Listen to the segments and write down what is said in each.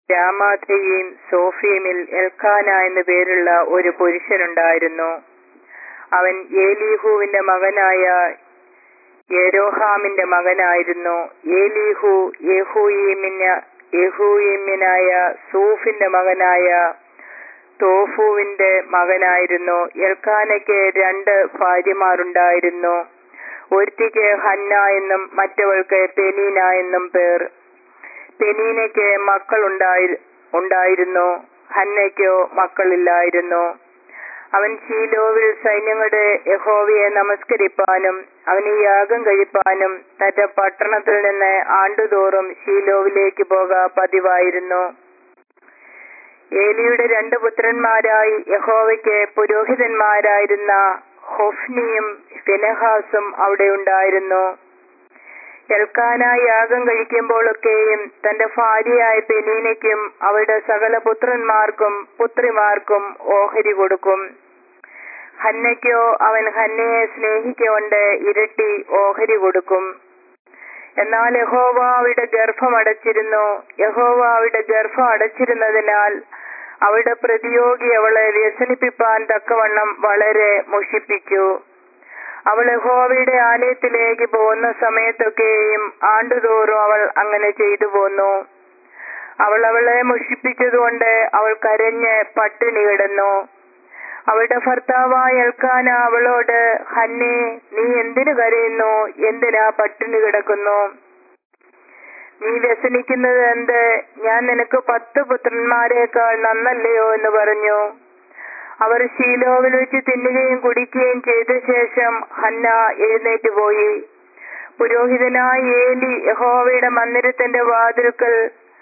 രാമാഥയും സോഫീമിൽ Elkanah എന്നു പേരുള്ള ഒരു പുരുഷനുണ്ടായിരുന്നു അവൻ ഏലീഹുവിന്റെ മകനായ യെരോഹാമിന്റെ മകനായിരുന്നു ഏലീഹു യേഹൂയിമിന യേഹൂയിമിനായ സൂഫിന്റെ മകനായ തോഫുവിന്റെ മകനായിരുന്നു എൽക്കാനയ്ക്ക് രണ്ട് ഭാര്യമാരുണ്ടായിരുന്നു ഒരുത്തിക്ക് ഹന്ന എന്നും മറ്റവൾക്ക് പെനീന എന്നും പേർ പെനീനയ്ക്ക് മക്കൾ ഉണ്ടായി ഉണ്ടായിരുന്നു ഹന്നയ്ക്കോ മക്കളില്ലായിരുന്നു അവൻ ശീലോവിൽ സൈന്യങ്ങളുടെ യഹോവയെ നമസ്കരിപ്പാനും അവന് യാഗം കഴിപ്പാനും തന്റെ പട്ടണത്തിൽ നിന്ന് ആണ്ടുതോറും ശീലോവിലേക്ക് പോക പതിവായിരുന്നു ഏലിയുടെ രണ്ട് പുത്രന്മാരായി യഹോവയ്ക്ക് പുരോഹിതന്മാരായിരുന്ന ഹൊഫ്നിയും ഫിനഹാസും അവിടെ ഉണ്ടായിരുന്നു എൽക്കാന യാഗം കഴിക്കുമ്പോഴൊക്കെയും തന്റെ ഭാര്യയായ പെനീനയ്ക്കും അവളുടെ സകല പുത്രന്മാർക്കും പുത്രിമാർക്കും ഓഹരി കൊടുക്കും ഹന്നയ്ക്കോ അവൻ ഹന്നയെ സ്നേഹിക്കൊണ്ട് ഇരട്ടി ഓഹരി കൊടുക്കും എന്നാൽ യഹോവ അവളുടെ ഗർഭം അടച്ചിരുന്നു യഹോവ അവളുടെ ഗർഭം അടച്ചിരുന്നതിനാൽ അവളുടെ പ്രതിയോഗി അവളെ വ്യസനിപ്പിപ്പാൻ തക്കവണ്ണം വളരെ മുഷിപ്പിച്ചു അവൾ യഹോവയുടെ ആലയത്തിലേക്ക് പോകുന്ന സമയത്തൊക്കെയും ആണ്ടുതോറും അവൾ അങ്ങനെ ചെയ്തു പോന്നു അവൾ അവളെ മുഷിപ്പിച്ചതുകൊണ്ട് അവൾ കരഞ്ഞ് പട്ടിണി കിടന്നു അവളുടെ ഭർത്താവായ എൽക്കാന അവളോട് ഹന്നെ നീ എന്തിനു കരയുന്നു എന്തിനാ പട്ടിണി കിടക്കുന്നു നീ വ്യസനിക്കുന്നത് എന്ത് ഞാൻ നിനക്ക് പത്ത് പുത്രന്മാരെക്കാൾ നന്നല്ലയോ എന്ന് പറഞ്ഞു അവർ ശീലോവിൽ വെച്ച് തിന്നുകയും കുടിക്കുകയും ചെയ്ത ശേഷം ഹന്ന എഴുന്നേറ്റ് പോയി പുരോഹിതനായ ഏലി യഹോവയുടെ മന്ദിരത്തിന്റെ വാതിൽക്കൽ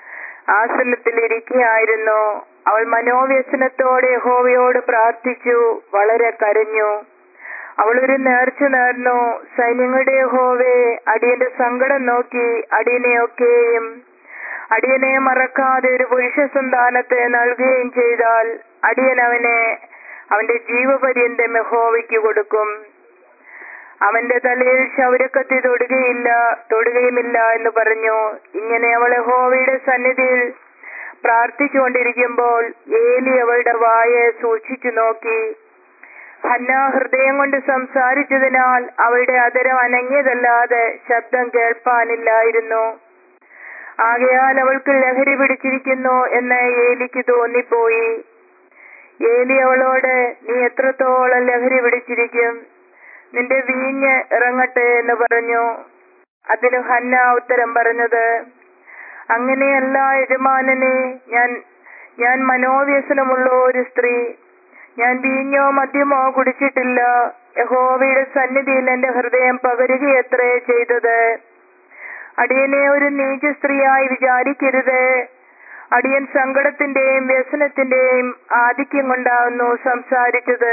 ആസനത്തിലിരിക്കുകയായിരുന്നു അവൾ മനോവ്യസനത്തോടെ യഹോവയോട് പ്രാർത്ഥിച്ചു വളരെ കരഞ്ഞു അവൾ ഒരു നേർച്ച നേർന്നു സൈന്യങ്ങളുടെ യഹോവേ അടിയന്റെ സങ്കടം നോക്കി അടിയനെയൊക്കെയും അടിയനെ മറക്കാതെ ഒരു പുരുഷ സന്താനത്തെ നൽകുകയും ചെയ്താൽ അടിയൻ അവനെ അവന്റെ ജീവപര്യന്തം യഹോവയ്ക്ക് കൊടുക്കും അവന്റെ തലയിൽ ശൗരക്കത്തി തൊടുകയില്ല തൊടുകയുമില്ല എന്ന് പറഞ്ഞു ഇങ്ങനെ അവൾ യഹോവയുടെ സന്നിധിയിൽ പ്രാർത്ഥിച്ചുകൊണ്ടിരിക്കുമ്പോൾ ഏലി അവളുടെ വായെ സൂക്ഷിച്ചു നോക്കി ഹന്ന ഹൃദയം കൊണ്ട് സംസാരിച്ചതിനാൽ അവളുടെ അതരം അനങ്ങിയതല്ലാതെ ശബ്ദം കേൾപ്പാനില്ലായിരുന്നു ആകയാൽ അവൾക്ക് ലഹരി പിടിച്ചിരിക്കുന്നു എന്ന് ഏലിക്ക് തോന്നിപ്പോയി ഏലി അവളോട് നീ എത്രത്തോളം ലഹരി പിടിച്ചിരിക്കും നിന്റെ വീഞ്ഞ് ഇറങ്ങട്ടെ എന്ന് പറഞ്ഞു അതിന് ഹന്ന ഉത്തരം പറഞ്ഞത് അങ്ങനെയല്ല യജമാനനെ ഞാൻ ഞാൻ മനോവ്യസനമുള്ള ഒരു സ്ത്രീ ഞാൻ വീഞ്ഞോ മദ്യമോ കുടിച്ചിട്ടില്ല യഹോവയുടെ സന്നിധിയിൽ എന്റെ ഹൃദയം പകരുകയത്രേ ചെയ്തത് അടിയനെ ഒരു നീച സ്ത്രീയായി വിചാരിക്കരുത് അടിയൻ സങ്കടത്തിന്റെയും വ്യസനത്തിന്റെയും ആധിക്യം കൊണ്ടാവുന്നു സംസാരിച്ചത്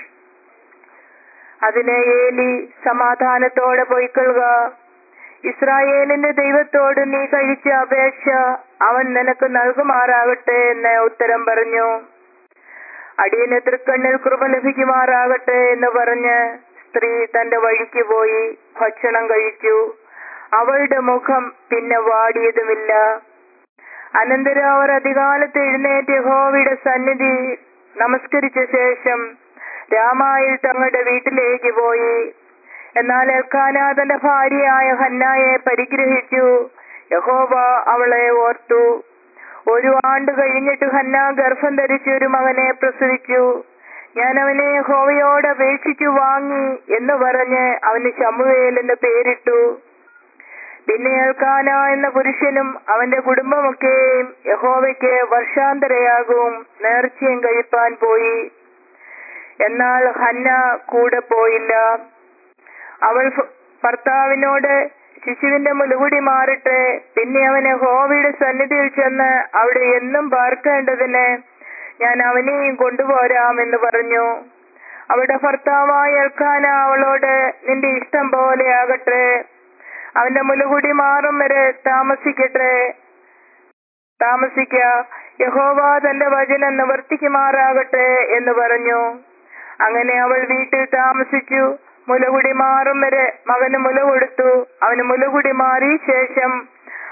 അതിനെ ഏലി സമാധാനത്തോടെ പൊയ്ക്കൊള്ളുക ഇസ്രായേലിന്റെ ദൈവത്തോട് നീ കഴിച്ച അപേക്ഷ അവൻ നിനക്ക് നൽകുമാറാകട്ടെ എന്ന് ഉത്തരം പറഞ്ഞു അടിയന് തൃക്കണ്ണിൽ കൃപ ലഭിക്കുമാറാകട്ടെ എന്ന് പറഞ്ഞ് സ്ത്രീ തന്റെ വഴിക്ക് പോയി ഭക്ഷണം കഴിച്ചു അവളുടെ മുഖം പിന്നെ വാടിയതുമില്ല അനന്തരം അവർ അധികാലത്ത് എഴുന്നേറ്റ് യഹോവയുടെ സന്നിധി നമസ്കരിച്ച ശേഷം രാമായിൽ തങ്ങളുടെ വീട്ടിലേക്ക് പോയി എന്നാൽ എൽക്കാന തന്റെ ഭാര്യയായ ഹന്നായെ പരിഗ്രഹിച്ചു യഹോവ അവളെ ഓർത്തു ഒരു ആണ്ട് കഴിഞ്ഞിട്ട് ഹന്ന ഗർഭം ധരിച്ച് ഒരു മകനെ പ്രസവിച്ചു ഞാൻ അവനെ യഹോവയോട് അപേക്ഷിച്ചു വാങ്ങി എന്ന് പറഞ്ഞ് അവന് ശമുവേൽ എന്ന് പേരിട്ടു പിന്നെ ഏൽക്കാന എന്ന പുരുഷനും അവന്റെ കുടുംബമൊക്കെയും യഹോവയ്ക്ക് വർഷാന്തരയാകും നേർച്ചയും കഴിപ്പാൻ പോയി എന്നാൽ ഹന്ന കൂടെ പോയില്ല അവൾ ഭ- ഭർത്താവിനോട് ശിശുവിന്റെ മുലുകുടി മാറട്ടെ പിന്നെ അവന് ഹോവയുടെ സന്നിധിയിൽ ചെന്ന് അവിടെ എന്നും പാർക്കേണ്ടതിന് ഞാൻ അവനെയും കൊണ്ടുപോരാം എന്ന് പറഞ്ഞു അവളുടെ ഭർത്താവായ എൽക്കാന അവളോട് നിന്റെ ഇഷ്ടം പോലെ ആകട്ടെ അവന്റെ മുലുകുടി മാറും വരെ താമസിക്കട്ടെ താമസിക്ക യഹോവ തന്റെ വചനം നിവർത്തിക്കുമാറാകട്ടെ എന്ന് പറഞ്ഞു അങ്ങനെ അവൾ വീട്ടിൽ താമസിച്ചു മുലകുടി മാറും വരെ മകന് മുല കൊടുത്തു അവന് മുലകുടി മാറിയ ശേഷം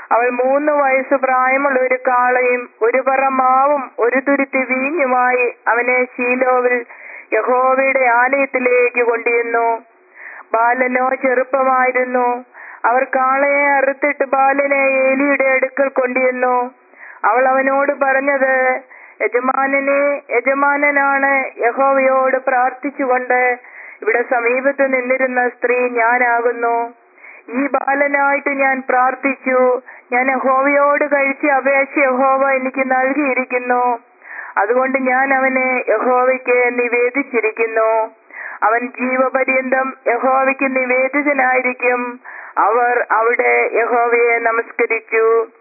അവൾ മൂന്ന് വയസ്സ് പ്രായമുള്ള ഒരു കാളയും ഒരു പറ മാവും ഒരു തുരുത്തി വീഞ്ഞുമായി അവനെ ശീലോവിൽ യഹോവയുടെ ആലയത്തിലേക്ക് കൊണ്ടുവന്നു ബാലനോ ചെറുപ്പമായിരുന്നു അവർ കാളയെ അറുത്തിട്ട് ബാലനെ ഏലിയുടെ അടുക്കൽ കൊണ്ടുവന്നു അവൾ അവനോട് പറഞ്ഞത് യജമാനനെ യജമാനനാണ് യഹോവയോട് പ്രാർത്ഥിച്ചുകൊണ്ട് ഇവിടെ സമീപത്ത് നിന്നിരുന്ന സ്ത്രീ ഞാനാകുന്നു ഈ ബാലനായിട്ട് ഞാൻ പ്രാർത്ഥിച്ചു ഞാൻ യഹോവയോട് കഴിച്ച അപേക്ഷ യഹോവ എനിക്ക് നൽകിയിരിക്കുന്നു അതുകൊണ്ട് ഞാൻ അവനെ യഹോവയ്ക്ക് നിവേദിച്ചിരിക്കുന്നു അവൻ ജീവപര്യന്തം യഹോവയ്ക്ക് നിവേദിതനായിരിക്കും അവർ അവിടെ യഹോവയെ നമസ്കരിച്ചു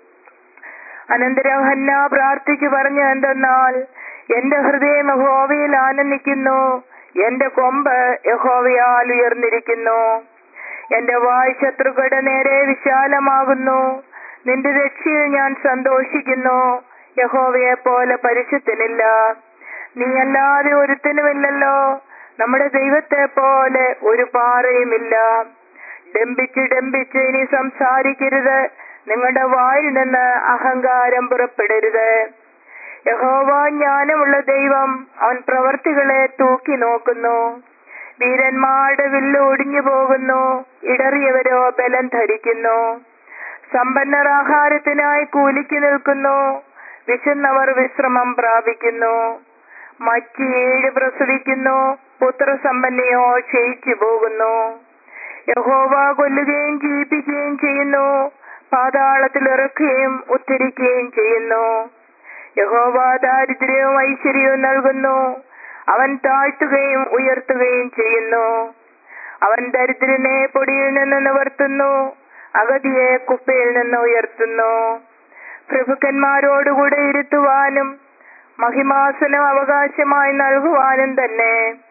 അനന്തരം ഹന്ന പ്രാർത്ഥിച്ചു പറഞ്ഞു എന്തെന്നാൽ എന്റെ ഹൃദയം യഹോവയിൽ ആനന്ദിക്കുന്നു എന്റെ കൊമ്പ് യഹോവയാൽ ഉയർന്നിരിക്കുന്നു എന്റെ വായ് ശത്രുക്കളുടെ നേരെ വിശാലമാകുന്നു നിന്റെ രക്ഷയിൽ ഞാൻ സന്തോഷിക്കുന്നു യഹോവയെ പോലെ പരിശുദ്ധനില്ല നീ അല്ലാതെ ഒരുത്തനുമില്ലല്ലോ നമ്മുടെ ദൈവത്തെ പോലെ ഒരു പാറയുമില്ല ഡംബിച്ച് ഡംബിച്ച് ഇനി സംസാരിക്കരുത് നിങ്ങളുടെ വായിൽ നിന്ന് അഹങ്കാരം പുറപ്പെടരുത് യഹോവ ജ്ഞാനമുള്ള ദൈവം അവൻ പ്രവർത്തികളെ തൂക്കി നോക്കുന്നു വീരന്മാരുടെ വില്ല് ഒടിഞ്ഞു പോകുന്നു ഇടറിയവരോ ബലം ധരിക്കുന്നു സമ്പന്നർ ആഹാരത്തിനായി കൂലിക്ക് നിൽക്കുന്നു വിശന്നവർ വിശ്രമം പ്രാപിക്കുന്നു മച്ചി ഏഴ് പ്രസവിക്കുന്നു പുത്രസമ്പന്നയോ ക്ഷയിച്ചു പോകുന്നു യഹോവ കൊല്ലുകയും ജീവിപ്പിക്കുകയും ചെയ്യുന്നു പാതാളത്തിൽ ഇറക്കുകയും ഉദ്ധരിക്കുകയും ചെയ്യുന്നു യഹോവ ദാരിദ്ര്യവും ഐശ്വര്യവും നൽകുന്നു അവൻ താഴ്ത്തുകയും ഉയർത്തുകയും ചെയ്യുന്നു അവൻ ദരിദ്രനെ പൊടിയിൽ നിന്ന് നിവർത്തുന്നു അഗതിയെ കുപ്പയിൽ നിന്ന് ഉയർത്തുന്നു പ്രഭുക്കന്മാരോടുകൂടെ ഇരുത്തുവാനും മഹിമാസനം അവകാശമായി നൽകുവാനും തന്നെ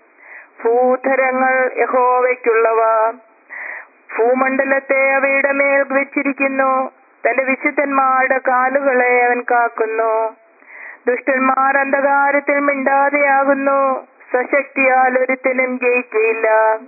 ഭൂധരങ്ങൾ യഹോവയ്ക്കുള്ളവ ഭൂമണ്ഡലത്തെ അവയുടെ മേൽ വെച്ചിരിക്കുന്നു തന്റെ വിശുദ്ധന്മാരുടെ കാലുകളെ അവൻ കാക്കുന്നു ദുഷ്ടന്മാർ അന്ധകാരത്തിൽ മിണ്ടാതെയാകുന്നു സ്വശക്തിയാൽ ഒരുത്തിനും ജയിക്കയില്ല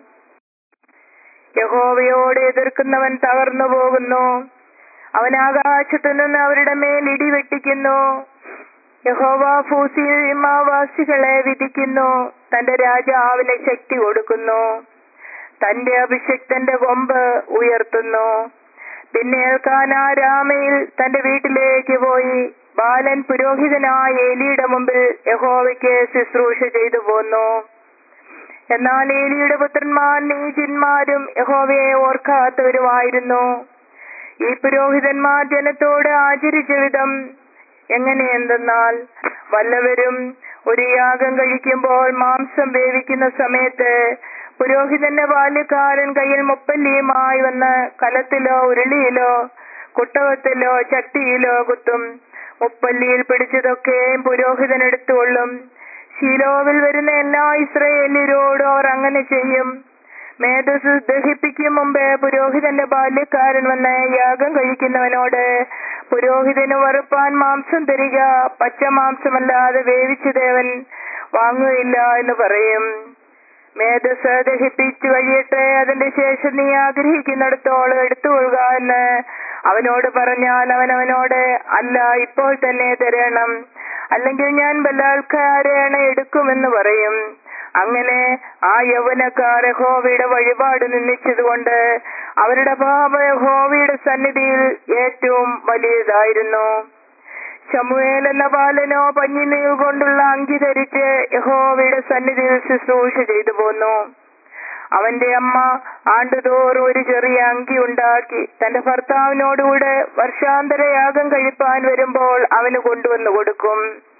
യഹോവയോട് എതിർക്കുന്നവൻ തകർന്നു പോകുന്നു അവൻ ആകാശത്തു നിന്ന് അവരുടെ മേൽ ഇടി വെട്ടിക്കുന്നു യഹോവ ഭൂസിമാവാസികളെ വിധിക്കുന്നു തന്റെ രാജാവിന് ശക്തി കൊടുക്കുന്നു തന്റെ അഭിഷക്തന്റെ കൊമ്പ് ഉയർത്തുന്നു പിന്നെ ഏൽക്കാനാ രാമയിൽ തന്റെ വീട്ടിലേക്ക് പോയി ബാലൻ പുരോഹിതനായ ഏലിയുടെ മുമ്പിൽ യഹോവയ്ക്ക് ശുശ്രൂഷ ചെയ്തു പോന്നു എന്നാൽ ഏലിയുടെ പുത്രന്മാർ നീചന്മാരും യഹോവയെ ഓർക്കാത്തവരുമായിരുന്നു ഈ പുരോഹിതന്മാർ ജനത്തോട് ആചരിച്ച വിധം എങ്ങനെയെന്തെന്നാൽ വല്ലവരും ഒരു യാഗം കഴിക്കുമ്പോൾ മാംസം വേവിക്കുന്ന സമയത്ത് പുരോഹിതന്റെ ബാല്യക്കാരൻ കയ്യിൽ മുപ്പല്ലിയുമായി വന്ന് കലത്തിലോ ഉരുളിയിലോ കുട്ടകത്തിലോ ചട്ടിയിലോ കുത്തും മുപ്പല്ലിയിൽ പിടിച്ചതൊക്കെയും പുരോഹിതൻ എടുത്തുകൊള്ളും ശീലോവിൽ വരുന്ന എല്ലാ ഇസ്രയേലിയരോടും അവർ അങ്ങനെ ചെയ്യും മേധസ് ദഹിപ്പിക്കും മുമ്പേ പുരോഹിതന്റെ ബാല്യക്കാരൻ വന്ന് യാഗം കഴിക്കുന്നവനോട് പുരോഹിതന് വറുപ്പാൻ മാംസം തരിക പച്ച മാംസമല്ലാതെ വേവിച്ചു ദേവൻ വാങ്ങുകയില്ല എന്ന് പറയും മേധസ് ദഹിപ്പിച്ചു കഴിയട്ടെ അതിന്റെ ശേഷം നീ ആഗ്രഹിക്കുന്നിടത്തോളം എടുത്തുകൊള്ളുക എന്ന് അവനോട് പറഞ്ഞാൽ അവൻ അവനോട് അല്ല ഇപ്പോൾ തന്നെ തരണം അല്ലെങ്കിൽ ഞാൻ ബലാത്കാരേണ എടുക്കുമെന്ന് പറയും അങ്ങനെ ആ യൗവനക്കാർ യഹോവയുടെ വഴിപാട് നിന്ദിച്ചതുകൊണ്ട് അവരുടെ പാപ യഹോവയുടെ സന്നിധിയിൽ ഏറ്റവും വലിയതായിരുന്നു ശമുവേൽ എന്ന ബാലനോ പഞ്ഞിനീൽ കൊണ്ടുള്ള അങ്കി ധരിച്ച് യഹോവയുടെ സന്നിധിയിൽ ശുശ്രൂഷ ചെയ്തു പോന്നു അവന്റെ അമ്മ ആണ്ടുതോറും ഒരു ചെറിയ അങ്കി ഉണ്ടാക്കി തന്റെ ഭർത്താവിനോടുകൂടെ വർഷാന്തര യാഗം കഴിപ്പാൻ വരുമ്പോൾ അവന് കൊണ്ടുവന്നു കൊടുക്കും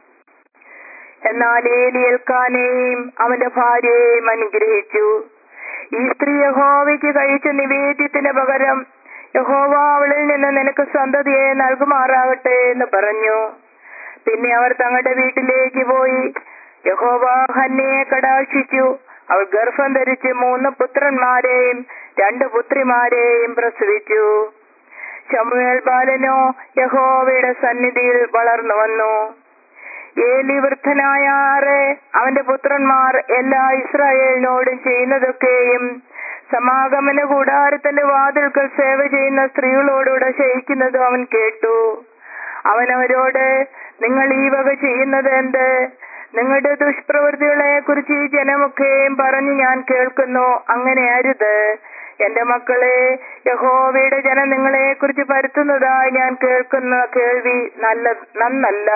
എന്നാൽ ഏലിയേൽക്കാനെയും അവന്റെ ഭാര്യയെയും അനുഗ്രഹിച്ചു ഈ സ്ത്രീ യഹോവയ്ക്ക് കഴിച്ച നിവേദ്യത്തിന് പകരം യഹോവ അവളിൽ നിന്ന് നിനക്ക് സന്തതിയെ നൽകുമാറാകട്ടെ എന്ന് പറഞ്ഞു പിന്നെ അവർ തങ്ങളുടെ വീട്ടിലേക്ക് പോയി യഹോവ ഹന്നയെ കടാക്ഷിച്ചു അവൾ ഗർഭം ധരിച്ച് മൂന്ന് പുത്രന്മാരെയും രണ്ട് പുത്രിമാരെയും പ്രസവിച്ചു ശമുവേൽ ബാലനോ യഹോവയുടെ സന്നിധിയിൽ വളർന്നു വന്നു ഏലി വൃദ്ധനായ ആറ് അവന്റെ പുത്രന്മാർ എല്ലാ ഇസ്രായേലിനോടും ചെയ്യുന്നതൊക്കെയും സമാഗമന കൂടാരത്തിന്റെ വാതിൽക്കൽ സേവ ചെയ്യുന്ന സ്ത്രീകളോടുകൂടെ ശയിക്കുന്നതും അവൻ കേട്ടു അവൻ അവരോട് നിങ്ങൾ ഈ വക ചെയ്യുന്നത് എന്ത് നിങ്ങളുടെ ദുഷ്പ്രവൃത്തികളെ കുറിച്ച് ഈ ജനമൊക്കെയും പറഞ്ഞു ഞാൻ കേൾക്കുന്നു അങ്ങനെ അരുത് എന്റെ മക്കളെ യഹോവയുടെ ജനം നിങ്ങളെ കുറിച്ച് പരത്തുന്നതായി ഞാൻ കേൾക്കുന്ന കേൾവി നല്ല നന്നല്ല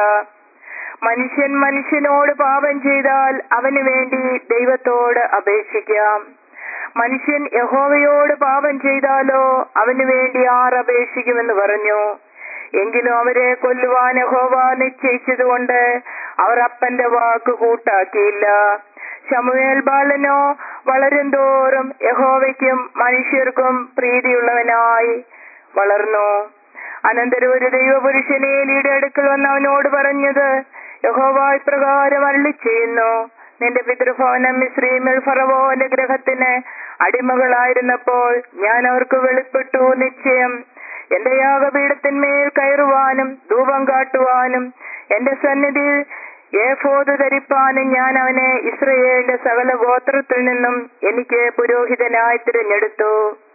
മനുഷ്യൻ മനുഷ്യനോട് പാപം ചെയ്താൽ അവന് വേണ്ടി ദൈവത്തോട് അപേക്ഷിക്കാം മനുഷ്യൻ യഹോവയോട് പാപം ചെയ്താലോ അവന് വേണ്ടി ആർ അപേക്ഷിക്കുമെന്ന് പറഞ്ഞു എങ്കിലും അവരെ കൊല്ലുവാൻ യഹോവ നിശ്ചയിച്ചതുകൊണ്ട് അവർ അപ്പന്റെ വാക്ക് കൂട്ടാക്കിയില്ല ശമുവേൽ ബാലനോ വളരും തോറും യഹോവയ്ക്കും മനുഷ്യർക്കും പ്രീതിയുള്ളവനായി വളർന്നു അനന്തരം ഒരു ദൈവപുരുഷൻ ഏലിയുടെ അടുക്കൽ വന്ന് അവനോട് പറഞ്ഞത് യഹോവ ഇപ്രകാരം അരളി ചെയ്യുന്നു നിന്റെ പിതൃഭവനം മിശ്രീമിൽ ഫറവോന്റെ ഗ്രഹത്തിന് അടിമകളായിരുന്നപ്പോൾ ഞാൻ അവർക്ക് വെളിപ്പെട്ടു നിശ്ചയം എന്റെ യാഗപീഠത്തിന്മേൽ കയറുവാനും ധൂപം കാട്ടുവാനും എന്റെ സന്നിധിയിൽ ഏഫോത് ധരിപ്പാനും ഞാൻ അവനെ ഇസ്രയേലിന്റെ സകല ഗോത്രത്തിൽ നിന്നും എനിക്ക് പുരോഹിതനായി തിരഞ്ഞെടുത്തു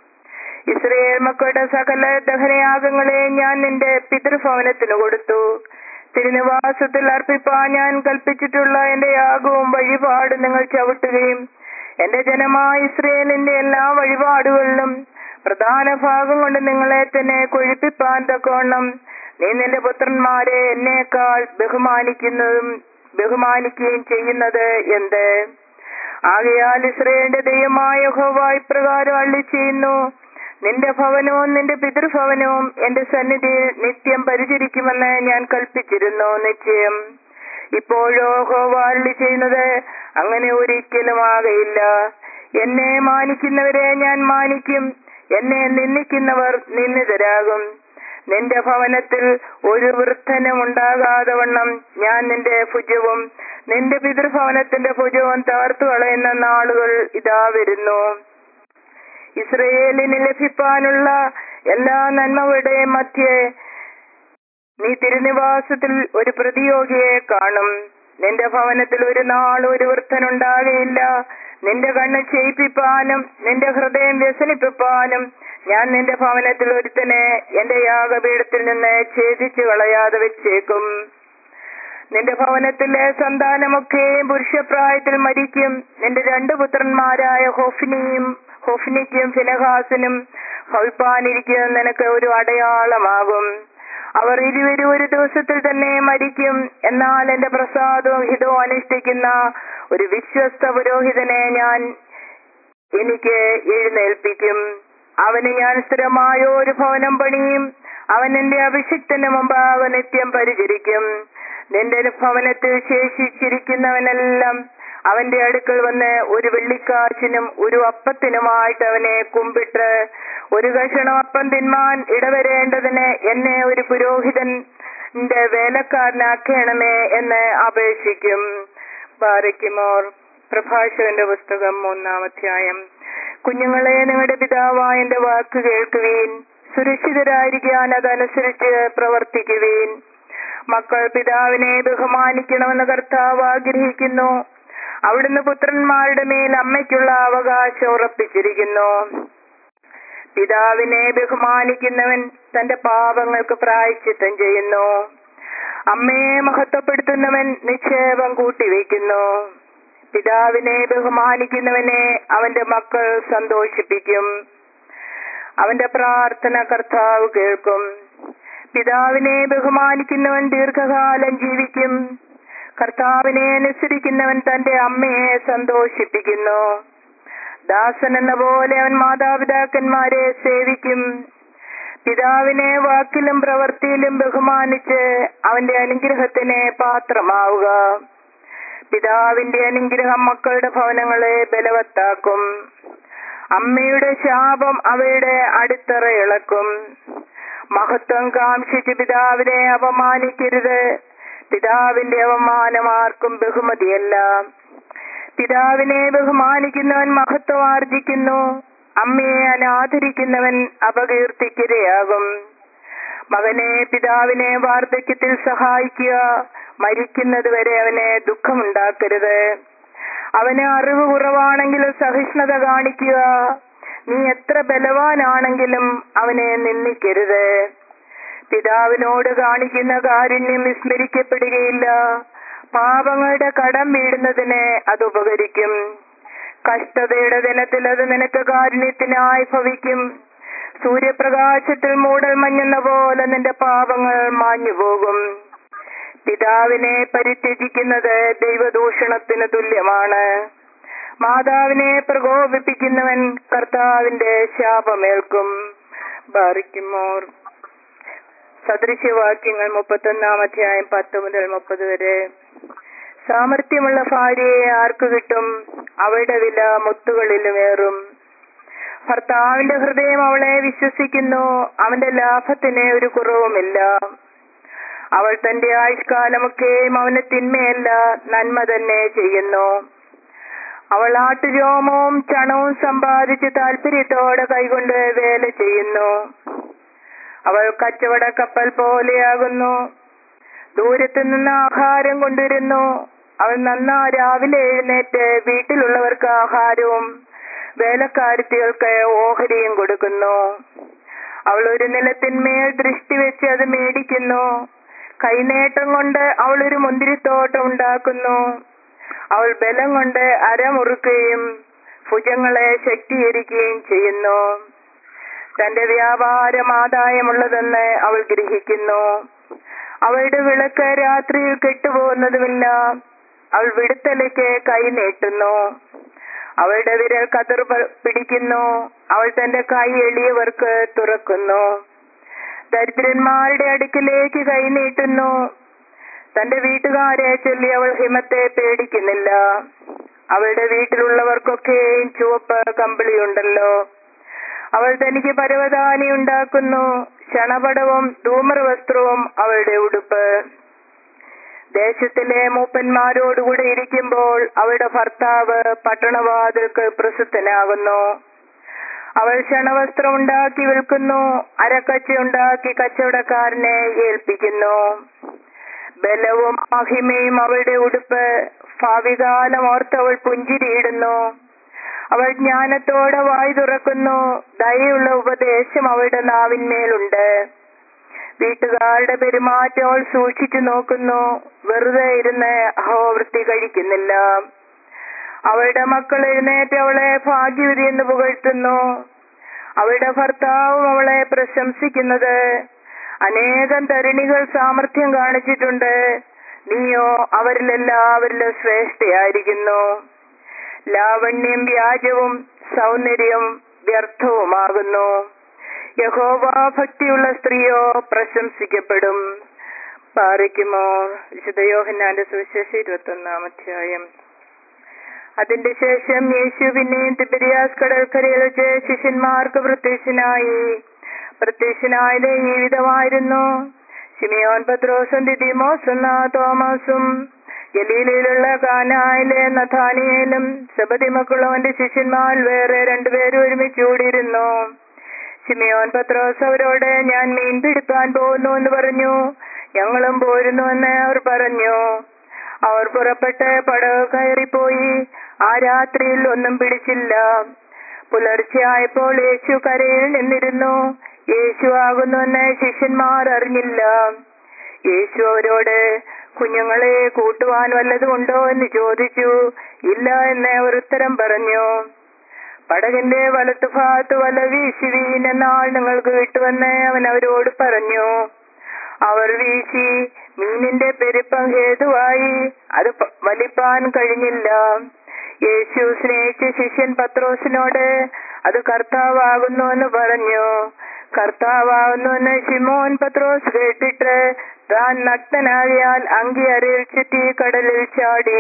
ഇസ്രയേൽ മക്കളുടെ സകല ദഹനയാഗങ്ങളെ ഞാൻ നിന്റെ പിതൃഭവനത്തിന് കൊടുത്തു തിരുനിവാസത്തിൽ അർപ്പിപ്പാൻ ഞാൻ കൽപ്പിച്ചിട്ടുള്ള എന്റെ യാഗവും വഴിപാടും നിങ്ങൾ ചവിട്ടുകയും എന്റെ ജനമായ ഇസ്രയേലിന്റെ എല്ലാ വഴിപാടുകളിലും പ്രധാന ഭാഗം കൊണ്ട് നിങ്ങളെ തന്നെ കൊഴിപ്പിപ്പാൻ തക്കവണ്ണം നീ നിന്റെ പുത്രന്മാരെ എന്നേക്കാൾ ബഹുമാനിക്കുന്നതും ബഹുമാനിക്കുകയും ചെയ്യുന്നത് എന്ത് ആകയാൽ ഇസ്രയേലിന്റെ ദൈവമായ യഹോവ ഇപ്രകാരം അള്ളി ചെയ്യുന്നു നിന്റെ ഭവനവും നിന്റെ പിതൃഭവനവും എന്റെ സന്നിധിയിൽ നിത്യം പരിചരിക്കുമെന്ന് ഞാൻ കൽപ്പിച്ചിരുന്നു നിശ്ചയം ഇപ്പോഴോ ഹോവ അള്ളി ചെയ്യുന്നത് അങ്ങനെ ഒരിക്കലും ആകയില്ല എന്നെ മാനിക്കുന്നവരെ ഞാൻ മാനിക്കും എന്നെ നിന്ദിക്കുന്നവർ നിന്ദിതരാകും നിന്റെ ഭവനത്തിൽ ഒരു വൃദ്ധനും ഉണ്ടാകാതെ വണ്ണം ഞാൻ നിന്റെ ഭുജവും നിന്റെ പിതൃഭവനത്തിന്റെ ഭുജവും തകർത്തു കളയുന്ന നാളുകൾ ഇതാ വരുന്നു ഇസ്രയേലിന് ലഭിപ്പാനുള്ള എല്ലാ നന്മകളുടെയും മധ്യേ നീ തിരുനിവാസത്തിൽ ഒരു പ്രതിയോഗിയെ കാണും നിന്റെ ഭവനത്തിൽ ഒരു നാൾ ഒരു വൃദ്ധനുണ്ടാകയില്ല നിന്റെ കണ്ണ് ചെയ്യിപ്പിപ്പാനും നിന്റെ ഹൃദയം വ്യസനിപ്പിപ്പാനും ഞാൻ നിന്റെ ഭവനത്തിൽ ഒരുത്തനെ എന്റെ യാഗപീഠത്തിൽ നിന്ന് ഛേദിച്ചു കളയാതെ വെച്ചേക്കും നിന്റെ ഭവനത്തിലെ സന്താനമൊക്കെയും പുരുഷപ്രായത്തിൽ മരിക്കും നിന്റെ രണ്ടു പുത്രന്മാരായ ഹൊഫ്നിയും ഹൊഫ്നിക്കും ഫിനഹാസിനും ഹൊൽപ്പാനിരിക്കുന്ന നിനക്ക് ഒരു അടയാളമാകും അവർ ഇരുവരും ഒരു ദിവസത്തിൽ തന്നെ മരിക്കും എന്നാൽ എന്റെ പ്രസാദവും ഹിതവും അനുഷ്ഠിക്കുന്ന ഒരു വിശ്വസ്ത പുരോഹിതനെ ഞാൻ എനിക്ക് എഴുന്നേൽപ്പിക്കും അവന് ഞാൻ സ്ഥിരമായ ഒരു ഭവനം പണിയും അവൻ എന്റെ അഭിഷിക്തന് മുമ്പാകെ നിത്യം പരിചരിക്കും നിന്റെ ഭവനത്തിൽ ശേഷിച്ചിരിക്കുന്നവനെല്ലാം അവന്റെ അടുക്കൽ വന്ന് ഒരു വെള്ളിക്കാശിനും ഒരു അപ്പത്തിനുമായിട്ട് അവനെ കുമ്പിട്ട് ഒരു കഷണം അപ്പം തിന്മാൻ ഇടവരേണ്ടതിന് എന്നെ ഒരു പുരോഹിതന്റെ വേലക്കാരനാക്കണമേ എന്ന് അപേക്ഷിക്കും ബാരയ്ക്കുമോർ പ്രഭാഷകന്റെ പുസ്തകം മൂന്നാം അധ്യായം കുഞ്ഞുങ്ങളെ നിങ്ങളുടെ പിതാവായ എന്റെ വാക്ക് കേൾക്കുവീൻ സുരക്ഷിതരായിരിക്കാൻ അതനുസരിച്ച് പ്രവർത്തിക്കുവീൻ മക്കൾ പിതാവിനെ ബഹുമാനിക്കണമെന്ന് കർത്താവ് ആഗ്രഹിക്കുന്നു അവിടുന്ന് പുത്രന്മാരുടെ മേൽ അമ്മയ്ക്കുള്ള അവകാശം ഉറപ്പിച്ചിരിക്കുന്നു പിതാവിനെ ബഹുമാനിക്കുന്നവൻ തന്റെ പാപങ്ങൾക്ക് പ്രായച്ചിത്തം ചെയ്യുന്നു അമ്മയെ മഹത്വപ്പെടുത്തുന്നവൻ നിക്ഷേപം കൂട്ടിവെക്കുന്നു പിതാവിനെ ബഹുമാനിക്കുന്നവനെ അവന്റെ മക്കൾ സന്തോഷിപ്പിക്കും അവന്റെ പ്രാർത്ഥന കർത്താവ് കേൾക്കും പിതാവിനെ ബഹുമാനിക്കുന്നവൻ ദീർഘകാലം ജീവിക്കും കർത്താവിനെ അനുസരിക്കുന്നവൻ തന്റെ അമ്മയെ സന്തോഷിപ്പിക്കുന്നു ദാസൻ എന്ന പോലെ അവൻ മാതാപിതാക്കന്മാരെ സേവിക്കും പിതാവിനെ വാക്കിലും പ്രവൃത്തിയിലും ബഹുമാനിച്ച് അവന്റെ അനുഗ്രഹത്തിന് പാത്രമാവുക പിതാവിന്റെ അനുഗ്രഹം മക്കളുടെ ഭവനങ്ങളെ ബലവത്താക്കും അമ്മയുടെ ശാപം അവയുടെ അടിത്തറ ഇളക്കും മഹത്വം കാംക്ഷിച്ച് പിതാവിനെ അപമാനിക്കരുത് പിതാവിന്റെ അവമാനം ആർക്കും ബഹുമതിയല്ല പിതാവിനെ ബഹുമാനിക്കുന്നവൻ മഹത്വം ആർജിക്കുന്നു അമ്മയെ അനാദരിക്കുന്നവൻ അപകീർത്തിക്കിരയാകും മകനെ പിതാവിനെ വാർദ്ധക്യത്തിൽ സഹായിക്കുക മരിക്കുന്നത് വരെ അവന് ദുഃഖമുണ്ടാക്കരുത് അവന് അറിവ് കുറവാണെങ്കിലും സഹിഷ്ണുത കാണിക്കുക നീ എത്ര ബലവാനാണെങ്കിലും അവനെ നിന്ദിക്കരുത് പിതാവിനോട് കാണിക്കുന്ന കാരുണ്യം വിസ്മരിക്കപ്പെടുകയില്ല പാപങ്ങളുടെ കടം വീടുന്നതിന് അത് ഉപകരിക്കും കഷ്ടതയുടെ ദിനത്തിൽ അത് നിനക്ക് കാരുണ്യത്തിനായി ഭവിക്കും സൂര്യപ്രകാശത്തിൽ മൂടൽ മഞ്ഞെന്ന പോലെ നിന്റെ പാപങ്ങൾ മാഞ്ഞു പോകും പിതാവിനെ പരിത്യജിക്കുന്നത് ദൈവദൂഷണത്തിന് തുല്യമാണ് മാതാവിനെ പ്രകോപിപ്പിക്കുന്നവൻ കർത്താവിന്റെ ശാപമേൽക്കും ബാറിക്കുമോർ സദൃശ്യവാക്യങ്ങൾ മുപ്പത്തൊന്നാം അധ്യായം പത്ത് മുതൽ മുപ്പത് വരെ സാമർഥ്യമുള്ള ഭാര്യയെ ആർക്ക് കിട്ടും അവളുടെ വില മുത്തുകളിലുമേറും ഭർത്താവിന്റെ ഹൃദയം അവളെ വിശ്വസിക്കുന്നു അവന്റെ ലാഭത്തിന് ഒരു കുറവുമില്ല അവൾ തന്റെ ആയുഷ്കാലമൊക്കെയും അവന് തിന്മയല്ല നന്മ തന്നെ ചെയ്യുന്നു അവൾ ആട്ടുരോമവും ചണവും സമ്പാദിച്ച് താല്പര്യത്തോടെ കൈകൊണ്ട് വേല ചെയ്യുന്നു അവൾ കച്ചവട കപ്പൽ പോലെയാകുന്നു ദൂരത്തു നിന്ന് ആഹാരം കൊണ്ടുവരുന്നു അവൾ നന്നാ രാവിലെ എഴുന്നേറ്റ് വീട്ടിലുള്ളവർക്ക് ആഹാരവും വേലക്കാരത്തികൾക്ക് ഓഹരിയും കൊടുക്കുന്നു അവൾ ഒരു നിലത്തിന്മേൽ ദൃഷ്ടി വെച്ച് അത് മേടിക്കുന്നു കൈനേട്ടം കൊണ്ട് അവൾ ഒരു മുന്തിരിത്തോട്ടം ഉണ്ടാക്കുന്നു അവൾ ബലം കൊണ്ട് അരമുറുക്കുകയും ഭുജങ്ങളെ ശക്തീകരിക്കുകയും ചെയ്യുന്നു തന്റെ വ്യാപാരം ആദായമുള്ളതെന്ന് അവൾ ഗ്രഹിക്കുന്നു അവളുടെ വിളക്ക് രാത്രിയിൽ കെട്ടുപോകുന്നതുമില്ല അവൾ വിടുത്തലയ്ക്ക് കൈ നീട്ടുന്നു അവളുടെ വിരൽ കതിർ പ- പിടിക്കുന്നു അവൾ തന്റെ കൈ എളിയവർക്ക് തുറക്കുന്നു ദരിദ്രന്മാരുടെ അടുക്കിലേക്ക് കൈ നീട്ടുന്നു തന്റെ വീട്ടുകാരെ ചൊല്ലി അവൾ ഹിമത്തെ പേടിക്കുന്നില്ല അവളുടെ വീട്ടിലുള്ളവർക്കൊക്കെയും ചുവപ്പ് കമ്പിളിയുണ്ടല്ലോ അവൾ തനിക്ക് പരവതാനി ഉണ്ടാക്കുന്നു ക്ഷണപടവും ധൂമർ വസ്ത്രവും അവളുടെ ഉടുപ്പ് ദേശത്തിലെ മൂപ്പന്മാരോടുകൂടെ ഇരിക്കുമ്പോൾ അവളുടെ ഭർത്താവ് പട്ടണവാതിൽക്ക് പ്രസിദ്ധനാകുന്നു അവൾ ക്ഷണവസ്ത്രം ഉണ്ടാക്കി വിൽക്കുന്നു അരക്കച്ച ഉണ്ടാക്കി കച്ചവടക്കാരനെ ഏൽപ്പിക്കുന്നു ബലവും മഹിമയും അവളുടെ ഉടുപ്പ് ഭാവികാലം ഓർത്തവൾ പുഞ്ചിരിയിടുന്നു അവൾ ജ്ഞാനത്തോടെ വായി തുറക്കുന്നു ദയുള്ള ഉപദേശം അവളുടെ നാവിന്മേലുണ്ട് വീട്ടുകാരുടെ പെരുമാറ്റം അവൾ സൂക്ഷിച്ചു നോക്കുന്നു വെറുതെ ഇരുന്ന് അഹോവൃത്തി കഴിക്കുന്നില്ല അവളുടെ മക്കൾ എഴുന്നേറ്റ് അവളെ ഭാഗ്യവതി എന്ന് പുകഴ്ത്തുന്നു അവളുടെ ഭർത്താവും അവളെ പ്രശംസിക്കുന്നത് അനേകം തരുണികൾ സാമർഥ്യം കാണിച്ചിട്ടുണ്ട് നീയോ അവരിലെല്ലാവരിലും ശ്രേഷ്ഠയായിരിക്കുന്നു ലാവണ്യം വ്യാജവും സൗന്ദര്യം വ്യർത്ഥവുമാകുന്നു യഹോവ ഭക്തിയുള്ള സ്ത്രീയോ പ്രശംസിക്കപ്പെടും പാറിക്കുമോ വിശുദ്ധ യോഹന്നാന്റെ സുവിശേഷം ഇരുപത്തി ഒന്നാം അധ്യായം അതിന്റെ ശേഷം യേശു പിന്നെയും തിബരിയാസ് കടൽക്കരയിൽ വെച്ച് ശിഷ്യന്മാർക്ക് പ്രത്യക്ഷനായി പ്രത്യക്ഷനായത് ഈ വിധമായിരുന്നു ശിമിയോൻ പത്രോസും ദിദിമോസ് എന്ന തോമസും ഗലീലയിലുള്ള കാനായിലെ നഥാനിയേലും സബതി മക്കളോന്റെ ശിഷ്യന്മാർ വേറെ രണ്ടുപേരും ഒരുമിച്ച് കൂടിയിരുന്നു ശിമിയോൻ പത്രോസ് അവരോട് ഞാൻ മീൻ പിടിക്കാൻ പോകുന്നു എന്ന് പറഞ്ഞു ഞങ്ങളും പോരുന്നു എന്ന് അവർ പറഞ്ഞു അവർ പുറപ്പെട്ട് പടവ് കയറിപ്പോയി ആ രാത്രിയിൽ ഒന്നും പിടിച്ചില്ല പുലർച്ചെയായപ്പോൾ യേശു കരയിൽ നിന്നിരുന്നു യേശു ആകുന്നുവെന്ന് ശിഷ്യന്മാർ അറിഞ്ഞില്ല യേശു അവരോട് കുഞ്ഞുങ്ങളെ കൂട്ടുവാൻ വല്ലതും ഉണ്ടോ എന്ന് ചോദിച്ചു ഇല്ല എന്ന് അവർ ഉത്തരം പറഞ്ഞു പടകിന്റെ വലത്തുഭാഗത്ത് വല വീശുവീൻ എന്നാൾ നിങ്ങൾക്ക് വിട്ടുവെന്ന് അവൻ അവരോട് പറഞ്ഞു അവർ വീശി മീനിന്റെ പെരുപ്പം ഹേതുവായി അത് പ- വലിപ്പാൻ കഴിഞ്ഞില്ല യേശു സ്നേഹിച്ച ശിഷ്യൻ പത്രോസിനോട് അത് കർത്താവാകുന്നു പറഞ്ഞു കർത്താവാകുന്നുവെന്ന് ശിമോൻ പത്രോസ് കേട്ടിട്ട് താൻ നഗ്നനാകിയാൽ അങ്കി അരയിൽ ചുറ്റി കടലിൽ ചാടി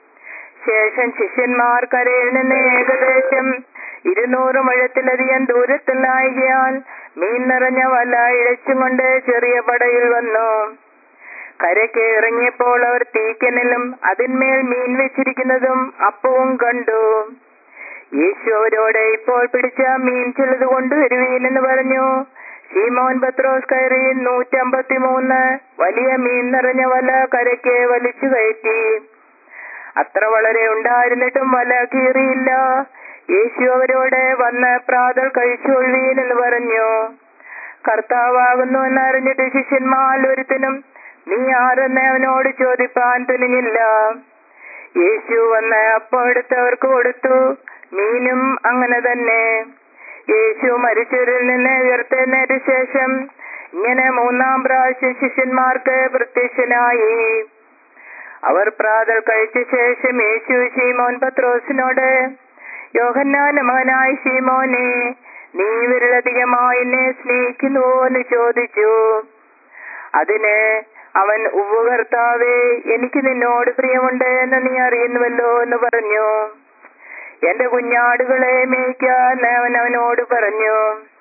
ശേഷം ശിഷ്യന്മാർ കരയിൽ നിന്ന് ഏകദേശം ഇരുന്നൂറ് മുഴത്തിലധികം ദൂരത്തിലായികയാൽ മീൻ നിറഞ്ഞ വല ഇഴച്ചും കൊണ്ട് ചെറിയ പടയിൽ വന്നു കരയ്ക്ക് ഇറങ്ങിയപ്പോൾ അവർ തീക്കനലും അതിന്മേൽ മീൻ വെച്ചിരിക്കുന്നതും അപ്പവും കണ്ടു യേശു അവരോട് ഇപ്പോൾ പിടിച്ച മീൻ ചിലത് കൊണ്ടുവരുവീനെന്ന് പറഞ്ഞു ശീമോൻ പത്രോസ് കയറി നൂറ്റമ്പത്തി മൂന്ന് വലിയ മീൻ നിറഞ്ഞ വല കരയ്ക്ക് വലിച്ചു കയറ്റി അത്ര വളരെ ഉണ്ടായിരുന്നിട്ടും വല കീറിയില്ല യേശു അവരോട് വന്ന് പ്രാതൽ കഴിച്ചുകൊള്ളുവീൻ എന്ന് പറഞ്ഞു കർത്താവാകുന്നു എന്നറിഞ്ഞിട്ട് ശിഷ്യന്മാർ ഒരുത്തിനും നീ ആരെന്ന് അവനോട് ചോദിപ്പാൻ തുനിഞ്ഞില്ല യേശു വന്ന് അപ്പം എടുത്ത് അവർക്ക് കൊടുത്തു മീനും അങ്ങനെ തന്നെ യേശു മരിച്ചവരിൽ നിന്ന് ഉയർത്തെഴുന്നേറ്റ ശേഷം ഇങ്ങനെ മൂന്നാം പ്രാവശ്യം ശിഷ്യന്മാർക്ക് പ്രത്യക്ഷനായി അവർ പ്രാതൽ കഴിച്ച ശേഷം യേശു ശീമോൻ പത്രോസിനോട് യോഹന്നാന്റെ മകനായ ശീമോനെ നീ ഇവരിലധികമായി എന്നെ സ്നേഹിക്കുന്നുവോ എന്ന് ചോദിച്ചു അതിന് അവൻ ഉവ്വ് കർത്താവേ എനിക്ക് നിന്നോട് പ്രിയമുണ്ട് എന്ന് നീ അറിയുന്നുവല്ലോ എന്ന് പറഞ്ഞു എന്റെ കുഞ്ഞാടുകളെ മേയ്ക്കാൻ അവൻ അവനോട് പറഞ്ഞു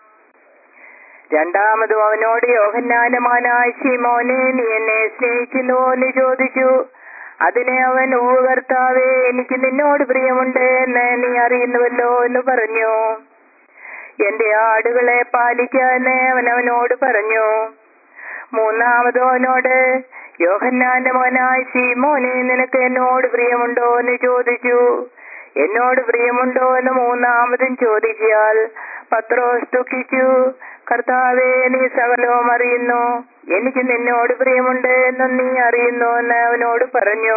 രണ്ടാമതും അവനോട് യോഹന്നാനമാനായ ശിമോനെ നീ എന്നെ സ്നേഹിക്കുന്നുവോ എന്ന് ചോദിച്ചു അതിനെ അവൻ ഉവ്വ് കർത്താവേ എനിക്ക് നിന്നോട് പ്രിയമുണ്ട് എന്ന് നീ അറിയുന്നുവല്ലോ എന്ന് പറഞ്ഞു എന്റെ ആടുകളെ പാലിക്കാൻ അവൻ അവനോട് പറഞ്ഞു മൂന്നാമതോ അവനോട് യോഹന്നാന്റെ മോനായ ശീമോനെ നിനക്ക് എന്നോട് പ്രിയമുണ്ടോ എന്ന് ചോദിച്ചു എന്നോട് പ്രിയമുണ്ടോ എന്ന് മൂന്നാമതും ചോദിച്ചാൽ പത്രോസ് ദുഃഖിച്ചു കർത്താവേ നീ സകലവും അറിയുന്നു എനിക്ക് നിന്നോട് പ്രിയമുണ്ട് എന്ന് നീ അറിയുന്നു എന്ന് അവനോട് പറഞ്ഞു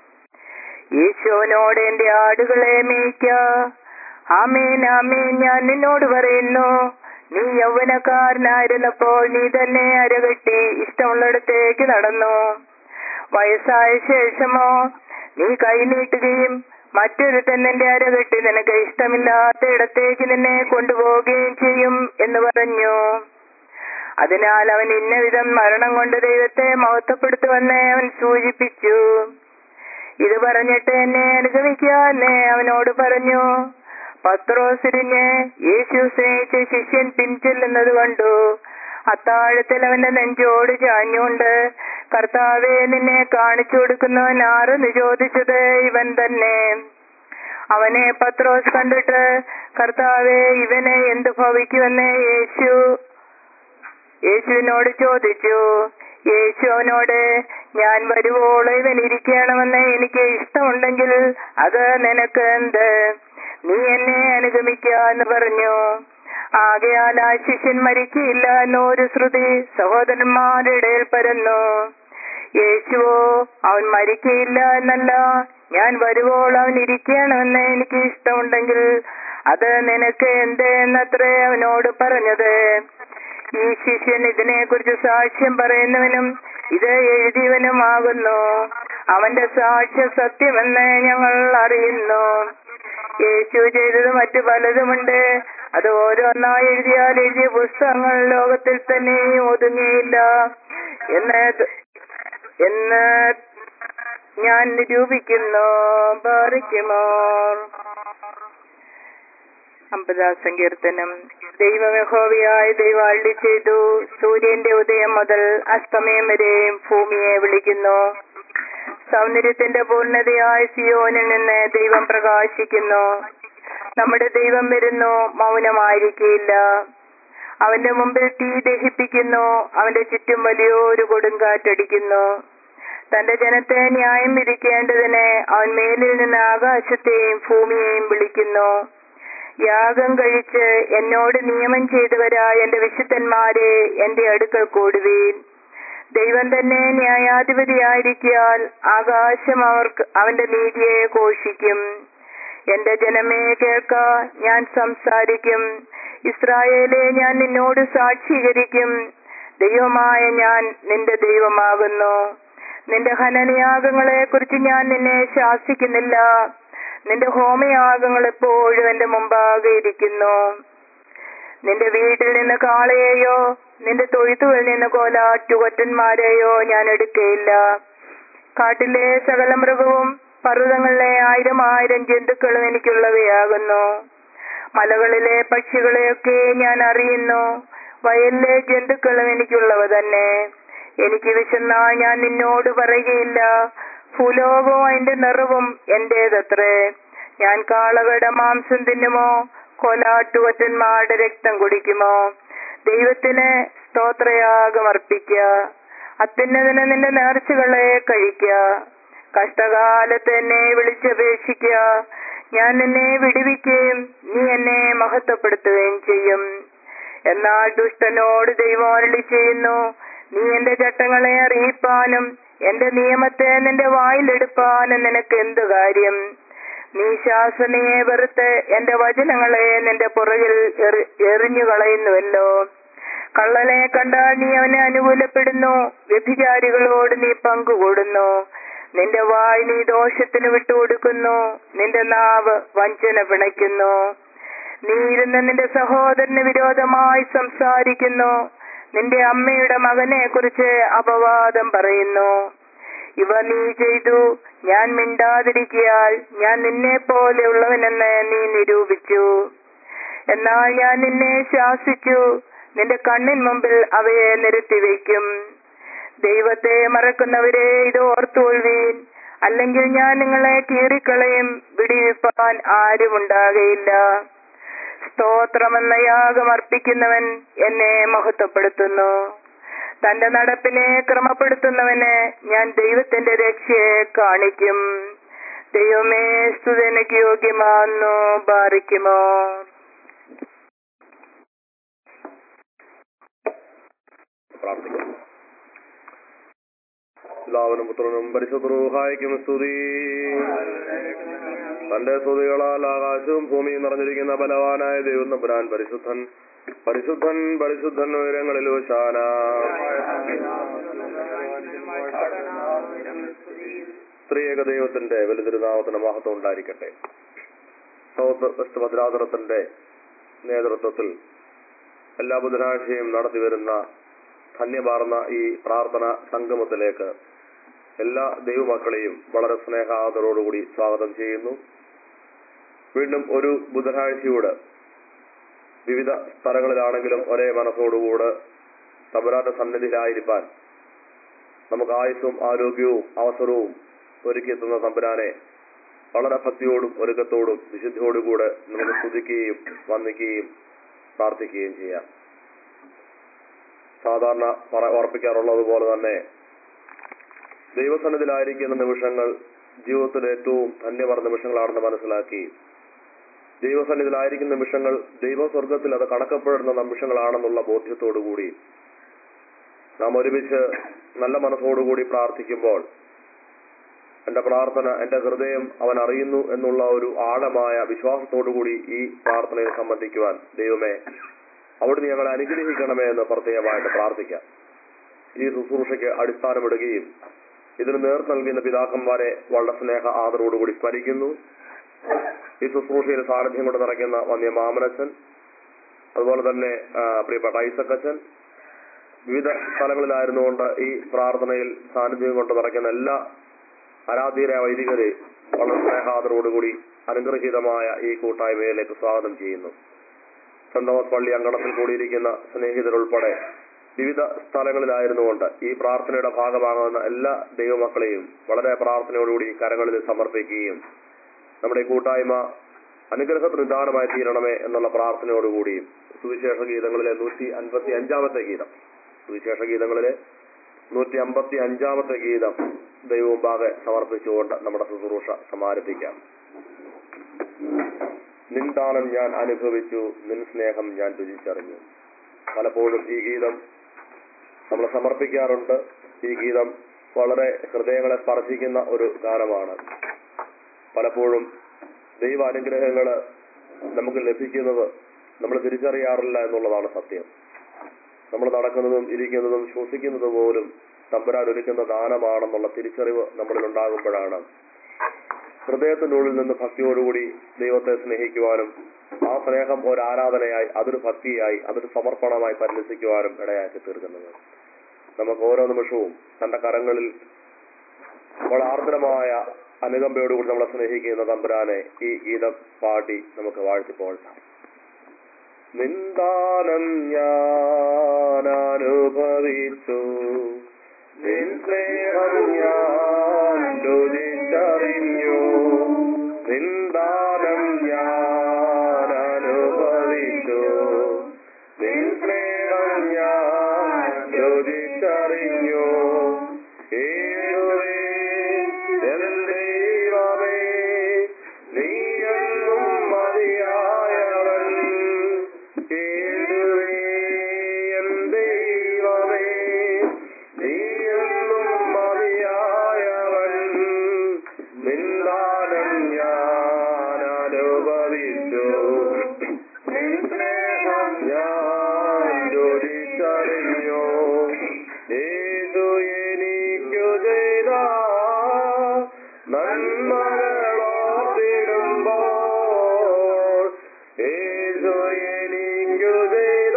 ഈശോനോട് എന്റെ ആടുകളെ മേയ്ക്ക ആമേൻ ആമേൻ ഞാൻ നിന്നോട് പറയുന്നു നീ യൗവനക്കാരനായിരുന്നപ്പോൾ നീ തന്നെ അരകെട്ടി ഇഷ്ടമുള്ളിടത്തേക്ക് നടന്നു വയസ്സായ ശേഷമോ നീ കൈനീട്ടുകയും മറ്റൊരുത്തൻ നിന്റെ അരകെട്ടി നിനക്ക് ഇഷ്ടമില്ലാത്ത ഇടത്തേക്ക് നിന്നെ കൊണ്ടുപോവുകയും ചെയ്യും എന്ന് പറഞ്ഞു അതിനാൽ അവൻ ഇന്ന വിധം മരണം കൊണ്ട് ദൈവത്തെ മഹത്വപ്പെടുത്തുമെന്ന് അവൻ സൂചിപ്പിച്ചു ഇത് പറഞ്ഞിട്ട് എന്നെ അനുഗമിക്കാന്ന് അവനോട് പറഞ്ഞു പത്രോസിരിഞ്ഞ് യേശു സ്നേഹിച്ച ശിഷ്യൻ പിൻചെല്ലുന്നത് കണ്ടു അത്താഴത്തിൽ അവന്റെ നെഞ്ചോട് ചാഞ്ഞുകൊണ്ട് കർത്താവെ നിന്നെ കാണിച്ചു കൊടുക്കുന്നവൻ ആരെന്ന് ചോദിച്ചത് ഇവൻ തന്നെ അവനെ പത്രോസ് കണ്ടിട്ട് കർത്താവെ ഇവനെ എന്ത് ഭവിക്കുമെന്ന് യേശു യേശുവിനോട് ചോദിച്ചു യേശു അവനോട് ഞാൻ വരുവോളം ഇവൻ ഇരിക്കണമെന്ന് എനിക്ക് ഇഷ്ടമുണ്ടെങ്കിൽ അത് നിനക്ക് എന്ത് നീ എന്നെ അനുഗമിക്കാന്ന് പറഞ്ഞു ആകയാൽ ആ ശിഷ്യൻ മരിക്കയില്ല എന്നൊരു ശ്രുതി സഹോദരന്മാരുടെ ഇടയിൽ പരന്നു യേശുവോ അവൻ മരിക്കയില്ല എന്നല്ല ഞാൻ വരുവോൾ അവൻ ഇരിക്കണമെന്ന് എനിക്ക് ഇഷ്ടമുണ്ടെങ്കിൽ അത് നിനക്ക് എന്ത് എന്നത്രേ അവനോട് പറഞ്ഞത് ഈ ശിഷ്യൻ ഇതിനെ കുറിച്ച് സാക്ഷ്യം പറയുന്നവനും ഇത് എഴുതിയവനുമാകുന്നു അവന്റെ സാക്ഷ്യം സത്യമെന്ന് ഞങ്ങൾ അറിയുന്നു യേശു ചെയ്തത് മറ്റു പലതുമുണ്ട് അത് ഓരോന്നായി എഴുതിയാൽ എഴുതിയ പുസ്തകങ്ങൾ ലോകത്തിൽ തന്നെ ഒതുങ്ങിയില്ല എന്ന് എന്ന് ഞാൻ നിരൂപിക്കുന്നു ബാറിക്കുമോർ അമ്പതാം സങ്കീർത്തനം ദൈവമഹോവിയായ ദൈവാളി ചെയ്തു സൂര്യന്റെ ഉദയം മുതൽ അസ്തമയം വരെയും ഭൂമിയെ വിളിക്കുന്നു സൗന്ദര്യത്തിന്റെ പൂർണ്ണതയായ സിയോനിൽ നിന്ന് ദൈവം പ്രകാശിക്കുന്നു നമ്മുടെ ദൈവം വരുന്നു മൗനമായിരിക്കില്ല അവന്റെ മുമ്പിൽ തീ ദഹിപ്പിക്കുന്നു അവന്റെ ചുറ്റും വലിയൊരു കൊടുങ്കാറ്റടിക്കുന്നു തന്റെ ജനത്തെ ന്യായം വിധിക്കേണ്ടതിന് അവൻ മേലിൽ നിന്ന് ആകാശത്തെയും ഭൂമിയെയും വിളിക്കുന്നു യാഗം കഴിച്ച് എന്നോട് നിയമം ചെയ്തവരായ എന്റെ വിശുദ്ധന്മാരെ എന്റെ അടുക്കൽ കൂടുവീൻ ദൈവം തന്നെ ന്യായാധിപതിയായിരിക്കാൽ ആകാശം അവർക്ക് അവന്റെ നീതിയെ ഘോഷിക്കും എന്റെ ജനമേ കേൾക്ക ഞാൻ സംസാരിക്കും ഇസ്രായേലെ ഞാൻ നിന്നോട് സാക്ഷീകരിക്കും ദൈവമായ ഞാൻ നിന്റെ ദൈവമാകുന്നു നിന്റെ ഹനനയാഗങ്ങളെ കുറിച്ച് ഞാൻ നിന്നെ ശാസിക്കുന്നില്ല നിന്റെ ഹോമയാഗങ്ങൾ എപ്പോഴും എന്റെ മുമ്പാകെ ഇരിക്കുന്നു നിന്റെ വീട്ടിൽ നിന്ന് കാളയെയോ നിന്റെ തൊഴുത്തുകളിൽ നിന്ന് കോലാറ്റുകൊറ്റന്മാരെയോ ഞാൻ എടുക്കയില്ല കാട്ടിലെ സകല മൃഗവും പർവ്വതങ്ങളിലെ ആയിരം ആയിരം ജന്തുക്കളും എനിക്കുള്ളവയാകുന്നു മലകളിലെ പക്ഷികളെയൊക്കെ ഞാൻ അറിയുന്നു വയലിലെ ജന്തുക്കളും എനിക്കുള്ളവ തന്നെ എനിക്ക് വിശന്നാൽ ഞാൻ നിന്നോട് പറയുകയില്ല ഭൂലോകവും അതിന്റെ നിറവും എന്റേതത്രേ ഞാൻ കാളകളുടെ മാംസം തിന്നുമോ കൊലാട്ടുകൊറ്റന്മാരുടെ രക്തം കുടിക്കുമോ ദൈവത്തിന് സ്തോത്രയാഗം അർപ്പിക്കുക അത്യുന്നതിന് നിന്റെ നേർച്ചകളെ കഴിക്കുക കഷ്ടകാലത്ത് എന്നെ വിളിച്ചപേക്ഷിക്കുക ഞാൻ നിന്നെ വിടുവിക്കുകയും നീ എന്നെ മഹത്വപ്പെടുത്തുകയും ചെയ്യും എന്നാൽ ദുഷ്ടനോട് ദൈവം അരുളി ചെയ്യുന്നു നീ എന്റെ ചട്ടങ്ങളെ അറിയിപ്പാനും എന്റെ നിയമത്തെ നിന്റെ വായിലെടുപ്പാനും നിനക്ക് എന്തു കാര്യം നീ ശാസനയെ വെറുത്ത് എന്റെ വചനങ്ങളെ നിന്റെ പുറകിൽ എറി- എറിഞ്ഞു കളയുന്നുവല്ലോ കള്ളനെ കണ്ടാൽ നീ അവനെ അനുകൂലപ്പെടുന്നു വ്യഭിചാരികളോട് നീ പങ്കുകൂടുന്നു നിന്റെ വായ് നീ ദോഷത്തിന് വിട്ടുകൊടുക്കുന്നു നിന്റെ നാവ് വഞ്ചന പിണയ്ക്കുന്നു നീ ഇരുന്ന് നിന്റെ സഹോദരന് വിരോധമായി സംസാരിക്കുന്നു നിന്റെ അമ്മയുടെ മകനെ കുറിച്ച് അപവാദം പറയുന്നു ഇവ നീ ചെയ്തു ഞാൻ മിണ്ടാതിരിക്കിയാൽ ഞാൻ നിന്നെ പോലെയുള്ളവനെന്ന് നീ നിരൂപിച്ചു എന്നാൽ ഞാൻ നിന്നെ ശാസിച്ചു നിന്റെ കണ്ണിൻ മുമ്പിൽ അവയെ നിരത്തിവെക്കും ദൈവത്തെ മറക്കുന്നവരെ ഇത് ഓർത്തുകൊള്ളുവീൻ അല്ലെങ്കിൽ ഞാൻ നിങ്ങളെ കീറിക്കളയും വിടിവിപ്പാൻ ആരുമുണ്ടാകയില്ല സ്തോത്രമെന്ന യാഗം അർപ്പിക്കുന്നവൻ എന്നെ മഹത്വപ്പെടുത്തുന്നു തന്റെ നടപ്പിനെ ക്രമപ്പെടുത്തുന്നവന് ഞാൻ ദൈവത്തിന്റെ രക്ഷയെ കാണിക്കും ദൈവമേ സ്തുതനക്ക് യോഗ്യമാന്നു ബാധിക്കുമോ പ്രാർത്ഥിക്കുന്നു പിതാവിനും പുത്രനും പരിശുദ്ധഹായിക്കും സ്തുതി തന്റെ സ്തുതികളാൽ ആകാശവും ഭൂമിയും നിറഞ്ഞിരിക്കുന്ന ബലവാനായ ദൈവം നമ്പുരാൻ പരിശുദ്ധൻ പരിശുദ്ധൻ പരിശുദ്ധൻ ഉയരങ്ങളിൽ ശാന സ്ത്രീയേക ദൈവത്തിന്റെ വലുതിരുനാമത്തിന് മഹത്വം ഉണ്ടായിരിക്കട്ടെ സൗത്ത് വെസ്റ്റ് ഭദ്രാതരത്തിന്റെ നേതൃത്വത്തിൽ എല്ലാ ബുധനാഴ്ചയും നടത്തിവരുന്ന ധന്യമാർന്ന ഈ പ്രാർത്ഥന സംഗമത്തിലേക്ക് എല്ലാ ദൈവമക്കളെയും വളരെ സ്നേഹാദരോടുകൂടി സ്വാഗതം ചെയ്യുന്നു വീണ്ടും ഒരു ബുധനാഴ്ചയോട് വിവിധ സ്ഥലങ്ങളിലാണെങ്കിലും ഒരേ മനസ്സോടുകൂടെ തമ്പുരാന്റെ സന്നിധിയിലായിരിക്കാൻ നമുക്ക് ആയുസ്സും ആരോഗ്യവും അവസരവും ഒരുക്കിയെത്തുന്ന തമ്പുരാനെ വളരെ ഭക്തിയോടും ഒരുക്കത്തോടും വിശുദ്ധിയോടുകൂടെ നമുക്ക് സ്തുതിക്കുകയും വന്ദിക്കുകയും പ്രാർത്ഥിക്കുകയും ചെയ്യാം സാധാരണ പറ- ഓർപ്പിക്കാറുള്ളത് പോലെ തന്നെ ദൈവസന്നിധിയിലായിരിക്കുന്ന നിമിഷങ്ങൾ ജീവിതത്തിലെ ഏറ്റവും ധന്യമാർന്ന നിമിഷങ്ങളാണെന്ന് മനസ്സിലാക്കി ദൈവസന്നിധിയിലായിരിക്കുന്ന നിമിഷങ്ങൾ ദൈവസ്വർഗത്തിൽ അത് കണക്കപ്പെടുന്ന നിമിഷങ്ങളാണെന്നുള്ള ബോധ്യത്തോടുകൂടി നാം ഒരുമിച്ച് നല്ല മനസ്സോടുകൂടി പ്രാർത്ഥിക്കുമ്പോൾ എന്റെ പ്രാർത്ഥന എന്റെ ഹൃദയം അവൻ അറിയുന്നു എന്നുള്ള ഒരു ആഴമായ വിശ്വാസത്തോടുകൂടി ഈ പ്രാർത്ഥനയിൽ സംബന്ധിക്കുവാൻ ദൈവമേ അവിടുന്ന് ഞങ്ങളെ അനുഗ്രഹിക്കണമേ എന്ന് പ്രത്യേകമായിട്ട് പ്രാർത്ഥിക്കാം ഈ ശുശ്രൂഷയ്ക്ക് അടിസ്ഥാനമിടുകയും ഇതിന് നേർ നൽകുന്ന പിതാക്കന്മാരെ വളരെ സ്നേഹ ആദരവോടുകൂടി സ്മരിക്കുന്നു ഈ ശുശ്രൂഷയിൽ സാന്നിധ്യം കൊണ്ട് നിറയ്ക്കുന്ന വന്യ മാമനച്ചൻ അതുപോലെ തന്നെ ആ, പ്രിയപ്പെട്ട ഐസക്കച്ചൻ വിവിധ സ്ഥലങ്ങളിലായിരുന്നുകൊണ്ട് ഈ പ്രാർത്ഥനയിൽ സാന്നിധ്യം കൊണ്ട് നിറയ്ക്കുന്ന എല്ലാ ആരാധ്യരായ വൈദികരെ വളരെ സ്നേഹാദരോടുകൂടി അനുഗ്രഹീതമായ ഈ കൂട്ടായ്മയിലേക്ക് സ്വാഗതം ചെയ്യുന്നു സെന്റ് തോമസ് പള്ളി അങ്കണത്തിൽ കൂടിയിരിക്കുന്ന സ്നേഹിതരുൾപ്പെടെ വിവിധ സ്ഥലങ്ങളിലായിരുന്നുകൊണ്ട് ഈ പ്രാർത്ഥനയുടെ ഭാഗമാകുന്ന എല്ലാ ദൈവമക്കളെയും വളരെ പ്രാർത്ഥനയോടുകൂടി കരങ്ങളിൽ സമർപ്പിക്കുകയും നമ്മുടെ ഈ കൂട്ടായ്മ അനുഗ്രഹ നിദാനമായി തീരണമേ എന്നുള്ള പ്രാർത്ഥനയോടുകൂടിയും സുവിശേഷ ഗീതങ്ങളിലെ നൂറ്റി അൻപത്തി അഞ്ചാമത്തെ ഗീതം സുവിശേഷ ഗീതങ്ങളിലെ നൂറ്റി അമ്പത്തി അഞ്ചാമത്തെ ഗീതം ദൈവമുമ്പാകെ സമർപ്പിച്ചുകൊണ്ട് നമ്മുടെ ശുശ്രൂഷ സമാരംഭിക്കാം നിന്ദാനം ഞാൻ അനുഭവിച്ചു നിൻ സ്നേഹം ഞാൻ രുചിച്ചറിഞ്ഞു പലപ്പോഴും ഈ ഗീതം നമ്മൾ സമർപ്പിക്കാറുണ്ട് ഈ ഗീതം വളരെ ഹൃദയങ്ങളെ സ്പർശിക്കുന്ന ഒരു ഗാനമാണ് പലപ്പോഴും ദൈവ അനുഗ്രഹങ്ങള് നമുക്ക് ലഭിക്കുന്നത് നമ്മൾ തിരിച്ചറിയാറില്ല എന്നുള്ളതാണ് സത്യം നമ്മൾ നടക്കുന്നതും ഇരിക്കുന്നതും ശ്വസിക്കുന്നതും പോലും തമ്പുരാൻ ഒരുക്കുന്ന ദാനമാണെന്നുള്ള തിരിച്ചറിവ് നമ്മളിൽ ഉണ്ടാകുമ്പോഴാണ് ഹൃദയത്തിനുള്ളിൽ നിന്ന് ഭക്തിയോടുകൂടി ദൈവത്തെ സ്നേഹിക്കുവാനും ആ സ്നേഹം ഒരു ആരാധനയായി അതൊരു ഭക്തിയായി അതൊരു സമർപ്പണമായി പരിലസിക്കുവാനും ഇടയാക്കി തീർക്കുന്നത് നമുക്ക് ഓരോ നിമിഷവും തന്റെ കരങ്ങളിൽ വളരെ ആർദ്രമായ അനുകമ്പയോടുകൂടി നമ്മളെ സ്നേഹിക്കുന്ന തമ്പുരാനെ ഈ ഗീതം പാടി നമുക്ക് വാഴ്ത്തിപ്പോഴ്ത്താം നിന്ദാനം ഞാൻ അനുഭവിച്ചു നിൻ സ്നേഹം ഞാൻ രുചിച്ചറിഞ്ഞു നിന്ദാനം ഞാൻ അനുഭവിച്ചു നിൻ സ്നേഹം ഞാൻ രുചിച്ചറിഞ്ഞു യേശുവേ എൻ ദൈവമേ നീ എൻ നന്മകളോർത്തിടുമ്പോൾ യേശു എനിക്കു ചെയ്ത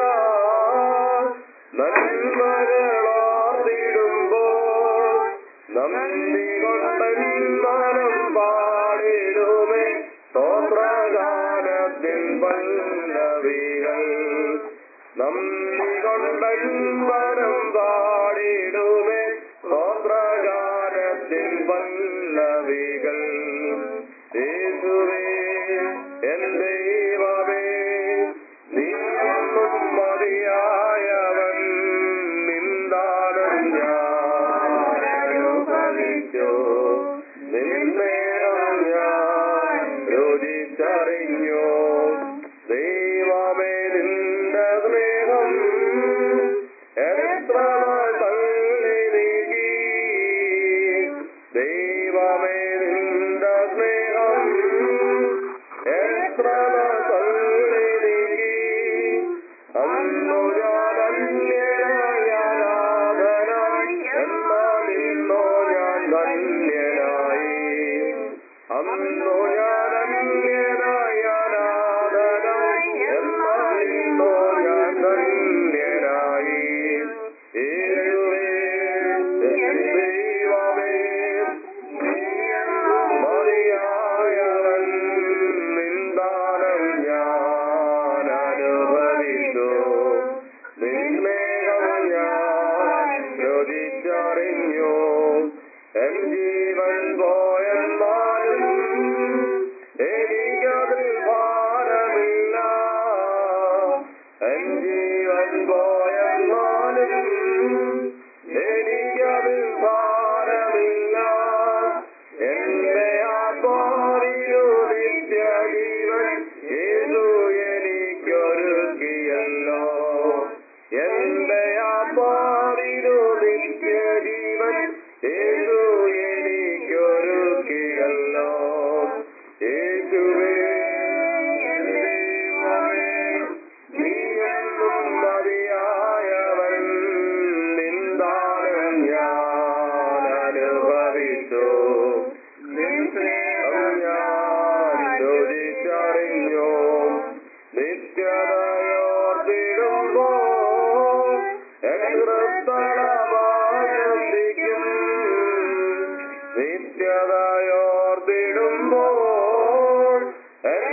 നന്മകളോർത്തിടുമ്പോൾ നന്ദി കൊണ്ടൻ മനം പാടിടുമേ സ്തോത്രഗാനത്തിൻ പല്ലവികൾ നന്ദി കൊണ്ടൻ മനം പാടിടുമേ സ്തോത്രഗാനത്തിൻ പല്ലവികൾ യേശുവേ എൻ ദൈവമേ നീയൊന്നും മതിയായവൻ നിന്ദാനം ഞാൻ അനുഭവിച്ചു നിന്നേരം ഞാൻ രുചിച്ചറിഞ്ഞു ദൈവമേ നിന്റെ സ്നേഹം എത്ര തള്ളി നീക്കി ദൈവമേ നിന്റെ സ്നേഹം എത്ര തള്ളി നീക്കി അന്നു ഞാൻ അന്യനായി അനാഥനായി എന്നാൽ ഇന്നോ ഞാൻ ധന്യനായി അന്നു ഞാൻ അന്യനായി അനാഥനായി എന്നാൽ ഇന്നോ ഞാൻ ധന്യനായി യേശുവേ എൻ ദൈവമേ നീയെന്നും മതിയായവൻ നിന്ദാനം ഞാൻ അനുഭവിച്ചു നിന്നേഹം ഞാൻ രുചിച്ചറിഞ്ഞു എൻ ജീവൻ പോയെന്നാലും എനിക്കതിൽ ഭാരമില്ല എൻ ജീവൻ പോയെന്നാലും എനിക്കതിൽ ഭാരമില്ല എന്റെ ആത്മാവിനു നിത്യജീവൻ ഏതു എനിക്കൊരുക്കിയല്ലോ എന്റെ ആത്മാവിനു നിത്യജീവൻ ഏതു എനിക്കൊരുക്കിയല്ലോ യേശുവേ എൻ ദൈവമേ, നീയെന്നും മതിയായവൻ നിന്ദാനം ഞാൻ അനുഭവിച്ചു നിൻ സ്നേഹം ഞാൻ രുചിച്ചറിഞ്ഞു നിത്യതയോർത്തിടുമ്പോൾ എൻ ഹൃദയമാനന്ദിക്കും നിത്യതയോർത്തിടുമ്പോൾ എൻ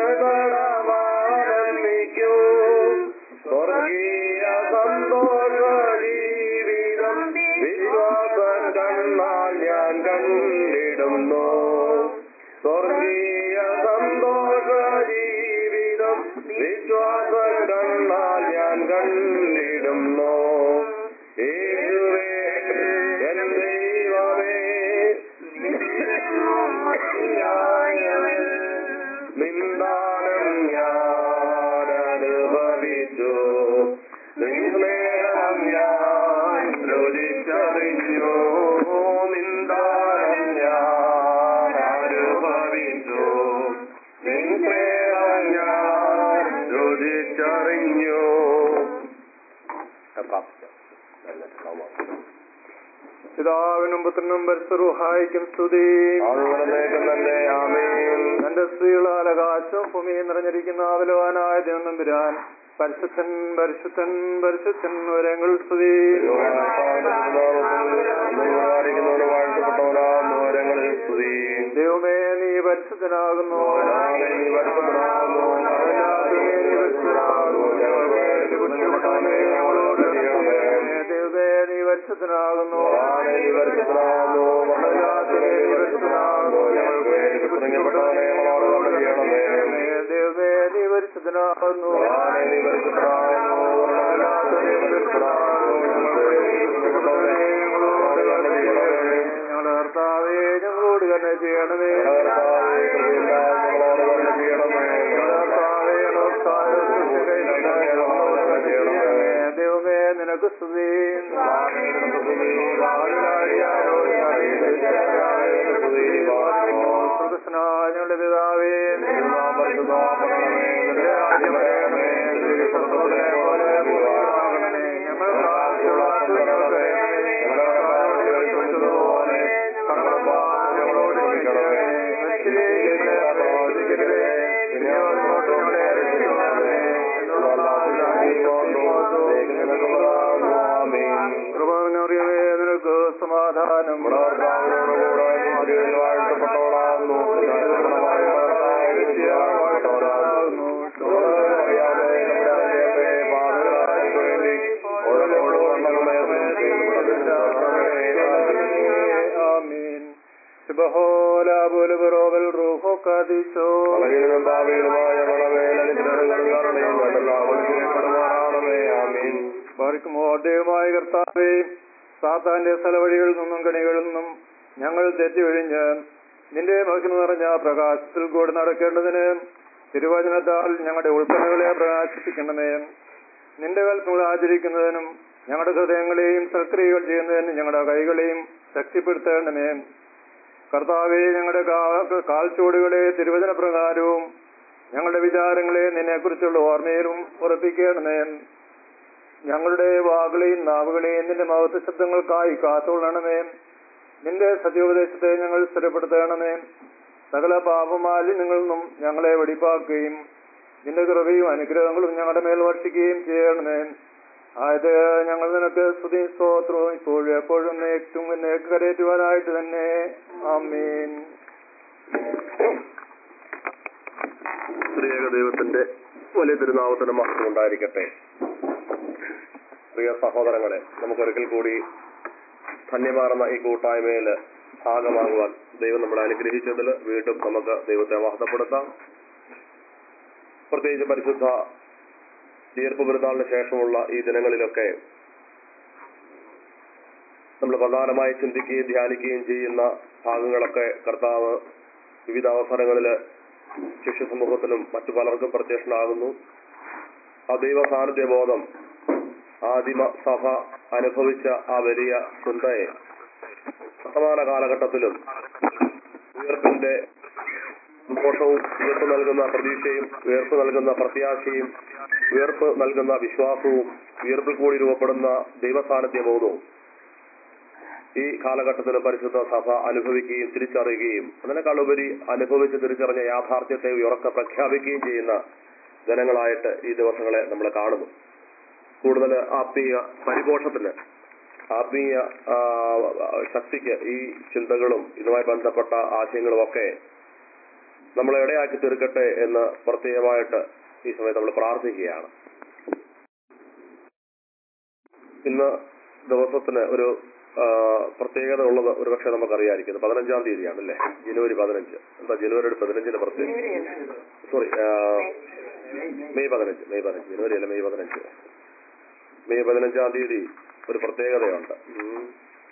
ഹൃദയമാനന്ദിക്കും സ്വർഗീയ സന്തോഷ ജീവിതം വിശ്വാസം കണ്ണാൽ ഞാൻ കണ്ടിടുന്നു സ്വർഗീയ സന്തോഷ ജീവിതം വിശ്വാസം കണ്ണാൽ ഞാൻ കണ്ടിടുന്നു യേശുവേ എൻ ദൈവമേ നീയെന്നും മതിയായവൻ. നിന്ദാനം ഞാൻ അനുഭവിച്ചു നിസ്നേഹം ഞാൻ രുചിച്ചറിഞ്ഞു നിന്ദാനം ഞാൻ അനുഭവിച്ചു നിസ്നേഹം ഞാൻ രുചിച്ചറിഞ്ഞു പിതാവിനും പുത്രനും പരിസറുഹായിക്കും സ്തുതി അതുകൊണ്ടേക്കും തന്നെ ആമേൻ തന്റെ സ്ത്രീകളാൽ ആകാശവും ഭൂമിയും നിറഞ്ഞിരിക്കുന്ന ബലവാനായ ദൈവം നമ്പുരാൻ പരിശുദ്ധൻ പരിശുദ്ധൻ പരിശുദ്ധൻ വരങ്ങൾ സ്തുതി ായിരിക്കുന്നവന് വാഴ്ത്തപ്പെട്ടവനാകുന്നു വരങ്ങളിൽ സ്തുതി ദൈവമേ നീ പരിശുദ്ധനാകുന്നു ഞാനേ നീ വരുത്തപ്പെടാമോ കർത്താവേ, നീ പരിശുദ്ധനാകുന്നു. ഞങ്ങൾക്ക് വേണ്ടി കുറ്റപ്പെട്ടവനെ ഞങ്ങളോട് ക്ഷമിക്കണമേ. ദൈവമേ നീ പരിശുദ്ധനാകുന്നു ഞാനേ നീ വരുത്തപ്പെടാമോ കർത്താവേ, നീ പരിശുദ്ധനാകുന്നു. ഞങ്ങൾക്ക് വേണ്ടി കുറ്റപ്പെട്ടവനെ ഞങ്ങളോട് കരുണ ചെയ്യണമേ. ദൈവമേ നീ പരിശുദ്ധനാകുന്നു ഞാനേ നീ വരുത്തപ്പെടാമോ കർത്താവേ, നീ പരിശുദ്ധനാകുന്നു. ഞങ്ങൾക്ക് വേണ്ടി കുറ്റപ്പെട്ടവനെ ഞങ്ങളോട് കരുണ ചെയ്യണമേ. ഞങ്ങളുടെ കർത്താവേ ഞങ്ങളോട് കരുണ ചെയ്യണമേ കർത്താവേ, കൃപയുണ്ടായി ഞങ്ങളോട് കരുണ ചെയ്യണമേ കർത്താവേ, ഞങ്ങൾക്കായി സൃഷ്ടിക്കപ്പെട്ട ഞങ്ങളോട് കരുണ ചെയ്യണമേ. ദൈവമേ നിനക്ക് സ്തുതി ഞങ്ങളുടെ പിതാവേ നിന്റെ രാജ്യം വരണമേ നിന്റെ സ്വപ്നത്തെ പോലെ ഭൂമിയിലാകണമേ. ഞങ്ങൾക്ക് ആവശ്യമുള്ള ഞങ്ങൾക്ക് തരണമേ. ഞങ്ങളുടെ കടങ്ങളോട് ക്ഷമിച്ചതുപോലെ ഞങ്ങളുടെ പാപം ഞങ്ങളോട് ക്ഷമിക്കണമേ സമാധാനം നമ്മുടെ കർത്താവിനോടുകൂടെ ആദ്യം വാഴ്ത്തപ്പെട്ടവളാകുന്നു പിതാവിനോടുമായി കർത്താവായ മിശിഹാ വാഴ്ത്തപ്പെട്ടവളാകുന്നു. നമ്മളെ അറിയാതെ നമ്മുടെ ഹൃദയത്തെ പാപികളായവർക്ക് വേണ്ടി ഓരോപ്പോഴും നമ്മുടെ ഹൃദയത്തെ ആമീൻ സുബഹോല ബുലുബറോവൽ റൂഹോ കാദിശോ വളകിലും പാപികളുമായ ഞങ്ങളുടെ അനുഗ്രഹങ്ങളും കരുണയും കണ്ടെല്ലാവരും രക്ഷപ്പെടുമാറാണമേ ആമീൻ പാർക്കുമോ ദൈവമായ കർത്താവേ സാത്താന്റെ സ്ഥലവഴികളിൽ നിന്നും കണികളിൽ നിന്നും ഞങ്ങൾ തെറ്റിയൊഴിഞ്ഞ് നിന്റെ മഹിമ നിറഞ്ഞ പ്രകാശത്തിൽ കൂടി നടക്കേണ്ടതിന് തിരുവചനത്താൽ ഞങ്ങളുടെ ഉൾപ്പന്നകളെ പ്രകാശിപ്പിക്കണമേ നിന്റെ കൽപ്പങ്ങൾ ആചരിക്കുന്നതിനും ഞങ്ങളുടെ ഹൃദയങ്ങളെയും സക്രിയകൾ ചെയ്യുന്നതിനും ഞങ്ങളുടെ കൈകളെയും ശക്തിപ്പെടുത്തേണ്ടമേ കർത്താവെ ഞങ്ങളുടെ കാ- കാൽച്ചുവടുകളെ തിരുവചന പ്രകാരവും ഞങ്ങളുടെ വിചാരങ്ങളെ നിന്നെക്കുറിച്ചുള്ള ഓർമ്മയിലും ഉറപ്പിക്കണമേ ഞങ്ങളുടെ വാകളെയും നാവുകളെയും നിന്റെ മഹത്വ ശബ്ദങ്ങൾക്കായി കാത്തുകൊള്ളണമേ നിന്റെ സത്യോപദേശത്തെ ഞങ്ങൾ സ്ഥിരപ്പെടുത്തണമേ സകല പാപമാലിന്യങ്ങളിൽ നിന്നും ഞങ്ങളെ വെടിപ്പാക്കുകയും നിന്റെ കൃപയും അനുഗ്രഹങ്ങളും ഞങ്ങളുടെ മേൽ വർഷിക്കുകയും ചെയ്യണമേ ആയത് ഞങ്ങൾ നിനക്ക് സ്തുതി സ്തോത്രവും ഇപ്പോഴും എപ്പോഴും നേക്കും എന്നേക്ക് കരയേറ്റുവാനായിട്ട് തന്നെ ആമീൻ സ്ത്രീയേക ദൈവത്തിന്റെ വലിയ തിരുനാമത്തിന് മഹത്വം ഉണ്ടായിരിക്കട്ടെ പ്രിയ സഹോദരങ്ങളെ നമുക്കൊരിക്കൽ കൂടി ധന്യമാർന്ന ഈ കൂട്ടായ്മയിൽ ഭാഗമാകുവാൻ ദൈവം നമ്മളെ അനുഗ്രഹിച്ചതിൽ വീണ്ടും നമുക്ക് ദൈവത്തെ മഹത്വപ്പെടുത്താം പ്രത്യേകിച്ച് പരിശുദ്ധ തീർപ്പ് പെരുന്നാളിന് ശേഷമുള്ള ഈ ദിനങ്ങളിലൊക്കെ നമ്മൾ പ്രധാനമായി ചിന്തിക്കുകയും ധ്യാനിക്കുകയും ചെയ്യുന്ന ഭാഗങ്ങളൊക്കെ കർത്താവ് വിവിധ അവസരങ്ങളിൽ ശിഷ്യ സമൂഹത്തിനും മറ്റു പലർക്കും പ്രത്യക്ഷനാകുന്നു ആ ദൈവ സാന്നിധ്യബോധം ആദിമ സഭ അനുഭവിച്ച ആ വലിയ ചിന്തയെ വർത്തമാന കാലഘട്ടത്തിലും ഉയർപ്പിന്റെ സന്തോഷവും ഉയർപ്പ് നൽകുന്ന പ്രതീക്ഷയും ഉയർപ്പ് നൽകുന്ന പ്രത്യാശയും ഉയർപ്പ് നൽകുന്ന വിശ്വാസവും ഉയർപ്പിൽ കൂടി രൂപപ്പെടുന്ന ദൈവ സാന്നിധ്യബോധവും ഈ കാലഘട്ടത്തിൽ പരിശുദ്ധ സഭ അനുഭവിക്കുകയും തിരിച്ചറിയുകയും അതിനേക്കാളുപരി അനുഭവിച്ച് തിരിച്ചറിഞ്ഞ യാഥാർത്ഥ്യത്തെ ഉറക്കെ പ്രഖ്യാപിക്കുകയും ചെയ്യുന്ന ജനങ്ങളായിട്ട് ഈ ദിവസങ്ങളെ നമ്മൾ കാണുന്നു കൂടുതൽ ആത്മീയ പരിപോഷത്തിന് ആത്മീയ ആ, ശക്തിക്ക് ഈ ചിന്തകളും ഇതുമായി ബന്ധപ്പെട്ട ആശയങ്ങളും ഒക്കെ നമ്മളെ ഇടയാക്കി തീർക്കട്ടെ എന്ന് പ്രത്യേകമായിട്ട് ഈ സമയത്ത് നമ്മൾ പ്രാർത്ഥിക്കുകയാണ് ഇന്ന് ദിവസത്തിന് ഒരു ആ, പ്രത്യേകത ഉള്ളത് ഒരുപക്ഷെ നമുക്കറിയാമായിരിക്കും ഇത് പതിനഞ്ചാം തീയതിയാണ് അല്ലേ ജനുവരി പതിനഞ്ച് എന്താ ജനുവരി പതിനഞ്ചിന് പ്രത്യേകം സോറി മെയ് പതിനഞ്ച് മെയ് പതിനഞ്ച് ജനുവരി അല്ല മെയ് പതിനഞ്ച് മെയ് പതിനഞ്ചാം തീയതി ഒരു പ്രത്യേകതയുണ്ട് ഉം.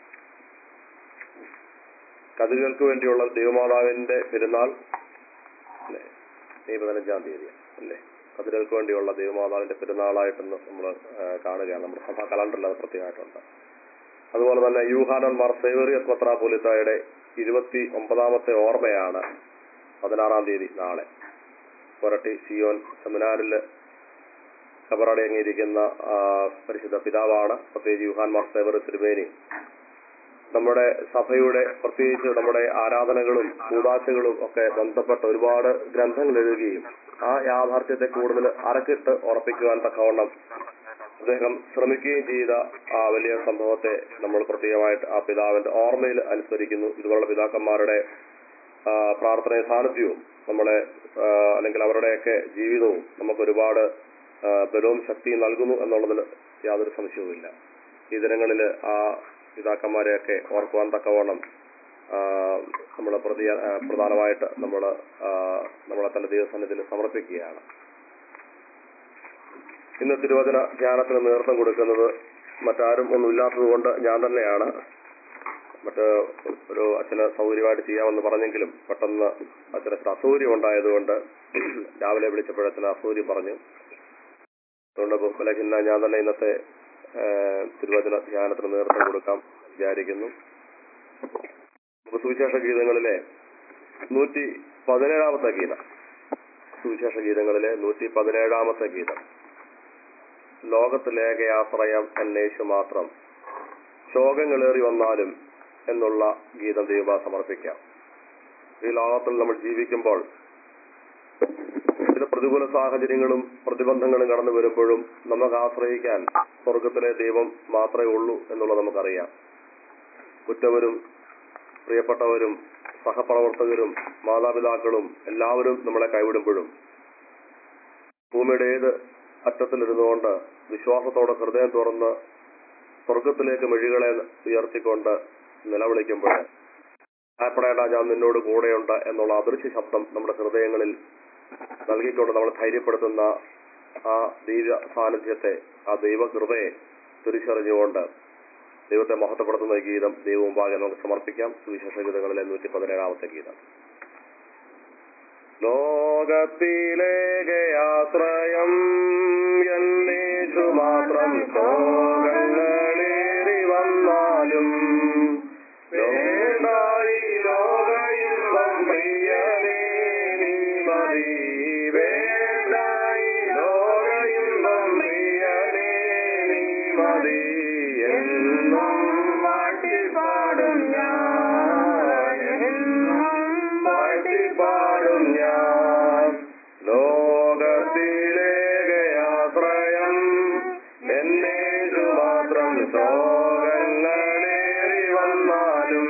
കതികൾക്ക് വേണ്ടിയുള്ള ദൈവമാതാവിന്റെ പെരുന്നാൾ അല്ലേ മെയ് പതിനഞ്ചാം തീയതി അല്ലേ കതികൾക്ക് വേണ്ടിയുള്ള ദൈവമാതാവിന്റെ പെരുന്നാളായിട്ടൊന്ന് നമ്മൾ കാണുകയാണ് നമ്മുടെ സഭാ കലണ്ടറിൽ അത് പ്രത്യേകമായിട്ടുണ്ട് അതുപോലെ തന്നെ യൂഹാനൻ മാർ സേവറിയസ് പത്രാപോലിത്തായുടെ ഇരുപത്തി ഒമ്പതാമത്തെ ഓർമ്മയാണ് പതിനാറാം തീയതി നാളെ കൊരട്ടി സിയോൻ സെമിനാറിൽ കബറടങ്ങിയിരിക്കുന്ന ആ, പരിശുദ്ധ പിതാവാണ് പ്രത്യേകിച്ച് യുഹാൻ മാർ സേവർ തിരുമേനി നമ്മുടെ സഭയുടെ പ്രത്യേകിച്ച് നമ്മുടെ ആരാധനകളും കൂടാശകളും ഒക്കെ ബന്ധപ്പെട്ട ഒരുപാട് ഗ്രന്ഥങ്ങൾ എഴുതുകയും ആ യാഥാർത്ഥ്യത്തെ കൂടുതൽ അരക്കിട്ട് ഉറപ്പിക്കുവാൻ തക്കവണ്ണം അദ്ദേഹം ശ്രമിക്കുകയും ചെയ്ത ആ വലിയ സംഭവത്തെ നമ്മൾ പ്രത്യേകമായിട്ട് ആ പിതാവിന്റെ ഓർമ്മയിൽ അനുസ്മരിക്കുന്നു ഇതുപോലുള്ള പിതാക്കന്മാരുടെ ആ, പ്രാർത്ഥനയും സാന്നിധ്യവും നമ്മളെ ആ, അല്ലെങ്കിൽ അവരുടെയൊക്കെ ജീവിതവും നമുക്ക് ഒരുപാട് ആ, ബലവും ശക്തിയും നൽകുന്നു എന്നുള്ളതിൽ യാതൊരു സംശയവുമില്ല ഈ ദിനങ്ങളിൽ ആ പിതാക്കന്മാരെയൊക്കെ ഓർക്കുവാൻ തക്കവണ്ണം നമ്മൾ പ്രതി ആ, പ്രധാനമായിട്ട് നമ്മൾ നമ്മളെ തന്നെ ദൈവസന്നിധിയിൽ സമർപ്പിക്കുകയാണ് ഇന്ന് തിരുവചന ധ്യാനത്തിന് നേതൃത്വം കൊടുക്കുന്നത് മറ്റാരും ഒന്നുമില്ലാത്തത് കൊണ്ട് ഞാൻ തന്നെയാണ് മറ്റ് ഒരു അച്ഛന് സൗകര്യമായിട്ട് ചെയ്യാമെന്ന് പറഞ്ഞെങ്കിലും പെട്ടെന്ന് അച്ഛന് ഇച്ചിരി അസൗകര്യം ഉണ്ടായതുകൊണ്ട് രാവിലെ വിളിച്ചപ്പോഴച്ഛന് അസൗകര്യം പറഞ്ഞു അതുകൊണ്ട് ബഹുലഹിന്ന ഞാൻ തന്നെ ഇന്നത്തെ ആ, തിരുവചന ധ്യാനത്തിന് നേതൃത്വം കൊടുക്കാം വിചാരിക്കുന്നു നമുക്ക് സുവിശേഷ ഗീതങ്ങളിലെ നൂറ്റി പതിനേഴാമത്തെ ഗീതം സുവിശേഷ ഗീതങ്ങളിലെ നൂറ്റി പതിനേഴാമത്തെ ഗീതം ലോകത്തിലേക ആശ്രയം എന്നേശു മാത്രം ശോകങ്ങളേറി വന്നാലും എന്നുള്ള ഗീതം ദൈവ സമർപ്പിക്കാം ഈ ലോകത്തിൽ നമ്മൾ ജീവിക്കുമ്പോൾ ചില പ്രതികൂല സാഹചര്യങ്ങളും പ്രതിബന്ധങ്ങളും കടന്നു വരുമ്പോഴും നമുക്ക് ആശ്രയിക്കാൻ സ്വർഗത്തിലെ ദൈവം മാത്രമേ ഉള്ളൂ എന്നുള്ളത് നമുക്കറിയാം ഉറ്റവരും പ്രിയപ്പെട്ടവരും സഹപ്രവർത്തകരും മാതാപിതാക്കളും എല്ലാവരും നമ്മളെ കൈവിടുമ്പോഴും ഭൂമിയുടെ ഏത് അറ്റത്തിലിരുന്നുകൊണ്ട് വിശ്വാസത്തോടെ ഹൃദയം തുറന്ന് സ്വർഗത്തിലേക്ക് മെഴികളെ ഉയർത്തിക്കൊണ്ട് നിലവിളിക്കുമ്പോൾ ഭയപ്പെടേണ്ട ഞാൻ നിന്നോട് കൂടെയുണ്ട് എന്നുള്ള അദൃശ്യ ശബ്ദം നമ്മുടെ ഹൃദയങ്ങളിൽ നൽകിക്കൊണ്ട് നമ്മൾ ധൈര്യപ്പെടുത്തുന്ന ആ ദൈവ സാന്നിധ്യത്തെ ആ ദൈവകൃപയെ തിരിച്ചറിഞ്ഞുകൊണ്ട് ദൈവത്തെ മഹത്വപ്പെടുത്തുന്ന ഈ ഗീതം ദൈവമുമ്പാകെ നമുക്ക് സമർപ്പിക്കാം സുവിശേഷ ഗീതങ്ങളിലെ നൂറ്റി പതിനേഴാമത്തെ ഗീതം ലോകത്തിലേക്ക് ആശ്രയം എന്നേശു മാത്രം ശോകങ്ങളേറി വന്നാലും വേണ്ടായി ലോകയിമ്പം പ്രിയനേ നീ മതി വേണ്ടായി ലോകയിമ്പം പ്രിയനേ നീ മതി എന്നും വാട്ടിപ്പാടും ഞാൻ എന്നും വാട്ടിപ്പാടും ഞാൻ ലോകത്തിലേക്ക് ആശ്രയം എന്നേതു മാത്രം ശോകങ്ങളേറി വന്നാലും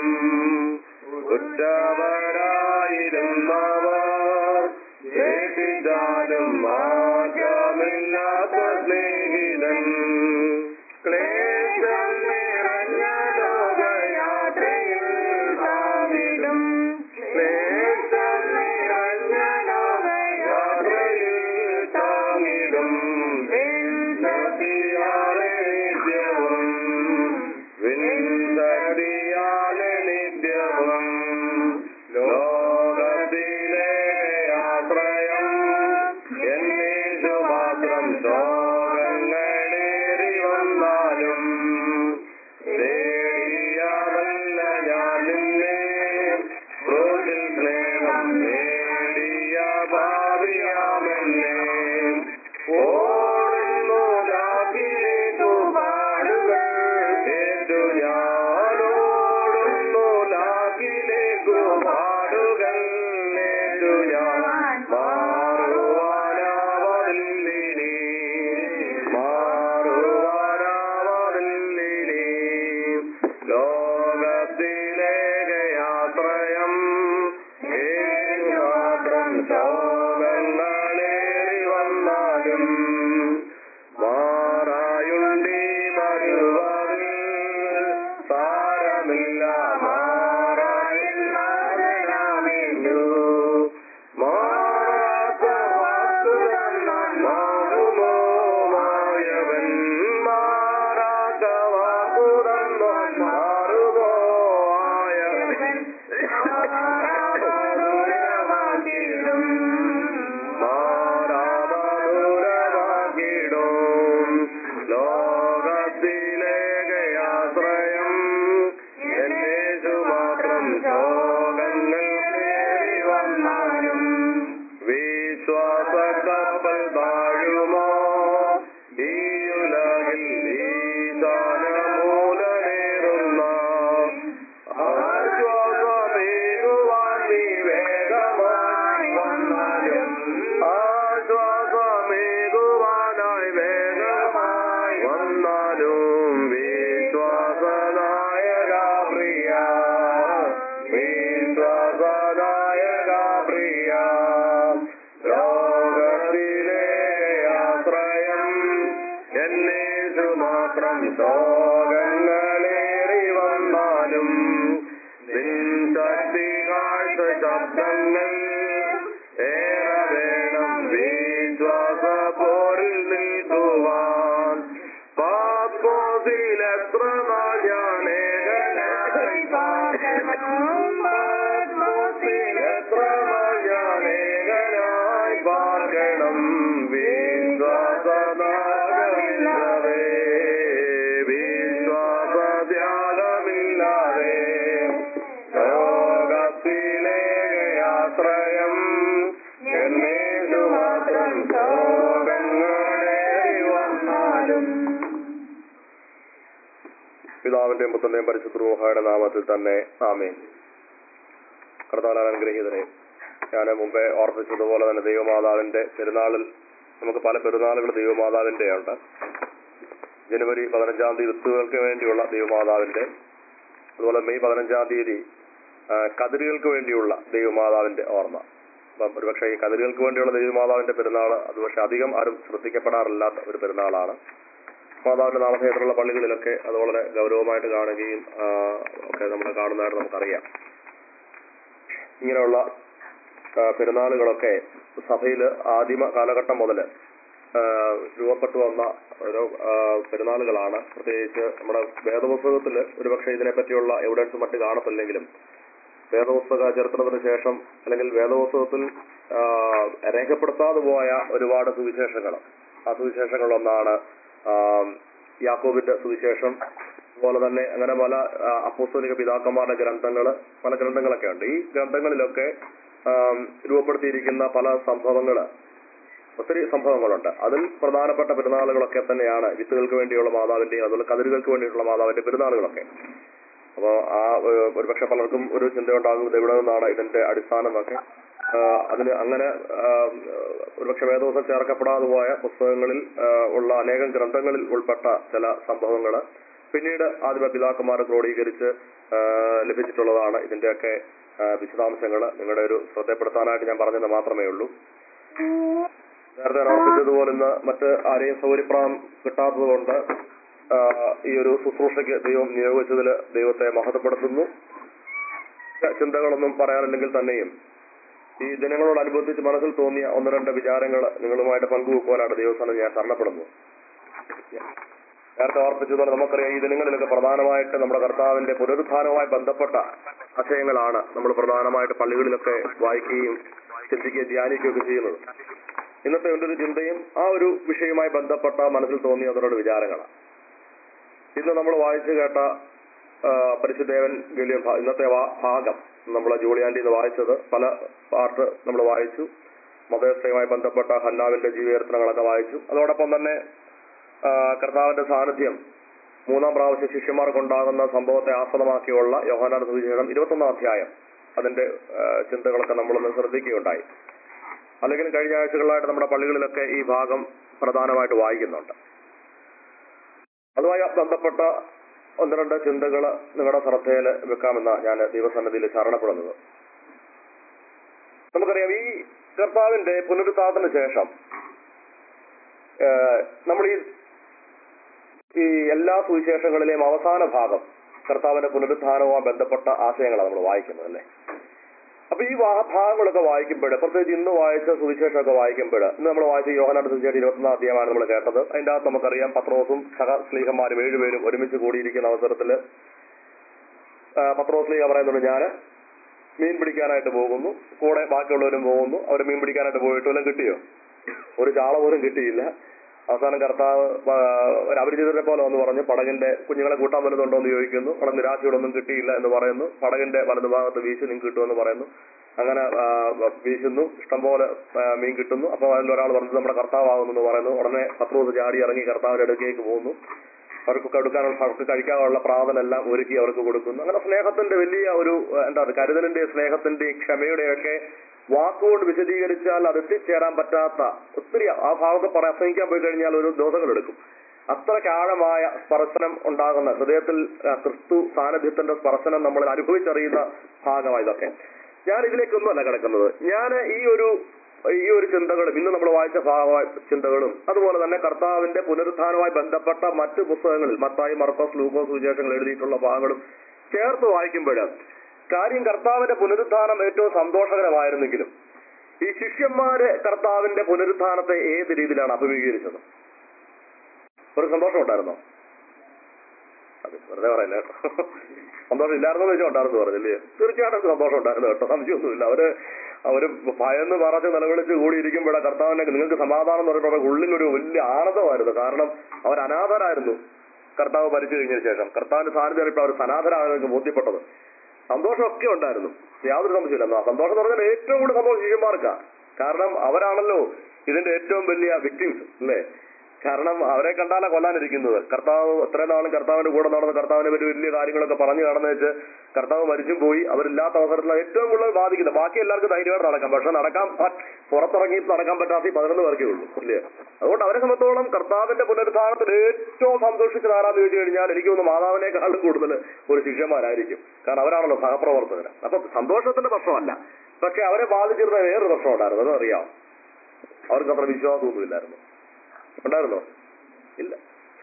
ഉറ്റവരായിരുന്നവർ ഏറ്റിട്ടാലും മാറ്റമില്ലാത്ത സ്നേഹിതൻ ക്ലേശം നിറഞ്ഞ ലോകയാത്രയിൽ താങ്ങിടും ക്ലേശം നിറഞ്ഞ ലോകയാത്രയിൽ താങ്ങിടും വിൻസതിയാലെ നിത്യവും വിൻസതിയാലെ നിത്യവും ലോകത്തിലെ ആശ്രയം എന്നേശു മാത്രം ശോകങ്ങളേറി വന്നാലും തേടിയതല്ല ഞാൻ നിന്നെ ക്രൂശിൽ സ്നേഹം നേടിയ ഭാവിയാമെന്നെ ഓടുന്നു ലാക്കിലേക്കു പാടുകൾ കേട്ടു ഞാനോടുന്നു ലാക്കിലേക്കു പാടുകൾ നേട്ടു ഞാൻ മാറുവാനാവതില്ലിനി മാറുവാനാവതില്ലിനി ലോകത്തിലേക്ക് ആശ്രയം ഏതു മാത്രം ശോകങ്ങളേറി വന്നാലും മാറായുണ്ടി വരുവതിൽ സാരമില്ല മാറായില്ലാതെയാമേണ്ടു മാറാത്ത വാക്കുതന്നാൽ മാറുമോ മായവൻ മാറാത്ത വാക്കുതന്നാൽ മാറുമോ ആയവൻ മാറാമധുരമാക്കിടും മാറാമധുരമാക്കിടും ലോകത്തിലേക്ക് ആശ്രയം എന്നേശു മാത്രം ശോകങ്ങൾ കേറി വന്നാലും വിശ്വാസ കപ്പൽ താഴുമോ ഈ ഉലകിൽ ഈശാനമൂലനേറുന്ന ആശ്വാസമേകുവാൻ നീ വേഗമായി വന്നാലും ആശ്വാസമേകുവാനായി വേഗമായി വന്നാലും വിശ്വാസനായക പ്രിയ വിശ്വാസനായക പ്രിയ ലോകത്തിലെ ആശ്രയം എന്നേശു മാത്രം ശോകങ്ങളേറി വന്നാലും നിൻ ശക്തി കാഴ്ച ശബ്ദങ്ങൾ ഏറെ വേണം വിശ്വാസ പോരിൽ നിൽക്കുവാൻ പാപ്പോസിൽ എത്ര നാൾ ഞാൻ ഏകനായി പാർക്കണം പാപ്പോസിൽ എത്ര നാൾ ഞാൻ ഏകനായി പാർക്കണം വിശ്വാസനാഗമില്ലാതെ വിശ്വാസ ത്യാഗമില്ലാതെ ലോകത്തിലെ ആശ്രയം എന്നേതു മാത്രം ശോകങ്ങളേറി വന്നാലും പിതാവിന്റെയും പുത്രന്റെയും പരിശുദ്ധ റൂഹായുടെ നാമത്തിൽ തന്നെ ആമേൻ കർത്താൽ അനുഗ്രഹീതരെ ഞാൻ മുമ്പേ ഓർപ്പിച്ചതുപോലെ തന്നെ ദൈവമാതാവിന്റെ പെരുന്നാളിൽ നമുക്ക് പല പെരുന്നാളുകൾ ദൈവമാതാവിന്റെ ഉണ്ട് ജനുവരി പതിനഞ്ചാം തീയതി ഋത്തുകൾക്ക് വേണ്ടിയുള്ള ദൈവമാതാവിന്റെ അതുപോലെ മെയ് പതിനഞ്ചാം തീയതി ആ, കതിരുകൾക്ക് വേണ്ടിയുള്ള ദൈവമാതാവിന്റെ ഓർമ്മ അപ്പം ഒരുപക്ഷെ ഈ കതിരുകൾക്ക് വേണ്ടിയുള്ള ദൈവമാതാവിന്റെ പെരുന്നാൾ അത് പക്ഷെ അധികം ആരും ശ്രദ്ധിക്കപ്പെടാറില്ലാത്ത ഒരു പെരുന്നാളാണ് മാതാവിന്റെ നാമധേയത്തിലുള്ള പള്ളികളിലൊക്കെ അത് വളരെ ഗൗരവമായിട്ട് കാണുകയും ആ, ഒക്കെ നമ്മൾ കാണുന്നതായിട്ട് നമുക്കറിയാം ഇങ്ങനെയുള്ള ആ, പെരുന്നാളുകളൊക്കെ സഭയിൽ ആദിമ കാലഘട്ടം മുതൽ രൂപപ്പെട്ടു വന്ന ഒരു ആ, പെരുന്നാളുകളാണ് പ്രത്യേകിച്ച് നമ്മുടെ വേദപുസ്തകത്തിൽ ഒരുപക്ഷെ ഇതിനെപ്പറ്റിയുള്ള എവിഡൻസ് മറ്റ് കാണത്തില്ലെങ്കിലും വേദപുസ്തക ചരിത്രത്തിന് ശേഷം അല്ലെങ്കിൽ വേദപുസ്തകത്തിൽ ആ, രേഖപ്പെടുത്താതെ പോയ ഒരുപാട് സുവിശേഷങ്ങൾ ആ സുവിശേഷങ്ങളൊന്നാണ് ആ, യാക്കോബിന്റെ സുവിശേഷം അതുപോലെ തന്നെ അങ്ങനെ പല ആ, അപ്പോസ്തലിക പിതാക്കന്മാരുടെ ഗ്രന്ഥങ്ങൾ പല ഗ്രന്ഥങ്ങളൊക്കെ ഉണ്ട് ഈ ഗ്രന്ഥങ്ങളിലൊക്കെ ആം, രൂപപ്പെടുത്തിയിരിക്കുന്ന പല സംഭവങ്ങൾ ഒത്തിരി സംഭവങ്ങളുണ്ട് അതിൽ പ്രധാനപ്പെട്ട പെരുന്നാളുകളൊക്കെ തന്നെയാണ് വിത്തുകൾക്ക് വേണ്ടിയുള്ള മാതാവിന്റെയും അതുപോലെ കതിരുകൾക്ക് വേണ്ടിയിട്ടുള്ള മാതാവിന്റെ പെരുന്നാളുകളൊക്കെ അപ്പോൾ ആ ഏഹ്, ഒരുപക്ഷെ പലർക്കും ഒരു ചിന്തയുണ്ടാകും ഇത് എവിടെ നിന്നാണ് ഇതിന്റെ അടിസ്ഥാനം എന്നൊക്കെ ആഹ്, അതിന് അങ്ങനെ ആഹ്, ഒരുപക്ഷെ വേദോസം ചേർക്കപ്പെടാതെ പോയ പുസ്തകങ്ങളിൽ ആഹ്, ഉള്ള അനേകം ഗ്രന്ഥങ്ങളിൽ ഉൾപ്പെട്ട ചില സംഭവങ്ങൾ പിന്നീട് ആദിമ പിതാക്കന്മാരെ ക്രോഡീകരിച്ച് ആഹ്, ലഭിച്ചിട്ടുള്ളതാണ് ഇതിന്റെയൊക്കെ വിശദാംശങ്ങൾ നിങ്ങളുടെ ഒരു ശ്രദ്ധപ്പെടുത്താനായിട്ട് ഞാൻ പറഞ്ഞത് മാത്രമേ ഉള്ളൂ നേരത്തെ ഓർപ്പിച്ചതുപോലെ ഇന്ന് മറ്റ് ആരെയും സൗകര്യപ്രാം കിട്ടാത്തത് കൊണ്ട് ഈ ഒരു ശുശ്രൂഷയ്ക്ക് ദൈവം നിയോഗിച്ചതിൽ ദൈവത്തെ മഹത്വപ്പെടുത്തുന്നു ചിന്തകളൊന്നും പറയാനില്ലെങ്കിൽ തന്നെയും ഈ ദിനങ്ങളോടനുബന്ധിച്ച് മനസ്സിൽ തോന്നിയ ഒന്ന് രണ്ട് വിചാരങ്ങൾ നിങ്ങളുമായിട്ട് പങ്കുവെക്കുവാനാണ് ദൈവസ്ഥാനം ഞാൻ ശരണപ്പെടുന്നു നേരത്തെ ഓർപ്പിച്ചതുപോലെ നമുക്കറിയാം ഈ ദിനങ്ങളിലൊക്കെ പ്രധാനമായിട്ട് നമ്മുടെ കർത്താവിന്റെ പുനരുത്ഥാനവുമായി ബന്ധപ്പെട്ട ആശയങ്ങളാണ് നമ്മൾ പ്രധാനമായിട്ട് പള്ളികളിലൊക്കെ വായിക്കുകയും ചിന്തിക്കുകയും ധ്യാനിക്കുകയും ഒക്കെ ചെയ്യുന്നത് ഇന്നത്തെ എൻ്റെ ഒരു ചിന്തയും ആ ഒരു വിഷയവുമായി ബന്ധപ്പെട്ട മനസ്സിൽ തോന്നിയ അവരുടെ വിചാരങ്ങളാണ് ഇന്ന് നമ്മൾ വായിച്ചു കേട്ട ആ, പരിശുദ്ധേവൻ ഗലിയ ഇന്നത്തെ വാ- ഭാഗം നമ്മൾ ജൂളിയാൻഡി ഇന്ന് വായിച്ചത് പല പാർട്ട് നമ്മൾ വായിച്ചു മതേസ്ഥയുമായി ബന്ധപ്പെട്ട ഹന്നാവിന്റെ ജീവചരിത്രങ്ങളൊക്കെ വായിച്ചു അതോടൊപ്പം തന്നെ ആ, കർത്താവിന്റെ സാന്നിധ്യം മൂന്നാം പ്രാവശ്യം ശിഷ്യന്മാർക്കുണ്ടാകുന്ന സംഭവത്തെ ആസ്പദമാക്കിയുള്ള യോഹാനാട് സുവിശേഷം ഇരുപത്തൊന്നാം അധ്യായം അതിന്റെ ആ, ചിന്തകളൊക്കെ നമ്മളൊന്ന് ശ്രദ്ധിക്കുകയുണ്ടായി അല്ലെങ്കിൽ കഴിഞ്ഞ ആഴ്ചകളായിട്ട് നമ്മുടെ പള്ളികളിലൊക്കെ ഈ ഭാഗം പ്രധാനമായിട്ട് വായിക്കുന്നുണ്ട് അതുമായി ബന്ധപ്പെട്ട ഒന്ന് രണ്ട് ചിന്തകൾ നിങ്ങളുടെ ശ്രദ്ധയിൽ വെക്കാമെന്ന ഞാൻ ദൈവസന്നിധിയിൽ ശരണപ്പെടുന്നത് നമുക്കറിയാം ഈ കർത്താവിന്റെ പുനരുത്ഥാനത്തിന് ശേഷം ഏഹ്, നമ്മൾ ഈ ഈ എല്ലാ സുവിശേഷങ്ങളിലെയും അവസാന ഭാഗം കർത്താവിന്റെ പുനരുത്ഥാനവുമായി ബന്ധപ്പെട്ട ആശയങ്ങളാണ് നമ്മൾ വായിക്കുന്നത് അല്ലേ അപ്പൊ ഈ വാ- ഭാഗങ്ങളൊക്കെ വായിക്കുമ്പോൾ പ്രത്യേകിച്ച് ഇന്ന് വായിച്ച സുവിശേഷമൊക്കെ വായിക്കുമ്പോൾ ഇന്ന് നമ്മൾ വായിച്ച യോഹനാട് സുവിശേഷം ഇരുപത്തൊന്നാം അധ്യായമാണ് നമ്മൾ കേട്ടത് അതിന്റെ അകത്ത് നമുക്കറിയാം പത്രോസും സഹ സ്ലീഹന്മാരും ഏഴുപേരും ഒരുമിച്ച് കൂടിയിരിക്കുന്ന അവസരത്തിൽ പത്രോസ് സ്ലീഹ പറയുന്നുണ്ട് ഞാൻ മീൻ പിടിക്കാനായിട്ട് പോകുന്നു കൂടെ ബാക്കിയുള്ളവരും പോകുന്നു അവർ മീൻ പിടിക്കാനായിട്ട് പോയിട്ട് വല്ലതും കിട്ടിയോ ഒരു ചാള പോലും കിട്ടിയില്ല അവസാനം കർത്താവ് ആ, ഒരു അപരിചിതരെ പോലെ വന്ന് പറഞ്ഞു പടകിന്റെ കുഞ്ഞുങ്ങളെ കൂട്ടാൻ വലുതുണ്ടോ എന്ന് ചോദിക്കുന്നു അവിടെ നിരാശയോടൊന്നും കിട്ടിയില്ല എന്ന് പറയുന്നു പടകിന്റെ വലതുഭാഗത്ത് വീശി നിങ്ങൾക്ക് കിട്ടുമെന്ന് പറയുന്നു അങ്ങനെ ആ, വീശുന്നു ഇഷ്ടംപോലെ ആ, മീൻ കിട്ടുന്നു അപ്പൊ അതിൽ ഒരാൾ പറഞ്ഞത് നമ്മുടെ കർത്താവാകുന്നു എന്ന് പറയുന്നു ഉടനെ പത്രോസ് ചാടി ഇറങ്ങി കർത്താവിന്റെ അടുക്കേക്ക് പോകുന്നു അവർക്ക് കൊടുക്കാനുള്ള അവർക്ക് കഴിക്കാനുള്ള പ്രാതലെല്ലാം ഒരുക്കി അവർക്ക് കൊടുക്കുന്നു അങ്ങനെ സ്നേഹത്തിന്റെ വലിയ ഒരു ആ, എന്താ പറയുക കരുതലിന്റെ സ്നേഹത്തിന്റെയും ക്ഷമയുടെയൊക്കെ വാക്കുകൊണ്ട് വിശദീകരിച്ചാൽ അത് എത്തിച്ചേരാൻ പറ്റാത്ത ഒത്തിരി ആ ഭാഗത്ത് പ്രസംഗിക്കാൻ പോയി കഴിഞ്ഞാൽ ഒരു ദിവസങ്ങൾ എടുക്കും അത്രയ്ക്ക് ആഴമായ സ്പർശനം ഉണ്ടാകുന്ന ഹൃദയത്തിൽ ആ, ക്രിസ്തു സാന്നിധ്യത്തിന്റെ സ്പർശനം നമ്മൾ അനുഭവിച്ചറിയുന്ന ഭാഗമാണ് ഇതൊക്കെ ഞാൻ ഇതിലേക്കൊന്നുമല്ല കിടക്കുന്നത് ഞാൻ ഈ ഒരു ഈ ഒരു ചിന്തകളും ഇന്ന് നമ്മൾ വായിച്ച ഭാഗമായ ചിന്തകളും അതുപോലെ തന്നെ കർത്താവിന്റെ പുനരുത്ഥാനവുമായി ബന്ധപ്പെട്ട മറ്റ് പുസ്തകങ്ങളിൽ മത്തായി മർക്കോസ് ലൂക്കോസ് സുവിശേഷങ്ങൾ എഴുതിയിട്ടുള്ള ഭാഗങ്ങളും ചേർത്ത് വായിക്കുമ്പോൾ കാര്യം കർത്താവിന്റെ പുനരുത്ഥാനം ഏറ്റവും സന്തോഷകരമായിരുന്നെങ്കിലും ഈ ശിഷ്യന്മാര് കർത്താവിന്റെ പുനരുത്ഥാനത്തെ ഏത് രീതിയിലാണ് അഭിമുഖീകരിച്ചത് ഒരു സന്തോഷം ഉണ്ടായിരുന്നോ അത് വെറുതെ പറയല്ലേ കേട്ടോ സന്തോഷം ഇല്ലായിരുന്നു വെച്ചാൽ ഉണ്ടായിരുന്നു പറഞ്ഞില്ലേ തീർച്ചയായിട്ടും സന്തോഷം ഉണ്ടായിരുന്നു കേട്ടോ സംശയമൊന്നുമില്ല അവര് അവര് ഭയന്ന് പറച്ച് നിലവിളിച്ച് കൂടിയിരിക്കുമ്പോഴാണ് കർത്താവിനെ നിങ്ങൾക്ക് സമാധാനം എന്ന് പറയുമ്പോൾ അവരുടെ ഉള്ളിലൊരു വലിയ ആനന്ദമായിരുന്നു കാരണം അവർ അനാഥരായിരുന്നു കർത്താവ് മരിച്ചു കഴിഞ്ഞതിന് ശേഷം കർത്താവിന്റെ സാന്നിധ്യം ഇപ്പോൾ അവർ സനാഥരാണെന്ന് ബോധ്യപ്പെട്ടത് സന്തോഷമൊക്കെ ഉണ്ടായിരുന്നു യാതൊരു സംശയമില്ല ആ സന്തോഷം എന്ന് പറഞ്ഞാൽ ഏറ്റവും കൂടുതൽ സന്തോഷം ശിഷ്യന്മാർക്കാ കാരണം അവരാണല്ലോ ഇതിന്റെ ഏറ്റവും വലിയ വിക്ടിംസ് അല്ലേ കാരണം അവരെ കണ്ടാലാ കൊല്ലാനിരിക്കുന്നത് കർത്താവ് ഇത്രയും നാളും കർത്താവിന്റെ കൂടെ നടന്ന് കർത്താവിനെ പറ്റി വലിയ കാര്യങ്ങളൊക്കെ പറഞ്ഞു നടന്നു വെച്ച് കർത്താവ് മരിച്ചും പോയി അവരില്ലാത്ത അവസരത്തിൽ ഏറ്റവും കൂടുതൽ ബാധിക്കുന്നത് ബാക്കി എല്ലാവർക്കും ധൈര്യമായിട്ട് നടക്കാം പക്ഷെ നടക്കാൻ പ- പുറത്തിറങ്ങി നടക്കാൻ പറ്റാത്ത ഈ പതിനൊന്ന് പേർക്കേ ഉള്ളൂ ഇല്ലേ അതുകൊണ്ട് അവരെ സംബന്ധിച്ചോളം കർത്താവിന്റെ പുനരുദ്ധാരണത്തിൽ ഏറ്റവും സന്തോഷിച്ചത് ആരാന്ന് ചോദിച്ചു കഴിഞ്ഞാൽ എനിക്ക് തോന്നുന്നു മാതാവിനേക്കാളും കൂടുതൽ ഒരു ശിഷ്യന്മാരായിരിക്കും കാരണം അവരാണല്ലോ സഹപ്രവർത്തകർ അപ്പൊ സന്തോഷത്തിന്റെ പ്രശ്നമല്ല പക്ഷെ അവരെ ബാധിച്ചിരുന്ന വേറൊരു പ്രശ്നം ഉണ്ടായിരുന്നു അതറിയാം അവർക്ക് അത്ര വിശ്വാസമൊന്നുമില്ലായിരുന്നു ഉണ്ടായിരുന്നോ ഇല്ല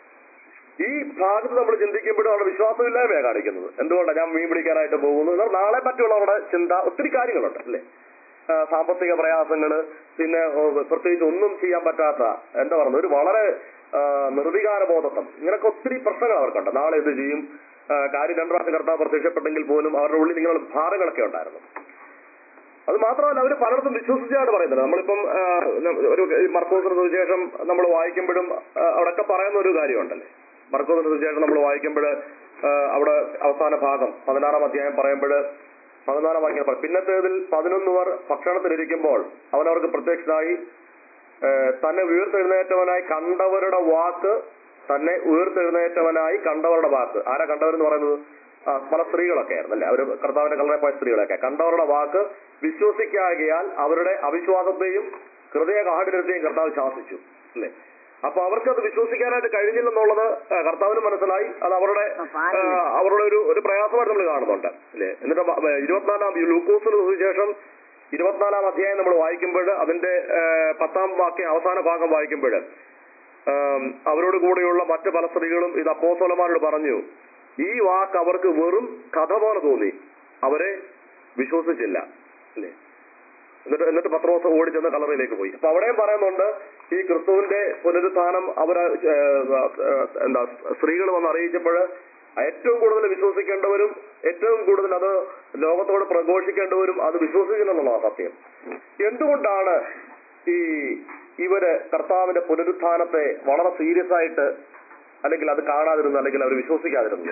ഈ ഭാഗത്ത് നമ്മൾ ചിന്തിക്കുമ്പോഴും അവിടെ വിശ്വാസമില്ലായ്മയാണ് കാണിക്കുന്നത് എന്തുകൊണ്ടാണ് ഞാൻ മീൻ പിടിക്കാനായിട്ട് പോകുന്നു എന്നാൽ നാളെ പറ്റിയുള്ളവരുടെ ചിന്ത ഒത്തിരി കാര്യങ്ങളുണ്ട് അല്ലേ ആ, സാമ്പത്തിക പ്രയാസങ്ങള് പിന്നെ ഓ, പ്രത്യേകിച്ച് ഒന്നും ചെയ്യാൻ പറ്റാത്ത എന്താ പറയുന്നത് ഒരു വളരെ ആ, നിർവികാര ബോധത്വം ഇങ്ങനൊക്കെ ഒത്തിരി പ്രശ്നങ്ങൾ അവർക്കുണ്ട് നാളെ എന്ത് ചെയ്യും ആ, കാര്യം രണ്ടു പ്രാവശ്യം കർത്താവ് പ്രത്യക്ഷപ്പെട്ടെങ്കിൽ പോലും അവരുടെ ഉള്ളിൽ ഇങ്ങനെ ഭാരങ്ങളൊക്കെ ഉണ്ടായിരുന്നു അത് മാത്രമല്ല അവർ പലയിടത്തും വിശ്വസിച്ചാണ് പറയുന്നത് നമ്മളിപ്പം ആ, ന- ഒരു മർക്കോസിന് സുവിശേഷം നമ്മൾ വായിക്കുമ്പോഴും ആ, അവിടെയൊക്കെ പറയുന്ന ഒരു കാര്യമുണ്ടല്ലേ മർക്കോസിന് സുവിശേഷം നമ്മൾ വായിക്കുമ്പോൾ അവിടെ അവസാന ഭാഗം പതിനാറാം അധ്യായം പറയുമ്പോൾ പതിനാലാം വാക്യം പറയും പിന്നത്തേതിൽ പതിനൊന്ന് പേർ ഭക്ഷണത്തിലിരിക്കുമ്പോൾ അവൻ അവർക്ക് പ്രത്യക്ഷനായി ആ, തന്നെ ഉയർത്തെഴുന്നേറ്റവനായി കണ്ടവരുടെ വാക്ക് തന്നെ ഉയർത്തെഴുന്നേറ്റവനായി കണ്ടവരുടെ വാക്ക് ആരാ കണ്ടവരെന്ന് പറയുന്നത് ആ, പല സ്ത്രീകളൊക്കെ ആയിരുന്നു അല്ലെ അവര് കർത്താവിന്റെ കളറെ പോയ സ്ത്രീകളൊക്കെ കണ്ടവരുടെ വാക്ക് വിശ്വസിക്കാകിയാൽ അവരുടെ അവിശ്വാസത്തെയും ഹൃദയ കാഠിന്യത്തെയും കർത്താവ് ശാസിച്ചു അല്ലെ അപ്പൊ അവർക്ക് അത് വിശ്വസിക്കാനായിട്ട് കഴിഞ്ഞില്ലെന്നുള്ളത് ആ, കർത്താവിന് മനസ്സിലായി അത് അവരുടെ ആ, അവരുടെ ഒരു ഒരു പ്രയാസമായിട്ട് നമ്മൾ കാണുന്നുണ്ട് അല്ലേ എന്നിട്ട് മ- മ- ഇരുപത്തിനാലാം ലൂക്കോസിന് സുവിശേഷം ഇരുപത്തിനാലാം അധ്യായം നമ്മൾ വായിക്കുമ്പോൾ അതിന്റെ ആ, പത്താം വാക്യം അവസാന ഭാഗം വായിക്കുമ്പോൾ ആം, അവരോട് കൂടെയുള്ള മറ്റ് പല സ്ത്രീകളും ഇത് അപ്പോസ്തലന്മാരോട് പറഞ്ഞു ഈ വാക്ക് അവർക്ക് വെറും കഥ പോലെ തോന്നി അവരെ വിശ്വസിച്ചില്ല അല്ലേ എന്നിട്ട് എന്നിട്ട് പത്രോസ് ഓടിച്ചെന്ന് കളറിലേക്ക് പോയി അപ്പൊ അവിടെയും പറയുന്നുണ്ട് ഈ ക്രിസ്തുവിന്റെ പുനരുത്ഥാനം അവർ എന്താ സ്ത്രീകൾ വന്ന് അറിയിച്ചപ്പോൾ ഏറ്റവും കൂടുതൽ വിശ്വസിക്കേണ്ടവരും ഏറ്റവും കൂടുതൽ അത് ലോകത്തോട് പ്രഘോഷിക്കേണ്ടവരും അത് വിശ്വസിക്കുന്നുള്ളതാണ് സത്യം എന്തുകൊണ്ടാണ് ഈ ഇവര് കർത്താവിന്റെ പുനരുത്ഥാനത്തെ വളരെ സീരിയസ് ആയിട്ട് അല്ലെങ്കിൽ അത് കാണാതിരുന്നത് അല്ലെങ്കിൽ അവർ വിശ്വസിക്കാതിരുന്നത്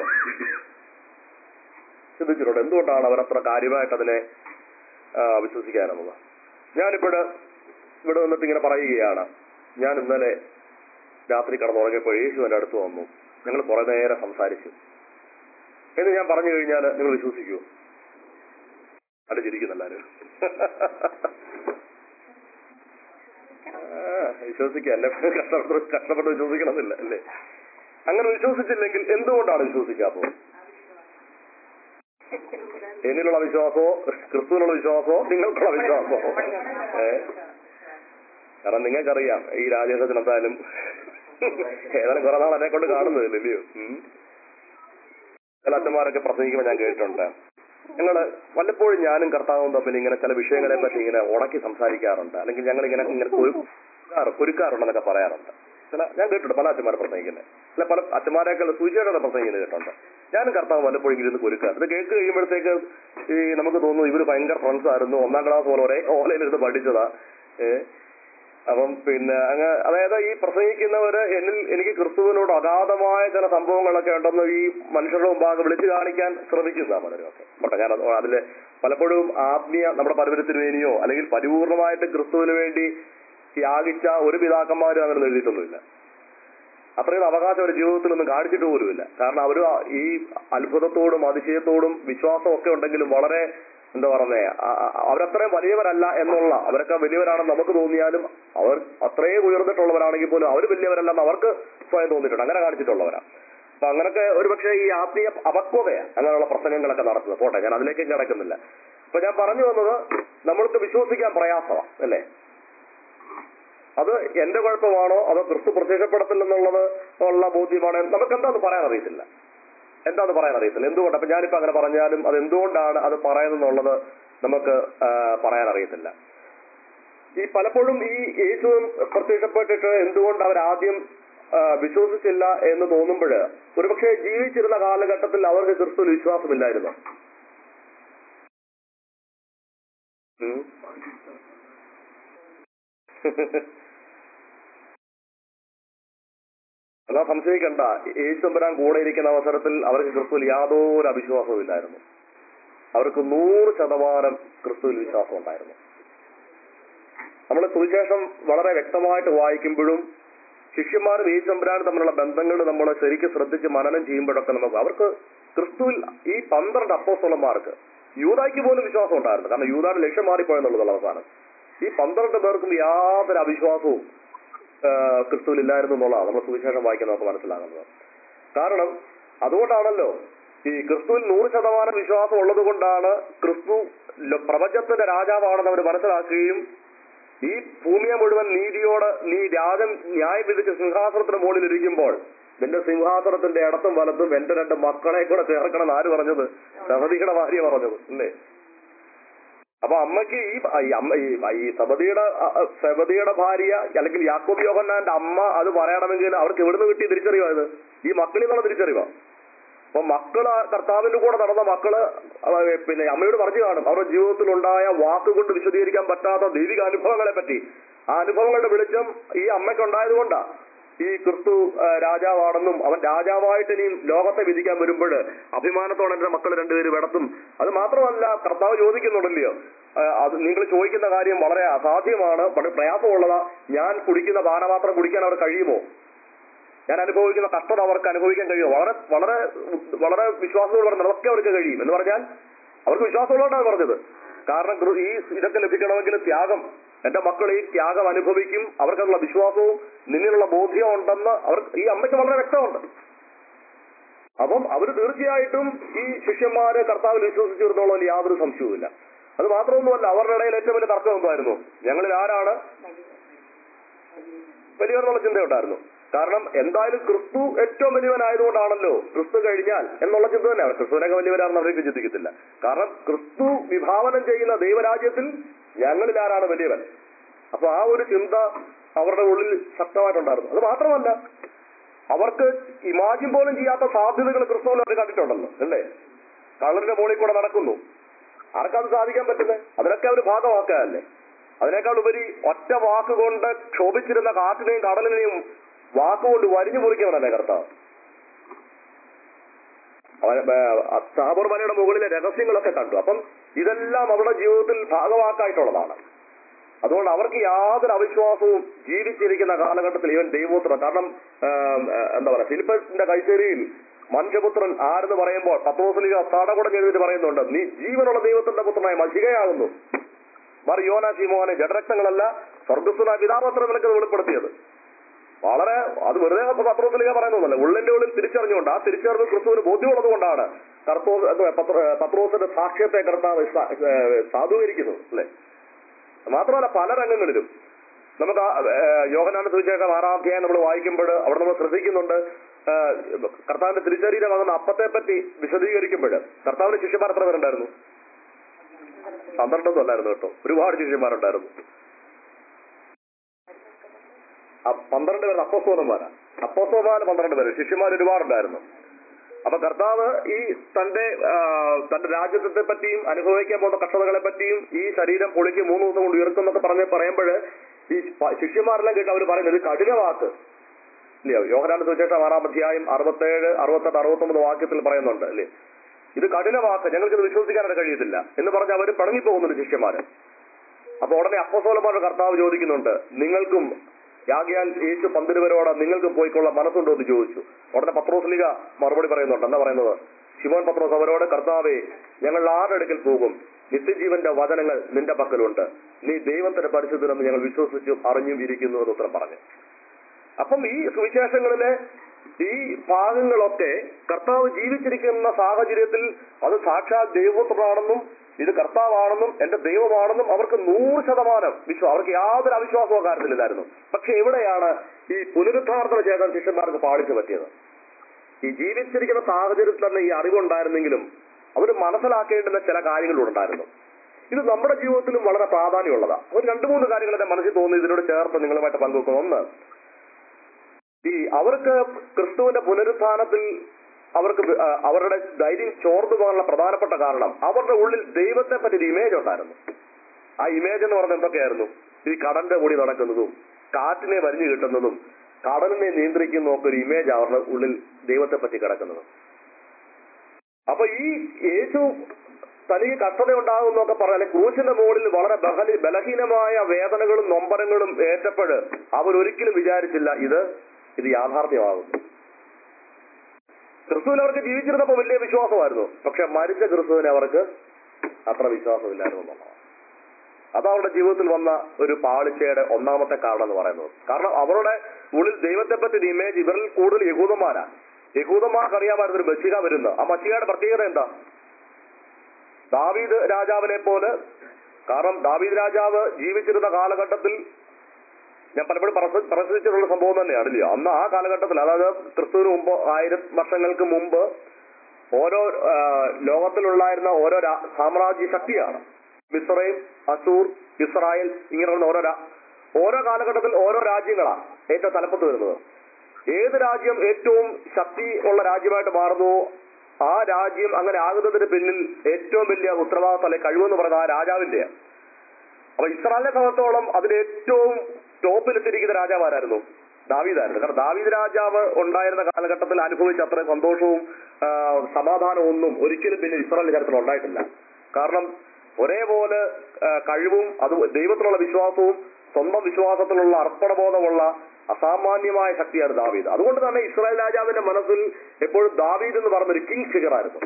ചിന്തിച്ചിട്ടുണ്ട് എന്തുകൊണ്ടാണ് അവർ അത്ര കാര്യമായിട്ട് അതിനെ ആ, വിശ്വസിക്കാനെന്നത് ഞാനിപ്പോഴ് ഇവിടെ വന്നിട്ട് ഇങ്ങനെ പറയുകയാണ് ഞാൻ ഇന്നലെ രാത്രി കടന്നുറങ്ങിയപ്പോൾ യേശു എൻ്റെ അടുത്ത് വന്നു ഞങ്ങൾ കുറെ നേരം സംസാരിച്ചു എന്ന് ഞാൻ പറഞ്ഞു കഴിഞ്ഞാൽ നിങ്ങൾ വിശ്വസിക്കുമോ അത് ചിരിക്കുന്നെല്ലാരും വിശ്വസിക്കുക അല്ലെ കഷ്ടപ്പെട്ട് കഷ്ടപ്പെട്ട് വിശ്വസിക്കണമെന്നില്ല അല്ലേ അങ്ങനെ വിശ്വസിച്ചില്ലെങ്കിൽ എന്തുകൊണ്ടാണ് വിശ്വസിക്കാത്തത് എന്നിലുള്ള വിശ്വാസമോ ക്രിസ്തുവിനുള്ള വിശ്വാസമോ നിങ്ങൾക്കുള്ള വിശ്വാസമോ ഏ കാരണം നിങ്ങൾക്കറിയാം ഈ രാജേഷത്തിന് എന്തായാലും ഏതായാലും കുറെ നാൾ എന്നെ കൊണ്ട് കാണുന്നില്ല ഇല്ലയോ ഉം. ചില അച്ഛന്മാരൊക്കെ പ്രസംഗിക്കുമ്പോൾ ഞാൻ കേട്ടിട്ടുണ്ട് ഞങ്ങള് വല്ലപ്പോഴും ഞാനും കർത്താവും തമ്മിൽ ഇങ്ങനെ ചില വിഷയങ്ങളെ പറ്റി ഇങ്ങനെ ഉടക്കി സംസാരിക്കാറുണ്ട് അല്ലെങ്കിൽ ഞങ്ങൾ ഇങ്ങനെ ഇങ്ങനെ കുരുക്കാറ് കുരുക്കാറുണ്ടെന്നൊക്കെ പറയാറുണ്ട് ചില ഞാൻ കേട്ടിട്ടുണ്ട് പല അച്ഛന്മാരെ പ്രസംഗിക്കുന്നത് ചില പല അച്ഛന്മാരെയൊക്കെ സൂചിയുടെ പ്രസംഗിക്കുന്നത് കേട്ടിട്ടുണ്ട് ഞാനും കർത്താവ് വല്ലപ്പോഴും ഇരുന്ന് കുരുക്കാറ് ഇത് കേട്ട് കഴിയുമ്പോഴത്തേക്ക് ഈ നമുക്ക് തോന്നുന്നു ഇവര് ഭയങ്കര ഫ്രണ്ട്സ് ആയിരുന്നു ഒന്നാം ക്ലാസ് പോലെ ഒരേ ഓലയിലിരുന്ന് പഠിച്ചതാ ഏഹ് അപ്പം പിന്നെ അങ്ങ് അതായത് ഈ പ്രസംഗിക്കുന്നവര് എന്നിൽ എനിക്ക് ക്രിസ്തുവിനോട് അഗാധമായ ചില സംഭവങ്ങളൊക്കെ ഉണ്ടെന്ന് ഈ മനുഷ്യരുടെ മുമ്പാകെ വിളിച്ചു കാണിക്കാൻ ശ്രമിക്കുന്ന പലരുമൊക്കെ പോട്ടെ ഞാൻ അത് അതില് പലപ്പോഴും ആത്മീയ നമ്മുടെ പരമ്പരത്തിന് വേണ്ടിയോ അല്ലെങ്കിൽ പരിപൂർണമായിട്ട് ക്രിസ്തുവിന് വേണ്ടി ത്യാഗിച്ച ഒരു പിതാക്കന്മാരും അങ്ങനെ എഴുതിയിട്ടൊന്നുമില്ല അത്രയും അവകാശം ഒരു ജീവിതത്തിലൊന്നും കാണിച്ചിട്ട് പോലുമില്ല കാരണം അവർ ഈ അത്ഭുതത്തോടും അതിശയത്തോടും വിശ്വാസവും ഒക്കെ ഉണ്ടെങ്കിലും വളരെ എന്താ പറയുന്നേ ആ- ആ- അവരത്രയും വലിയവരല്ല എന്നുള്ള അവരൊക്കെ വലിയവരാണെന്ന് നമുക്ക് തോന്നിയാലും അവർ അത്രയും ഉയർന്നിട്ടുള്ളവരാണെങ്കിൽ പോലും അവർ വലിയവരല്ലെന്ന് അവർക്ക് സ്വയം തോന്നിയിട്ടുണ്ട് അങ്ങനെ കാണിച്ചിട്ടുള്ളവരാ അപ്പൊ അങ്ങനൊക്കെ ഒരുപക്ഷെ ഈ ആത്മീയ അപക്വതയാ അങ്ങനെയുള്ള പ്രസംഗങ്ങളൊക്കെ നടത്തുന്നത് പോട്ടെ ഞാൻ അതിലേക്ക് കിടക്കുന്നില്ല അപ്പൊ ഞാൻ പറഞ്ഞു വന്നത് നമ്മൾക്ക് വിശ്വസിക്കാൻ പ്രയാസമാണ് അല്ലേ അത് എന്റെ കുഴപ്പമാണോ അതോ ക്രിസ്തു പ്രത്യക്ഷപ്പെടത്തില്ലെന്നുള്ളത് ഉള്ള ബോധ്യമാണോ നമുക്ക് എന്താന്ന് പറയാൻ അറിയത്തില്ല എന്താന്ന് പറയാൻ അറിയത്തില്ല എന്തുകൊണ്ട് അപ്പൊ ഞാനിപ്പോ അങ്ങനെ പറഞ്ഞാലും അത് എന്തുകൊണ്ടാണ് അത് പറയുന്നതെന്നുള്ളത് നമുക്ക് ആ, പറയാൻ അറിയത്തില്ല ഈ പലപ്പോഴും ഈ യേശു പ്രത്യക്ഷപ്പെട്ടിട്ട് എന്തുകൊണ്ട് അവർ ആദ്യം ആ, വിശ്വസിച്ചില്ല എന്ന് തോന്നുമ്പോൾ ഒരുപക്ഷെ ജീവിച്ചിരുന്ന കാലഘട്ടത്തിൽ അവർക്ക് ക്രിസ്തുവിൽ വിശ്വാസമില്ലായിരുന്നു ഉം. അതാ സംശയിക്കണ്ട യേശുമ്പരാൻ കൂടെ ഇരിക്കുന്ന അവസരത്തിൽ അവർക്ക് ക്രിസ്തുവിൽ യാതൊരു അവിശ്വാസവും ഇല്ലായിരുന്നു അവർക്ക് നൂറ് ശതമാനം ക്രിസ്തുവിൽ വിശ്വാസം ഉണ്ടായിരുന്നു നമ്മൾ സുവിശേഷം വളരെ വ്യക്തമായിട്ട് വായിക്കുമ്പോഴും ശിഷ്യന്മാരും ഈ ചമ്പരാനും തമ്മിലുള്ള ബന്ധങ്ങൾ നമ്മൾ ശരിക്കും ശ്രദ്ധിച്ച് മനനം ചെയ്യുമ്പോഴൊക്കെ നമുക്ക് അവർക്ക് ക്രിസ്തുവിൽ ഈ പന്ത്രണ്ട് അപ്പോസ്തലന്മാർക്ക് യൂതായ്ക്ക് പോലും വിശ്വാസം ഉണ്ടായിരുന്നു കാരണം യൂതാന്റെ ലക്ഷ്യം മാറിപ്പോയെന്നുള്ളതാണ് അവസാനം ഈ പന്ത്രണ്ട് പേർക്കും യാതൊരു അവിശ്വാസവും ആ, ക്രിസ്തുവിൽ ഇല്ലായിരുന്നു എന്നുള്ളതാണ് നമ്മൾ സുവിശേഷം വായിക്കുന്ന നമുക്ക് മനസ്സിലാകുന്നത് കാരണം അതുകൊണ്ടാണല്ലോ ഈ ക്രിസ്തുവിൽ നൂറ് ശതമാനം വിശ്വാസം ഉള്ളത് കൊണ്ടാണ് ക്രിസ്തു ല- പ്രപഞ്ചത്തിന്റെ രാജാവാണെന്ന് അവർ മനസ്സിലാക്കുകയും ഈ ഭൂമിയെ മുഴുവൻ നീതിയോട് നീ രാജം ന്യായം വിധിച്ച് സിംഹാസനത്തിന് മുകളിൽ ഇരിക്കുമ്പോൾ നിന്റെ സിംഹാസനത്തിന്റെ ഇടത്തും വലത്തും എന്റെ രണ്ട് മക്കളെ കൂടെ ചേർക്കണം എന്ന് ആര് പറഞ്ഞത് സഹതിയുടെ ഭാര്യ പറഞ്ഞത് അല്ലേ അപ്പൊ അമ്മയ്ക്ക് ഈ ഈ അമ്മ ഈ ഈ സബദിയുടെ സബദിയുടെ ഭാര്യ അല്ലെങ്കിൽ യാക്കോബ് യോഹന്നാന്റെ അമ്മ അത് പറയണമെങ്കിൽ അവർക്ക് എവിടുന്ന് കിട്ടിയ തിരിച്ചറിവാ ഇത് ഈ മക്കളിൽ നിന്നുള്ള തിരിച്ചറിവാ അപ്പൊ മക്കള് കർത്താവിന്റെ കൂടെ നടന്ന മക്കള് അവ- പിന്നെ അമ്മയോട് പറഞ്ഞു കാണും അവരുടെ ജീവിതത്തിൽ ഉണ്ടായ വാക്കുകൊണ്ട് വിശദീകരിക്കാൻ പറ്റാത്ത ദൈവിക അനുഭവങ്ങളെ പറ്റി ആ അനുഭവങ്ങളുടെ വെളിച്ചം ഈ അമ്മയ്ക്ക് ഉണ്ടായതുകൊണ്ടാ ഈ ക്രിസ്തു ആ, രാജാവാണെന്നും അവൻ രാജാവായിട്ട് ഇനിയും ലോകത്തെ വിധിക്കാൻ വരുമ്പോൾ അഭിമാനത്തോടെ എന്റെ മക്കൾ രണ്ടുപേരും വെടത്തും അത് മാത്രമല്ല കർത്താവ് ചോദിക്കുന്നുണ്ടല്ലോ ആ, അത് നിങ്ങൾ ചോദിക്കുന്ന കാര്യം വളരെ അസാധ്യമാണ് വളരെ പ്രയാസമുള്ളതാ ഞാൻ കുടിക്കുന്ന പാനപാത്രം കുടിക്കാൻ അവർ കഴിയുമോ ഞാൻ അനുഭവിക്കുന്ന കഷ്ടത അവർക്ക് അനുഭവിക്കാൻ കഴിയും വളരെ വളരെ വളരെ വിശ്വാസത്തോട് പറഞ്ഞു അതൊക്കെ അവർക്ക് കഴിയും എന്ന് പറഞ്ഞാൽ അവർക്ക് വിശ്വാസമുള്ളതാണ് പറഞ്ഞത് കാരണം കൃ- ഈ ഇതൊക്കെ ലഭിക്കണമെങ്കിൽ ത്യാഗം എന്റെ മക്കൾ ഈ ത്യാഗം അനുഭവിക്കും അവർക്കുള്ള വിശ്വാസവും നിന്നിലുള്ള ബോധ്യം ഉണ്ടെന്ന് അവർ ഈ അമ്മയ്ക്ക് വളരെ വ്യക്തമുണ്ട് അപ്പം അവർ തീർച്ചയായിട്ടും ഈ ശിഷ്യന്മാരെ കർത്താവിൽ വിശ്വസിച്ചിരുന്നോളം യാതൊരു സംശയവുമില്ല അത് മാത്രമൊന്നുമല്ല അവരുടെ ഇടയിൽ ഏറ്റവും വലിയ തർക്കം എന്തായിരുന്നു ഞങ്ങളിൽ ആരാണ് വലിയവരെന്നുള്ള ചിന്തയുണ്ടായിരുന്നു കാരണം എന്തായാലും ക്രിസ്തു ഏറ്റവും വലിയവനായതുകൊണ്ടാണല്ലോ ക്രിസ്തു കഴിഞ്ഞാൽ എന്നുള്ള ചിന്ത തന്നെയാണ് ക്രിസ്തുവിനൊക്കെ വലിയവരാണെന്ന് അവർക്ക് ചിന്തിക്കത്തില്ല കാരണം ക്രിസ്തു വിഭാവനം ചെയ്യുന്ന ദൈവരാജ്യത്തിൽ ഞങ്ങളിൽ ആരാണ് വലിയവൻ അപ്പൊ ആ ഒരു ചിന്ത അവരുടെ ഉള്ളിൽ ശക്തമായിട്ടുണ്ടായിരുന്നു അത് മാത്രമല്ല അവർക്ക് ഇമാജിൻ പോലും ചെയ്യാത്ത സാധ്യതകൾ ക്രിസ്തുവിൽ അവർ കണ്ടിട്ടുണ്ടല്ലോ അല്ലേ കള്ളന്റെ മുകളിൽ കൂടെ നടക്കുന്നു ആർക്കത് സാധിക്കാൻ പറ്റുന്നത് അതിനൊക്കെ അവർ ഭാഗമാക്കാനല്ലേ അതിനേക്കാൾ ഉപരി ഒറ്റ വാക്കുകൊണ്ട് ക്ഷോഭിച്ചിരുന്ന കാറ്റിനെയും കടലിനെയും വാക്കുകൊണ്ട് വരിഞ്ഞു മുറിക്കുന്നവനല്ലേ കർത്താവ് അവൻ, ഏ, താബോർ മലയുടെ മുകളിലെ രഹസ്യങ്ങളൊക്കെ കണ്ടു അപ്പം ഇതെല്ലാം അവരുടെ ജീവിതത്തിൽ ഭാഗവാക്കായിട്ടുള്ളതാണ് അതുകൊണ്ട് അവർക്ക് യാതൊരു അവിശ്വാസവും ജീവിച്ചിരിക്കുന്ന കാലഘട്ടത്തിൽ ഇവൻ ദൈവപുത്രൻ കാരണം ആ, ആ, എന്താ പറയാ ഫിലിപ്പസിന്റെ കൈശേരിയിൽ മനുഷ്യപുത്രൻ ആരെന്ന് പറയുമ്പോൾ പത്തോസലിക തടകുടം ചെയ്തിട്ട് പറയുന്നുണ്ട് നീ ജീവനുള്ള ദൈവത്തിന്റെ പുത്രനായ മഷികയാകുന്നു മറി യോന ശിമോനെ ജഡരക്തങ്ങളല്ല സ്വർഗസ്വന പിതാപത്ര നിനക്ക് വെളിപ്പെടുത്തിയത് വളരെ അത് വെറുതെ പത്രോസലിക പറയുന്നതല്ല ഉള്ളിന്റെ ഉള്ളിൽ തിരിച്ചറിഞ്ഞുകൊണ്ട് ആ തിരിച്ചറിവ് ക്രിസ്തുവിന് ബോധ്യമുള്ളത് കൊണ്ടാണ് കർത്തോ എന്തുവാ, പത്ര- പത്രോസിന്റെ സാക്ഷ്യത്തെ കർത്താവ് സാ- ഏ, സാധൂകരിക്കുന്നത് അല്ലെ മാത്രമല്ല പല രംഗങ്ങളിലും നമുക്ക് ആ, ഏ, യോഹന്നാന്റെ സുവിശേഷം ആറാം അധ്യായം നമ്മൾ വായിക്കുമ്പോൾ അവിടെ നമ്മൾ ശ്രദ്ധിക്കുന്നുണ്ട് ഏ, കർത്താവിന്റെ തിരിച്ചരീരമാകുന്ന അപ്പത്തെ പറ്റി വിശദീകരിക്കുമ്പോൾ കർത്താവിന്റെ ശിഷ്യന്മാർ എത്ര പേരുണ്ടായിരുന്നു പന്ത്രണ്ടൊന്നും അല്ലായിരുന്നു കേട്ടോ ഒരുപാട് ശിഷ്യന്മാരുണ്ടായിരുന്നു ആ പന്ത്രണ്ട് പേര് അപ്പോസ്തോലന്മാരാ അപ്പോസ്തോമാര് പന്ത്രണ്ട് പേര് ശിഷ്യന്മാർ ഒരുപാടുണ്ടായിരുന്നു അപ്പൊ കർത്താവ് ഈ തന്റെ ആ, തന്റെ രാജ്യത്തെ പറ്റിയും അനുഭവിക്കാൻ പോകുന്ന കഷ്ടതകളെ പറ്റിയും ഈ ശരീരം പൊളിക്ക് മൂന്ന് ദിവസം കൊണ്ട് ഉയർത്തുന്നൊക്കെ പറഞ്ഞ് പറയുമ്പോൾ ഈ പ- ശിഷ്യന്മാരെല്ലാം കേട്ട് അവർ പറയുന്നത് ഇത് കഠിന വാക്ക് ഇല്ലയോ യോഹനാന്റെ സുവിശേഷം ആറാം അധ്യായം അറുപത്തേഴ് അറുപത്തെട്ട് അറുപത്തൊമ്പത് വാക്യത്തിൽ പറയുന്നുണ്ട് അല്ലേ ഇത് കഠിന വാക്ക് ഞങ്ങൾക്ക് ഇത് വിശ്വസിക്കാനായിട്ട് കഴിയത്തില്ല എന്ന് പറഞ്ഞ് അവർ പിണങ്ങിപ്പോകുന്നുണ്ട് ശിഷ്യന്മാര് അപ്പൊ ഉടനെ അപ്പസോലന്മാരുടെ കർത്താവ് ചോദിക്കുന്നുണ്ട് നിങ്ങൾക്കും യാഗിയാൽ യേശു പന്തിരുവരോട് നിങ്ങൾക്കും പോയിക്കൊള്ള മനസ്സുണ്ടോ എന്ന് ചോദിച്ചു ഉടനെ പത്രോസ്ലിക മറുപടി പറയുന്നുണ്ട് എന്താ പറയുന്നത് ശിവൻ പത്രോസ് അവരോട് കർത്താവെ ഞങ്ങൾ ആരുടെ അടുക്കൽ പോകും നിത്യജീവന്റെ വചനങ്ങൾ നിന്റെ പക്കലുണ്ട് നീ ദൈവത്തിന്റെ പരിശുദ്ധനെന്ന് ഞങ്ങൾ വിശ്വസിച്ചും അറിഞ്ഞും ഇരിക്കുന്നു എന്ന് ഉത്തരം പറഞ്ഞു അപ്പം ഈ സുവിശേഷങ്ങളിലെ ഈ ഭാഗങ്ങളൊക്കെ കർത്താവ് ജീവിച്ചിരിക്കുന്ന സാഹചര്യത്തിൽ അത് സാക്ഷാൽ ദൈവപുത്രനാണെന്നും ഇത് കർത്താവാണെന്നും എന്റെ ദൈവമാണെന്നും അവർക്ക് നൂറ് ശതമാനം വിശ്വാസം അവർക്ക് യാതൊരു അവിശ്വാസവും കാര്യത്തിലില്ലായിരുന്നു പക്ഷെ എവിടെയാണ് ഈ പുനരുദ്ധാരണത്തിന് ശേഷം ശിഷ്യന്മാർക്ക് പാടിച്ചു പറ്റിയത് ഈ ജീവിച്ചിരിക്കുന്ന സാഹചര്യത്തിൽ തന്നെ ഈ അറിവുണ്ടായിരുന്നെങ്കിലും അവർ മനസ്സിലാക്കേണ്ടുന്ന ചില കാര്യങ്ങളുണ്ടായിരുന്നു ഇത് നമ്മുടെ ജീവിതത്തിലും വളരെ പ്രാധാന്യമുള്ളതാണ് ഒരു രണ്ടു മൂന്ന് കാര്യങ്ങൾ എന്റെ മനസ്സിൽ തോന്നി ഇതിനോട് ചേർത്ത് നിങ്ങളുമായിട്ട് പങ്കുവെക്കുന്നു ഒന്ന് ഈ അവർക്ക് ക്രിസ്തുവിന്റെ പുനരുത്ഥാനത്തിൽ അവർക്ക് വി- ആ, അവരുടെ ധൈര്യം ചോർന്നു പോകാനുള്ള പ്രധാനപ്പെട്ട കാരണം അവരുടെ ഉള്ളിൽ ദൈവത്തെ പറ്റി ഒരു ഇമേജ് ഉണ്ടായിരുന്നു ആ ഇമേജ് എന്ന് പറഞ്ഞാൽ എന്തൊക്കെയായിരുന്നു ഈ കടന്റെ കൂടി നടക്കുന്നതും കാറ്റിനെ വരിഞ്ഞു കിട്ടുന്നതും കടലിനെ നിയന്ത്രിക്കുന്ന ഒക്കെ ഒരു ഇമേജ് അവരുടെ ഉള്ളിൽ ദൈവത്തെ പറ്റി കിടക്കുന്നത് അപ്പൊ ഈ യേശു തനിക്ക് കഷ്ടത ഉണ്ടാകുമെന്നൊക്കെ പറഞ്ഞാൽ ക്രൂശിന്റെ മുകളിൽ വളരെ ബഹലി ബലഹീനമായ വേദനകളും നൊമ്പരങ്ങളും ഏറ്റപ്പോഴ് അവരൊരിക്കലും വിചാരിച്ചില്ല ഇത് ഇത് യാഥാർത്ഥ്യമാകും ക്രിസ്തുവിൽ അവർക്ക് ജീവിച്ചിരുന്നപ്പോൾ വലിയ വിശ്വാസമായിരുന്നു പക്ഷെ മരിച്ച ക്രിസ്തുവിനെ അവർക്ക് അത്ര വിശ്വാസമില്ലായിരുന്നു എന്നുള്ളതാണ് അത് അവരുടെ ജീവിതത്തിൽ വന്ന ഒരു പാളിച്ചയുടെ ഒന്നാമത്തെ കാരണം എന്ന് പറയുന്നത് കാരണം അവരുടെ ഉള്ളിൽ ദൈവത്തെ പറ്റി ഒരു ഇമേജ് ഇവരിൽ കൂടുതൽ യഹൂദന്മാരാ യഹൂദന്മാർക്ക് അറിയാമായിരുന്നു ഒരു മഷിക വരുന്ന ആ മഷികയുടെ പ്രത്യേകത എന്താ ദാവീദ് രാജാവിനെ പോലെ കാരണം ദാവീദ് രാജാവ് ജീവിച്ചിരുന്ന കാലഘട്ടത്തിൽ ഞാൻ പലപ്പോഴും പ്രസ- പ്രസംഗിച്ചിട്ടുള്ള സംഭവം തന്നെയാണ് ഇല്ലയോ അന്ന് ആ കാലഘട്ടത്തിൽ അതായത് ക്രിസ്തുവിന് മുമ്പ് ആയിരം വർഷങ്ങൾക്ക് മുമ്പ് ഓരോ ആ, ലോകത്തിലുണ്ടായിരുന്ന ഓരോ രാ- സാമ്രാജ്യ ശക്തിയാണ് മിസ്രൈം അസൂർ ഇസ്രായേൽ ഇങ്ങനെയുള്ള ഓരോ രാ- ഓരോ കാലഘട്ടത്തിൽ ഓരോ രാജ്യങ്ങളാണ് ഏറ്റവും തലപ്പത്ത് വരുന്നത് ഏത് രാജ്യം ഏറ്റവും ശക്തി ഉള്ള രാജ്യമായിട്ട് മാറുന്നുവോ ആ രാജ്യം അങ്ങനെ ആകുന്നതിന് പിന്നിൽ ഏറ്റവും വലിയ ഉത്തരവാദിത്തം അല്ലെ കഴിവെന്ന് പറയുന്നത് ആ രാജാവിന്റെയാണ് അപ്പൊ ഇസ്രായേലിനെ സംബന്ധിച്ചോളം അതിൽ ഏറ്റവും ടോപ്പിലെത്തിയിരിക്കുന്ന രാജാവാരായിരുന്നു ദാവീദായിരുന്നു കാരണം ദാവീദ് രാജാവ് ഉണ്ടായിരുന്ന കാലഘട്ടത്തിൽ അനുഭവിച്ച അത്രയും സന്തോഷവും ആ, സമാധാനവും ഒന്നും ഒരിക്കലും പിന്നെ ഇസ്രായേലിന്റെ ചരിത്രത്തിൽ ഉണ്ടായിട്ടില്ല കാരണം ഒരേപോലെ ആ, കഴിവും അത് ദൈവത്തിലുള്ള വിശ്വാസവും സ്വന്തം വിശ്വാസത്തിലുള്ള അർപ്പണബോധമുള്ള അസാമാന്യമായ ശക്തിയാണ് ദാവീദ് അതുകൊണ്ട് തന്നെ ഇസ്രായേൽ രാജാവിന്റെ മനസ്സിൽ എപ്പോഴും ദാവീദ് എന്ന് പറഞ്ഞൊരു കിങ് ഫിഗർ ആയിരുന്നു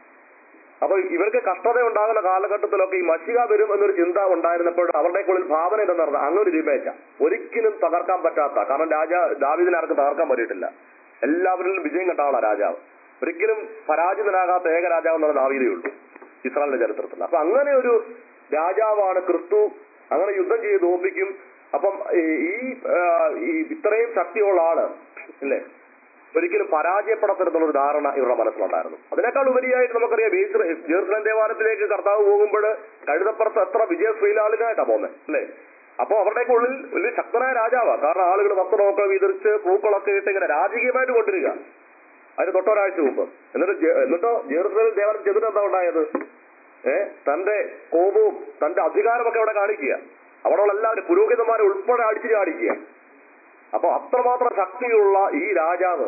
അപ്പൊ ഇവർക്ക് കഷ്ടത ഉണ്ടാകുന്ന കാലഘട്ടത്തിലൊക്കെ ഈ മഷിക വരും എന്നൊരു ചിന്ത ഉണ്ടായിരുന്നപ്പോൾ അവരുടെ ഉള്ളിൽ ഭാവന എന്തെന്ന് പറഞ്ഞാൽ അങ്ങനെ ഒരു ഇമേജ ഒരിക്കലും തകർക്കാൻ പറ്റാത്ത കാരണം രാജ ദാവീദിനെ ആർക്കും തകർക്കാൻ പറ്റിയിട്ടില്ല എല്ലാവരിലും വിജയം കണ്ട ആളാ രാജാവ് ഒരിക്കലും പരാജിതനാകാത്ത ഏക രാജാവ് എന്നുള്ള ദാവീദേ ഉള്ളൂ ഇസ്രായേലിന്റെ ചരിത്രത്തിൽ അപ്പൊ അങ്ങനെ ഒരു രാജാവാണ് ക്രിസ്തു അങ്ങനെ യുദ്ധം ചെയ്ത് തോപ്പിക്കും അപ്പം ഈ- ഈ ആ, ഈ ഇത്രയും ശക്തിയുള്ള ആള് അല്ലേ ഒരിക്കലും പരാജയപ്പെടത്തരുന്നുള്ള ഒരു ധാരണ ഇവരുടെ മനസ്സിലുണ്ടായിരുന്നു അതിനേക്കാൾ ഉപരിയായിട്ട് നമുക്കറിയാം ബീച്ച് ജെറുസലം ദേവാലയത്തിലേക്ക് കർത്താവ് പോകുമ്പോൾ കഴുതപ്പുറത്ത് എത്ര വിജയ ശ്രീലാളിനായിട്ടാണ് പോകുന്നത് അല്ലേ അപ്പൊ അവരുടെയൊക്കെ ഉള്ളിൽ വലിയ ശക്തനായ രാജാവാണ് കാരണം ആളുകൾ വസ്ത്രമൊക്കെ വിതറിച്ച് പൂക്കളൊക്കെ ഇട്ട് ഇങ്ങനെ രാജകീയമായിട്ട് കൊണ്ടുവരിക അതിന് തൊട്ടൊരാഴ്ച മുമ്പ് എന്നിട്ട് ജെ- എന്നിട്ടോ ജെറുസലേം ദേവാലയം ചെന്നിട്ട് എന്താ ഉണ്ടായത് ഏ തന്റെ കോപവും തന്റെ അധികാരമൊക്കെ അവിടെ കാണിക്കുക അവിടെയുള്ള എല്ലാവരും പുരോഹിതന്മാരെ ഉൾപ്പെടെ അടിച്ചു കാണിക്കുക അപ്പൊ അത്രമാത്രം ശക്തിയുള്ള ഈ രാജാവ്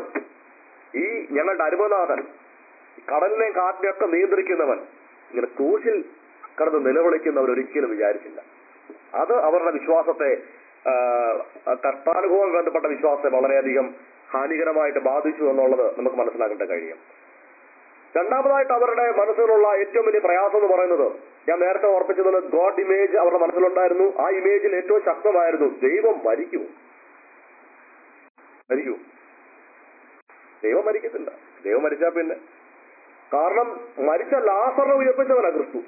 ഈ ഞങ്ങളുടെ അരുമനാഥൻ കടലിനെയും കാറ്റിനെയും ഒക്കെ നിയന്ത്രിക്കുന്നവൻ ഇങ്ങനെ ക്രൂശിൽ കടന്ന് നിലവിളിക്കുന്നവർ ഒരിക്കലും വിചാരിച്ചില്ല അത് അവരുടെ വിശ്വാസത്തെ ആ, കർത്താനുഭവം ബന്ധപ്പെട്ട വിശ്വാസത്തെ വളരെയധികം ഹാനികരമായിട്ട് ബാധിച്ചു എന്നുള്ളത് നമുക്ക് മനസ്സിലാക്കേണ്ട കഴിയും രണ്ടാമതായിട്ട് അവരുടെ മനസ്സിലുള്ള ഏറ്റവും വലിയ പ്രയാസം എന്ന് പറയുന്നത് ഞാൻ നേരത്തെ ഓർപ്പിച്ചതുപോലെ ഗോഡ് ഇമേജ് അവരുടെ മനസ്സിലുണ്ടായിരുന്നു ആ ഇമേജിൽ ഏറ്റവും ശക്തമായിരുന്നു ദൈവം മരിക്കുമോ മരിക്കൂ ദൈവം മരിക്കത്തില്ല ദൈവം മരിച്ചാ പിന്നെ കാരണം മരിച്ച ലാസറിനെ ഉയർപ്പിച്ചവനാ ക്രിസ്തു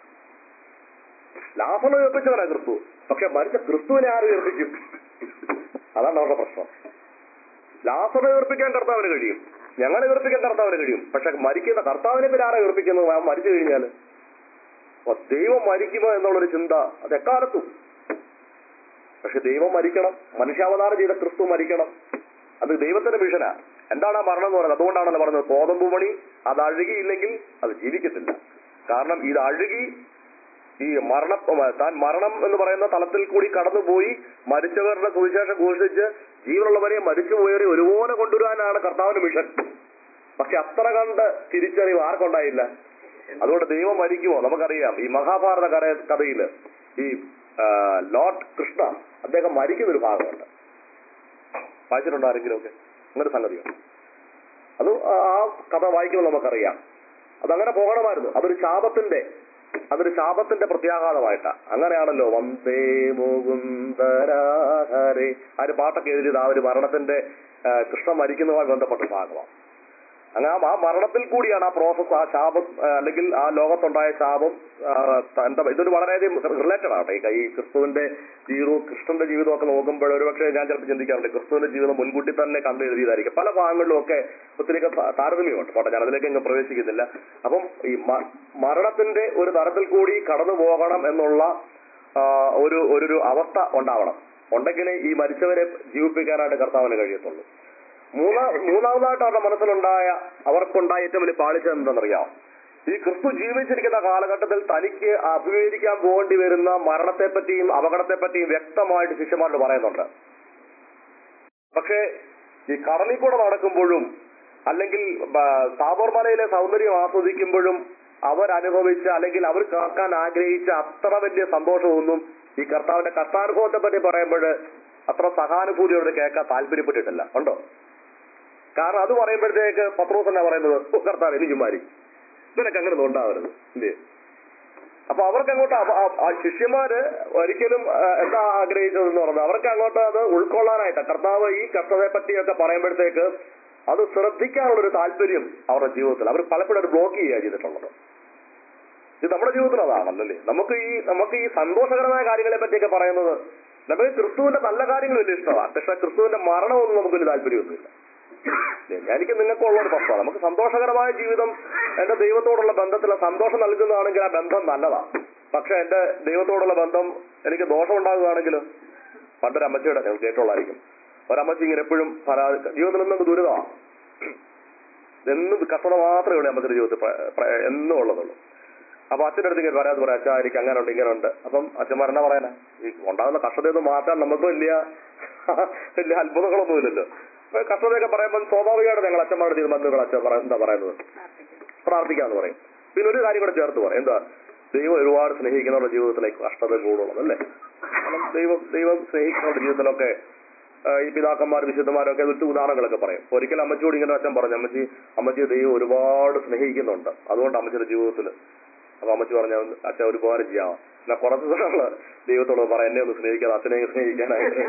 ലാസറിനെ ഉയർപ്പിച്ചവനാ ക്രിസ്തു പക്ഷെ മരിച്ച ക്രിസ്തുവിനെ ആര് ഉയർപ്പിക്കും അതാണ് അവരുടെ പ്രശ്നം ലാസറിനെ ഉയർപ്പിക്കാൻ കർത്താവിന് കഴിയും ഞങ്ങളെ ഉയർപ്പിക്കാൻ കർത്താവിന് കഴിയും പക്ഷെ മരിക്കുന്ന കർത്താവിനെ പിന്നെ ആരാ ഉയർപ്പിക്കുന്നത് അവൻ മരിച്ചു കഴിഞ്ഞാൽ അപ്പൊ ദൈവം മരിക്കുമോ എന്നുള്ളൊരു ചിന്ത അത് എക്കാലത്തും പക്ഷെ ദൈവം മരിക്കണം മനുഷ്യാവതാരം ചെയ്ത ക്രിസ്തു മരിക്കണം അത് ദൈവത്തിന്റെ മിഷനാ എന്താണ് ആ മരണം എന്ന് പറയുന്നത് അതുകൊണ്ടാണല്ലോ പറഞ്ഞത് കോതമ്പ് മണി അത് അഴുകിയില്ലെങ്കിൽ അത് ജീവിക്കത്തില്ല കാരണം ഇത് അഴുകി ഈ മരണ താൻ മരണം എന്ന് പറയുന്ന തലത്തിൽ കൂടി കടന്നുപോയി മരിച്ചവരുടെ സുവിശേഷം ഘോഷിച്ച് ജീവനുള്ളവരെ മരിച്ചുപോയവരെ ഒരുപോലെ കൊണ്ടുവരാനാണ് കർത്താവിന്റെ മിഷൻ പക്ഷെ അത്ര കണ്ട് തിരിച്ചറിവ് ആർക്കുണ്ടായില്ല അതുകൊണ്ട് ദൈവം മരിക്കുമോ നമുക്കറിയാം ഈ മഹാഭാരത കഥ കഥയില് ഈ ആ, ലോർഡ് കൃഷ്ണ അദ്ദേഹം മരിക്കുന്ന ഒരു ഭാഗമുണ്ട് വായിച്ചിട്ടുണ്ടോ ആരെങ്കിലും ഒക്കെ അങ്ങനെ സംഗതിയുണ്ട് അത് ആ- ആ കഥ വായിക്കുമ്പോൾ നമുക്കറിയാം അതങ്ങനെ പോകണമായിരുന്നു അതൊരു ശാപത്തിന്റെ അതൊരു ശാപത്തിന്റെ പ്രത്യാഘാതമായിട്ടാ അങ്ങനെയാണല്ലോ വന്ദേ മുകുന്ദരാഹരേ ആ ഒരു പാട്ടൊക്കെ എഴുതിയത് ആ ഒരു മരണത്തിന്റെ ആ, കൃഷ്ണൻ മരിക്കുന്നതുമായി ബന്ധപ്പെട്ട ഭാഗമാണ് അങ്ങനെ ആ- ആ മരണത്തിൽ കൂടിയാണ് ആ പ്രോസസ് ആ ശാപം ആ, അല്ലെങ്കിൽ ആ ലോകത്തുണ്ടായ ശാപം ആ, ത- എന്താ ഇതൊരു വളരെയധികം റിലേറ്റഡ് ആട്ടെ ഈ- ഈ ക്രിസ്തുവിന്റെ ജീവിതവും കൃഷ്ണന്റെ ജീവിതവും ഒക്കെ നോക്കുമ്പോൾ ഒരുപക്ഷെ ഞാൻ ചിലപ്പോൾ ചിന്തിക്കാറുണ്ട് ക്രിസ്തുവിന്റെ ജീവിതം മുൻകൂട്ടി തന്നെ കണ്ടു എഴുതിയതായിരിക്കും പല ഭാഗങ്ങളിലും ഒക്കെ ഒത്തിരിയൊക്കെ താ- താരതമ്യമുണ്ട് പോട്ടെ ഞാൻ അതിലേക്ക് അങ്ങ് പ്രവേശിക്കുന്നില്ല അപ്പം ഈ മ- മരണത്തിന്റെ ഒരു തരത്തിൽ കൂടി കടന്നു പോകണം എന്നുള്ള ആ, ഒരു ഒരു ഒരു അവസ്ഥ ഉണ്ടാവണം ഉണ്ടെങ്കിലേ ഈ മരിച്ചവരെ ജീവിപ്പിക്കാനായിട്ട് കർത്താവിന് കഴിയത്തുള്ളൂ മൂന്നാ മൂന്നാമതായിട്ട് അവരുടെ മനസ്സിലുണ്ടായ അവർക്കുണ്ടായ ഏറ്റവും വലിയ പാളിച്ച എന്താണെന്നറിയാം ഈ ക്രിസ്തു ജീവിച്ചിരിക്കുന്ന കാലഘട്ടത്തിൽ തനിക്ക് അഭിമുഖീകരിക്കാൻ പോകേണ്ടി വരുന്ന മരണത്തെപ്പറ്റിയും അപകടത്തെപ്പറ്റിയും വ്യക്തമായിട്ട് ശിഷ്യന്മാരോട് പറയുന്നുണ്ട് പക്ഷേ ഈ കടലിൽ കൂടെ നടക്കുമ്പോഴും അല്ലെങ്കിൽ ബ- താബോർ മലയിലെ സൗന്ദര്യം ആസ്വദിക്കുമ്പോഴും അവരനുഭവിച്ച അല്ലെങ്കിൽ അവർ കേൾക്കാൻ ആഗ്രഹിച്ച അത്ര വലിയ സന്തോഷമൊന്നും ഈ കർത്താവിന്റെ കർത്താനുഭവത്തെ പറ്റി പറയുമ്പോൾ അത്ര സഹാനുഭൂതിയോട് കേൾക്കാൻ താല്പര്യപ്പെട്ടിട്ടില്ല ഉണ്ടോ കാരണം അത് പറയുമ്പോഴത്തേക്ക് പത്രോസ് എന്നാ പറയുന്നത് "ഓ, കർത്താവ് എനിക്ക് ചുമ്മാരി നിനക്ക് അങ്ങനെ തോണ്ടാവരുത് ഇല്ലേ അപ്പൊ അവർക്ക് അങ്ങോട്ട് അവ- ആ- ആ ശിഷ്യന്മാര് ഒരിക്കലും ആ, എന്താ ആഗ്രഹിച്ചതെന്ന് പറഞ്ഞത് അവർക്ക് അങ്ങോട്ട് അത് ഉൾക്കൊള്ളാനായിട്ട് കർത്താവ് ഈ കർത്തവ്യെ പറ്റിയൊക്കെ പറയുമ്പോഴത്തേക്ക് അത് ശ്രദ്ധിക്കാനുള്ള ഒരു താല്പര്യം അവരുടെ ജീവിതത്തിൽ അവർ പലപ്പോഴും അത് ബ്ലോക്ക് ചെയ്യുക ചെയ്തിട്ടുള്ളത് ഇത് നമ്മുടെ ജീവിതത്തിൽ അതാണല്ലേ നമുക്ക് ഈ നമുക്ക് ഈ സന്തോഷകരമായ കാര്യങ്ങളെ പറ്റിയൊക്കെ പറയുന്നത് നമുക്ക് ക്രിസ്തുവിന്റെ നല്ല കാര്യങ്ങൾ വലിയ ഇഷ്ടമാണ് പക്ഷെ ക്രിസ്തുവിന്റെ മരണമൊന്നും നമുക്ക് വലിയ താല്പര്യമൊന്നുമില്ല ഇല്ലേ? എനിക്ക് നിങ്ങൾക്കുള്ള ഒരു പ്രശ്നമാണ് നമുക്ക് സന്തോഷകരമായ ജീവിതം എന്റെ ദൈവത്തോടുള്ള ബന്ധത്തിൽ സന്തോഷം നൽകുന്നതാണെങ്കിൽ ആ ബന്ധം നല്ലതാ പക്ഷെ എന്റെ ദൈവത്തോടുള്ള ബന്ധം എനിക്ക് ദോഷം ഉണ്ടാകുകയാണെങ്കിൽ പണ്ടൊരു അമ്മച്ചിയുടെ നിങ്ങൾ കേട്ടോളായിരിക്കും ഒരമ്മച്ചി ഇങ്ങനെ എപ്പോഴും പരാതി ജീവിതത്തിൽ നിന്നും ദുരിതമാണ് എന്നും കഷ്ടത മാത്രമേ ഉള്ളൂ അമ്മച്ചിയുടെ ജീവിതത്തിൽ പ്ര- പ്ര- എന്നും ഉള്ളതുള്ളൂ അപ്പൊ അച്ഛൻ്റെ അടുത്ത് ഇങ്ങനെ പരാതി പറയാം അച്ഛാ എനിക്ക് അങ്ങനെ ഉണ്ട് ഇങ്ങനെ ഉണ്ട് അപ്പം അച്ഛന്മാർ എന്നാ പറയാനാ ഈ ഉണ്ടാകുന്ന കഷ്ടതയൊന്നും മാറ്റാൻ നമുക്ക് വലിയ വലിയ അത്ഭുതങ്ങളൊന്നുമില്ലല്ലോ അപ്പൊ കഷ്ടതയൊക്കെ പറയുമ്പോൾ സ്വാഭാവികമായിട്ട് ഞങ്ങൾ അച്ഛന്മാരുടെ തീരുമാനങ്ങൾ അച്ഛൻ പറ- എന്താ പറയുന്നത് പ്രാർത്ഥിക്കാന്ന് പറയും പിന്നെ ഒരു കാര്യം കൂടെ ചേർത്ത് പറയും എന്താ ദൈവം ഒരുപാട് സ്നേഹിക്കുന്നവരുടെ ജീവിതത്തിലേക്ക് കഷ്ടത കൂടുള്ളത് അല്ലേ കാരണം ദൈവം ദൈവം സ്നേഹിക്കുന്നവരുടെ ജീവിതത്തിലൊക്കെ ആ, ഈ പിതാക്കന്മാർ വിശുദ്ധന്മാരൊക്കെ വിട്ടു ഉദാഹരണങ്ങളൊക്കെ പറയും ഒരിക്കൽ അമ്മച്ചിയോട് ഇങ്ങനെ അച്ഛൻ പറഞ്ഞു അമ്മച്ചി അമ്മച്ചി ദൈവം ഒരുപാട് സ്നേഹിക്കുന്നുണ്ട് അതുകൊണ്ട് അമ്മച്ചിയുടെ ജീവിതത്തിൽ അപ്പൊ അമ്മച്ചി പറഞ്ഞ അച്ഛൻ ഒരു ഉപകാരം ചെയ്യാം എന്നാ കുറച്ച് നാള് ദൈവത്തോട് പറ എന്നെ ഒന്ന് സ്നേഹിക്കാതെ അച്ഛനെ സ്നേഹിക്കാനായിട്ട്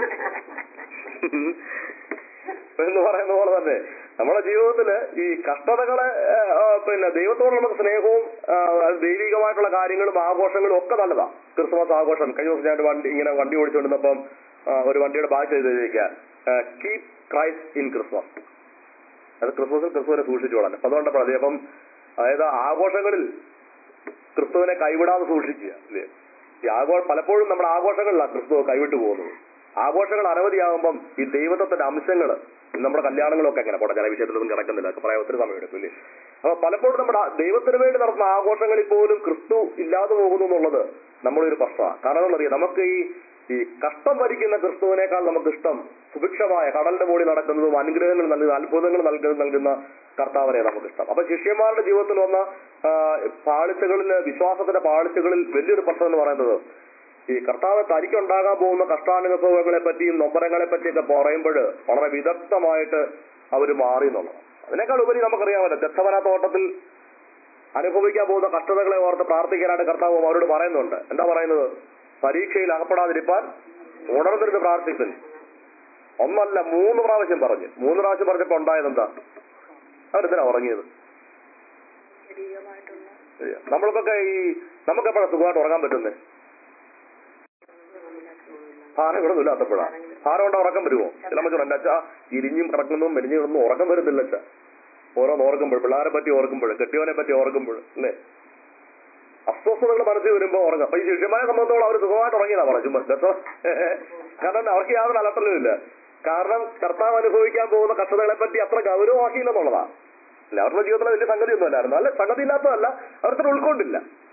എന്ന് പറയുന്ന പോലെ തന്നെ നമ്മുടെ ജീവിതത്തില് ഈ കഷ്ടതകളെ ആ, ആ, പിന്നെ ദൈവത്തോട് നമുക്ക് സ്നേഹവും ആ, അത് ദൈവികമായിട്ടുള്ള കാര്യങ്ങളും ആഘോഷങ്ങളും ഒക്കെ നല്ലതാ ക്രിസ്മസ് ആഘോഷം കഴിഞ്ഞ ദിവസം ഞാൻ ഒരു വണ്ടി ഇങ്ങനെ വണ്ടി ഓടിച്ചുകൊണ്ടിരുന്നപ്പം ആ, ഒരു വണ്ടിയുടെ ബാഗ് ചെയ്തിരിക്കുക കീപ് ക്രൈസ്റ്റ് ഇൻ ക്രിസ്മസ് അത് ക്രിസ്മസിൽ ക്രിസ്തുവിനെ സൂക്ഷിച്ചോളാൻ അപ്പൊ അതുകൊണ്ട് പ്രതി അപ്പം അതായത് ആഘോഷങ്ങളിൽ ക്രിസ്തുവിനെ കൈവിടാതെ സൂക്ഷിക്കുക അല്ലേ ഈ ആഘോ പലപ്പോഴും നമ്മുടെ ആഘോഷങ്ങളിലാണ് ക്രിസ്തു കൈവിട്ടു പോകുന്നത് ആഘോഷങ്ങൾ അനവധിയാകുമ്പം ഈ ദൈവത്വത്തിന്റെ അംശങ്ങൾ നമ്മുടെ കല്യാണങ്ങളൊക്കെ എങ്ങനെ പോട്ടെ ചില വിഷയത്തിലൊന്നും കിടക്കുന്നില്ല ഒക്കെ പറയാൻ ഒത്തിരി സമയം എടുക്കും ഇല്ലേ അപ്പൊ പലപ്പോഴും നമ്മുടെ ആ- ദൈവത്തിന് വേണ്ടി നടത്തുന്ന ആഘോഷങ്ങളിൽ പോലും ക്രിസ്തു ഇല്ലാതെ പോകുന്നു എന്നുള്ളത് നമ്മുടെ ഒരു പ്രശ്നമാണ് കാരണം എന്നറിയാം നമുക്ക് ഈ ഈ കഷ്ടം ഭരിക്കുന്ന ക്രിസ്തുവിനേക്കാൾ നമുക്ക് ഇഷ്ടം സുഭിക്ഷമായ കടലിന്റെ മുകളിൽ നടക്കുന്നതും അനുഗ്രഹങ്ങൾ നൽകുന്ന അത്ഭുതങ്ങൾ നൽകുന്ന നൽകുന്ന കർത്താവിനെ നമുക്ക് ഇഷ്ടം അപ്പൊ ശിഷ്യന്മാരുടെ ജീവിതത്തിൽ വന്ന ആ, പാളിച്ചകളിൽ വിശ്വാസത്തിന്റെ പാളിച്ചകളിൽ വലിയൊരു പ്രശ്നം എന്ന് പറയുന്നത് ഈ കർത്താവ് തനിക്കുണ്ടാകാൻ പോകുന്ന കഷ്ടാനുഭവങ്ങളെ പറ്റിയും നൊമ്പരങ്ങളെ പറ്റിയൊക്കെ പറയുമ്പോൾ വളരെ വിദഗ്ധമായിട്ട് അവർ മാറി എന്നുള്ളത് അതിനേക്കാൾ ഉപരി നമുക്കറിയാമല്ലോ ദത്തവന തോട്ടത്തിൽ അനുഭവിക്കാൻ പോകുന്ന കഷ്ടതകളെ ഓർത്ത് പ്രാർത്ഥിക്കാനായിട്ട് കർത്താവ് അവരോട് പറയുന്നുണ്ട് എന്താ പറയുന്നത് പരീക്ഷയിൽ അകപ്പെടാതിരിക്കാൻ ഉണർന്നിരുന്ന് പ്രാർത്ഥിക്കുന്നു ഒന്നല്ല മൂന്ന് പ്രാവശ്യം പറഞ്ഞു മൂന്ന് പ്രാവശ്യം പറഞ്ഞപ്പോ ഉണ്ടായത് എന്താ അവരെന്തിനാ ഉറങ്ങിയത് ശരിയാ. നമ്മൾക്കൊക്കെ ഈ നമുക്ക് എപ്പോഴാണ് സുഖമായിട്ട് ഉറങ്ങാൻ പറ്റുന്നത് ഭാരങ്ങളൊന്നും ഇല്ലാത്തപ്പോഴാ ഭാരം കൊണ്ട് ഉറക്കം വരുമോ ചില മറ്റു എൻ്റെ അച്ഛാ ഇരിഞ്ഞും കിടക്കുന്നതും മെലിഞ്ഞു കിടന്നും ഉറക്കം വരുന്നില്ല അച്ഛാ ഓരോന്ന് ഓർക്കുമ്പോൾ പിള്ളേരെ പറ്റി ഓർക്കുമ്പോൾ കെട്ടിയവനെ പറ്റി ഓർക്കുമ്പോൾ അല്ലേ അസ്വസ്ഥതകൾ മനസ്സിൽ വരുമ്പോൾ ഉറങ്ങാം അപ്പൊ ഈ ശിഷ്യന്മാരെ സംബന്ധിച്ചോളം അവർ സുഖമായിട്ട് ഉറങ്ങിയതാ പറഞ്ഞു ചുമ്മാ കേട്ടോ കാരണം അവർക്ക് യാതൊരു അലട്ടലും ഇല്ല കാരണം കർത്താവ് അനുഭവിക്കാൻ പോകുന്ന കഷ്ടതകളെ പറ്റി അത്ര ഗൗരവമാക്കിയില്ലെന്നുള്ളതാ അല്ല അവരുടെ ജീവിതത്തിലെ വലിയ സംഗതി ഒന്നും അല്ലായിരുന്നു അല്ല സംഗതി ഇല്ലാത്തതല്ല അവർക്ക് ഉൾക്കൊണ്ടില്ല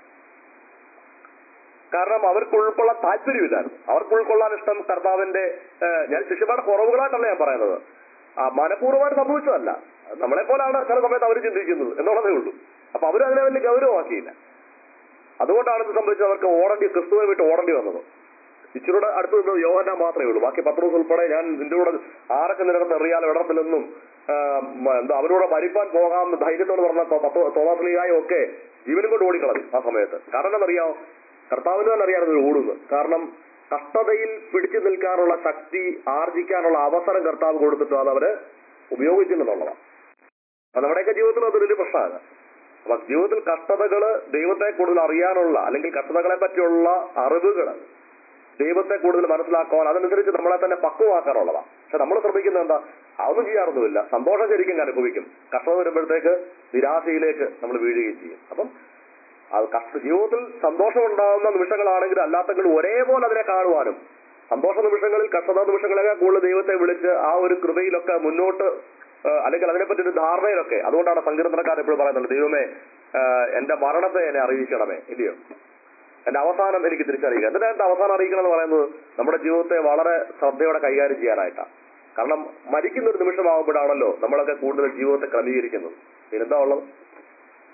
കാരണം അവർക്ക് ഉൾക്കൊള്ളാൻ താല്പര്യമില്ലായിരുന്നു അവർക്ക് ഉൾക്കൊള്ളാൻ ഇഷ്ടം കർത്താവിന്റെ ഏഹ്, ഞാൻ ശിഷ്യന്മാരുടെ കുറവുകളായിട്ടല്ല ഞാൻ പറയുന്നത് ആ മനഃപൂർവ്വമായിട്ട് സംഭവിച്ചതല്ല നമ്മളെ പോലാണ് ചില സമയത്ത് അവർ ചിന്തിക്കുന്നത് എന്നുള്ളതേ ഉള്ളൂ അപ്പൊ അവർ അതിനെ വലിയ ഗൗരവമാക്കിയില്ല അതുകൊണ്ടാണ് ഇത് സംഭവിച്ചത് അവർക്ക് ഓടേണ്ടി ക്രിസ്തുവിനെ വിട്ട് ഓടേണ്ടി വന്നത് ഇച്ചിരൂടെ അടുത്ത് നിന്നത് യോഹന മാത്രമേ ഉള്ളൂ ബാക്കി പത്രോസ് ഉൾപ്പെടെ ഞാൻ നിന്റെ കൂടെ ആരൊക്കെ നിനക്ക് എറിയാലോ ഇടത്തിലെന്നും എന്താ അവരോട് മരിപ്പാൻ പോകാം ധൈര്യത്തോട് പറഞ്ഞ തോമാസ്ലിയായും ഒക്കെ ജീവനും കൊണ്ട് ഓടിക്കളഞ്ഞു ആ സമയത്ത് കാരണം എന്താണെന്നറിയാമോ കർത്താവിന് തന്നെ അറിയാതെ ഇവർ ഓടുന്നത് കാരണം കഷ്ടതയിൽ പിടിച്ചു നിൽക്കാനുള്ള ശക്തി ആർജിക്കാനുള്ള അവസരം കർത്താവ് കൊടുത്തിട്ട് അത് അവര് ഉപയോഗിച്ചില്ലെന്നുള്ളതാണ് അത് നമ്മുടെയൊക്കെ ജീവിതത്തിൽ അതൊരു വലിയ പ്രശ്നമാണ് അപ്പൊ ജീവിതത്തിൽ കഷ്ടതകള് ദൈവത്തെ കൂടുതൽ അറിയാനുള്ള അല്ലെങ്കിൽ കഷ്ടതകളെ പറ്റിയുള്ള അറിവുകൾ ദൈവത്തെ കൂടുതൽ മനസ്സിലാക്കുവാൻ അതനുസരിച്ച് നമ്മളെ തന്നെ പക്വമാക്കാനുള്ളതാണ് പക്ഷെ നമ്മൾ ശ്രദ്ധിക്കുന്നത് എന്താ അതൊന്നും ചെയ്യാറൊന്നുമില്ല സന്തോഷം ശരിക്കും അനുഭവിക്കും കഷ്ടത വരുമ്പോഴത്തേക്ക് നിരാശയിലേക്ക് നമ്മൾ വീഴുകയും ചെയ്യും അപ്പം അത് കഷ്ട ജീവിതത്തിൽ സന്തോഷം ഉണ്ടാകുന്ന നിമിഷങ്ങളാണെങ്കിൽ അല്ലാത്തെങ്കിലും ഒരേപോലെ അതിനെ കാണുവാനും സന്തോഷ നിമിഷങ്ങളിൽ കഷ്ടത നിമിഷങ്ങളൊക്കെ കൂടുതൽ ദൈവത്തെ വിളിച്ച് ആ ഒരു കൃപയിലൊക്കെ മുന്നോട്ട് ആ, അല്ലെങ്കിൽ അതിനെപ്പറ്റി ഒരു ധാരണയിലൊക്കെ അതുകൊണ്ടാണ് സങ്കീർത്തനക്കാർ എപ്പോഴും പറയുന്നത് ദൈവമേ ആ, എന്റെ മരണത്തെ എന്നെ അറിയിക്കണമേ ഇല്ലയോ എന്റെ അവസാനം എനിക്ക് തിരിച്ചറിയുക എന്നിട്ട് എന്റെ അവസാനം അറിയിക്കണം എന്ന് പറയുന്നത് നമ്മുടെ ജീവിതത്തെ വളരെ ശ്രദ്ധയോടെ കൈകാര്യം ചെയ്യാനായിട്ടാണ് കാരണം മരിക്കുന്ന ഒരു നിമിഷമാകുമ്പോഴാണല്ലോ നമ്മളൊക്കെ കൂടുതൽ ജീവിതത്തെ ക്രമീകരിക്കുന്നത് പിന്നെന്താ ഉള്ളത്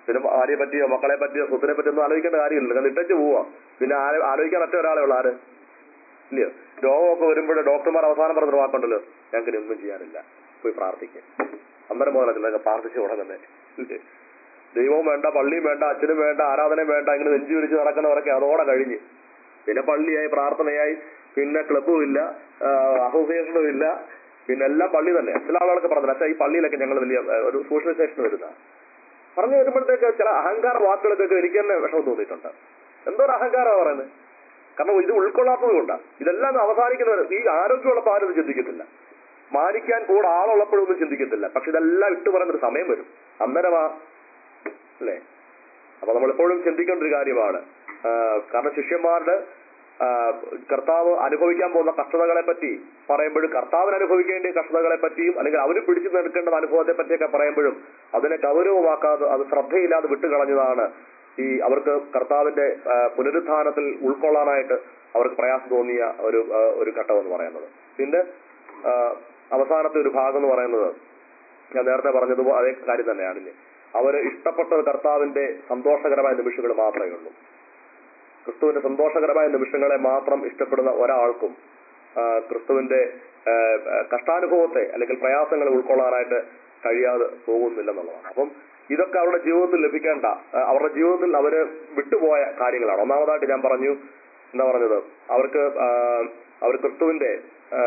പിന്നെ ഭാര്യയെ പറ്റിയോ മക്കളെ പറ്റിയോ സ്വത്തിനെ പറ്റിയോ ഒന്നും ആലോചിക്കേണ്ട കാര്യമില്ല കാരണം ഇട്ടച്ച് പോവാ പിന്നെ ആരെ- ആലോചിക്കാൻ ഒറ്റ ഒരാളെ ഉള്ളു ആര് ഇല്ലയോ രോഗമൊക്കെ വരുമ്പോൾ ഡോക്ടർമാർ അവസാനം പറഞ്ഞൊരു വാക്കുണ്ടല്ലോ ഞങ്ങൾക്ക് ഇനി ഒന്നും ചെയ്യാനില്ല പോയി പ്രാർത്ഥിക്കുക അന്നേരം മുതലൊക്കെ പ്രാർത്ഥിച്ചു തുടങ്ങുന്നത് ഇല്ലേ? ദൈവവും വേണ്ട പള്ളിയും വേണ്ട അച്ഛനും വേണ്ട ആരാധനയും വേണ്ട ഇങ്ങനെ നെഞ്ചു വിരിച്ച് നടക്കുന്നവരൊക്കെ അതോടെ കഴിഞ്ഞ് പിന്നെ പള്ളിയായി പ്രാർത്ഥനയായി പിന്നെ ക്ലബും ഇല്ല അസോസിയേഷനും ഇല്ല പിന്നെ എല്ലാം പള്ളി തന്നെ ചില ആളുകളൊക്കെ പറഞ്ഞു അച്ഛാ ഈ പള്ളിയിലൊക്കെ ഞങ്ങൾ വലിയ ആ, ഒരു സോഷ്യലൈസേഷൻ വരുന്ന പറഞ്ഞു വരുമ്പോഴത്തേക്ക് ചില അഹങ്കാര വാക്കുകളൊക്കെ എനിക്ക് തന്നെ വിഷമം തോന്നിയിട്ടുണ്ട് എന്തോ ഒരു അഹങ്കാരമാണ് പറയുന്നത് കാരണം ഇത് ഉൾക്കൊള്ളാത്തത് കൊണ്ടാണ് ഇതെല്ലാം അവസാനിക്കുന്നവർ ഈ ആരോഗ്യമുള്ളപ്പോൾ ആരും ഇത് ചിന്തിക്കത്തില്ല മാനിക്കാൻ കൂടെ ആളുള്ളപ്പോഴൊന്നും ചിന്തിക്കത്തില്ല പക്ഷെ ഇതെല്ലാം ഇട്ട് പറയുന്നൊരു സമയം വരും അന്നേരമാ അല്ലേ അപ്പൊ നമ്മൾ എപ്പോഴും ചിന്തിക്കേണ്ട ഒരു കാര്യമാണ് ആ, കാരണം ശിഷ്യന്മാരുടെ ആ, കർത്താവ് അനുഭവിക്കാൻ പോകുന്ന കഷ്ടതകളെ പറ്റി പറയുമ്പോഴും കർത്താവിന് അനുഭവിക്കേണ്ട കഷ്ടതകളെ പറ്റിയും അല്ലെങ്കിൽ അവന് പിടിച്ചു നിൽക്കേണ്ട അനുഭവത്തെ പറ്റിയൊക്കെ പറയുമ്പോഴും അതിനെ ഗൗരവമാക്കാതെ അത് ശ്രദ്ധയില്ലാതെ വിട്ടുകളഞ്ഞതാണ് ഈ അവർക്ക് കർത്താവിന്റെ ആ, പുനരുത്ഥാനത്തിൽ ഉൾക്കൊള്ളാനായിട്ട് അവർക്ക് പ്രയാസം തോന്നിയ ഒരു ആ, ഒരു ഘട്ടം എന്ന് പറയുന്നത് പിന്നെ ആ, അവസാനത്തെ ഒരു ഭാഗം എന്ന് പറയുന്നത് ഞാൻ നേരത്തെ പറഞ്ഞത് അതേ കാര്യം തന്നെയാണ് ഇനി. അവര് ഇഷ്ടപ്പെട്ട ഒരു കർത്താവിന്റെ സന്തോഷകരമായ നിമിഷങ്ങൾ മാത്രമേ ഉള്ളൂ ക്രിസ്തുവിന്റെ സന്തോഷകരമായ നിമിഷങ്ങളെ മാത്രം ഇഷ്ടപ്പെടുന്ന ഒരാൾക്കും ആ, ക്രിസ്തുവിന്റെ ആ, ആ, കഷ്ടാനുഭവത്തെ അല്ലെങ്കിൽ പ്രയാസങ്ങളെ ഉൾക്കൊള്ളാനായിട്ട് കഴിയാതെ പോകുന്നില്ലെന്നുള്ളതാണ് അപ്പം ഇതൊക്കെ അവരുടെ ജീവിതത്തിൽ ലഭിക്കേണ്ട ആ, അവരുടെ ജീവിതത്തിൽ അവര് വിട്ടുപോയ കാര്യങ്ങളാണ് ഒന്നാമതായിട്ട് ഞാൻ പറഞ്ഞു എന്താ പറഞ്ഞത് അവർക്ക് ആ, അവർ ക്രിസ്തുവിന്റെ ആ,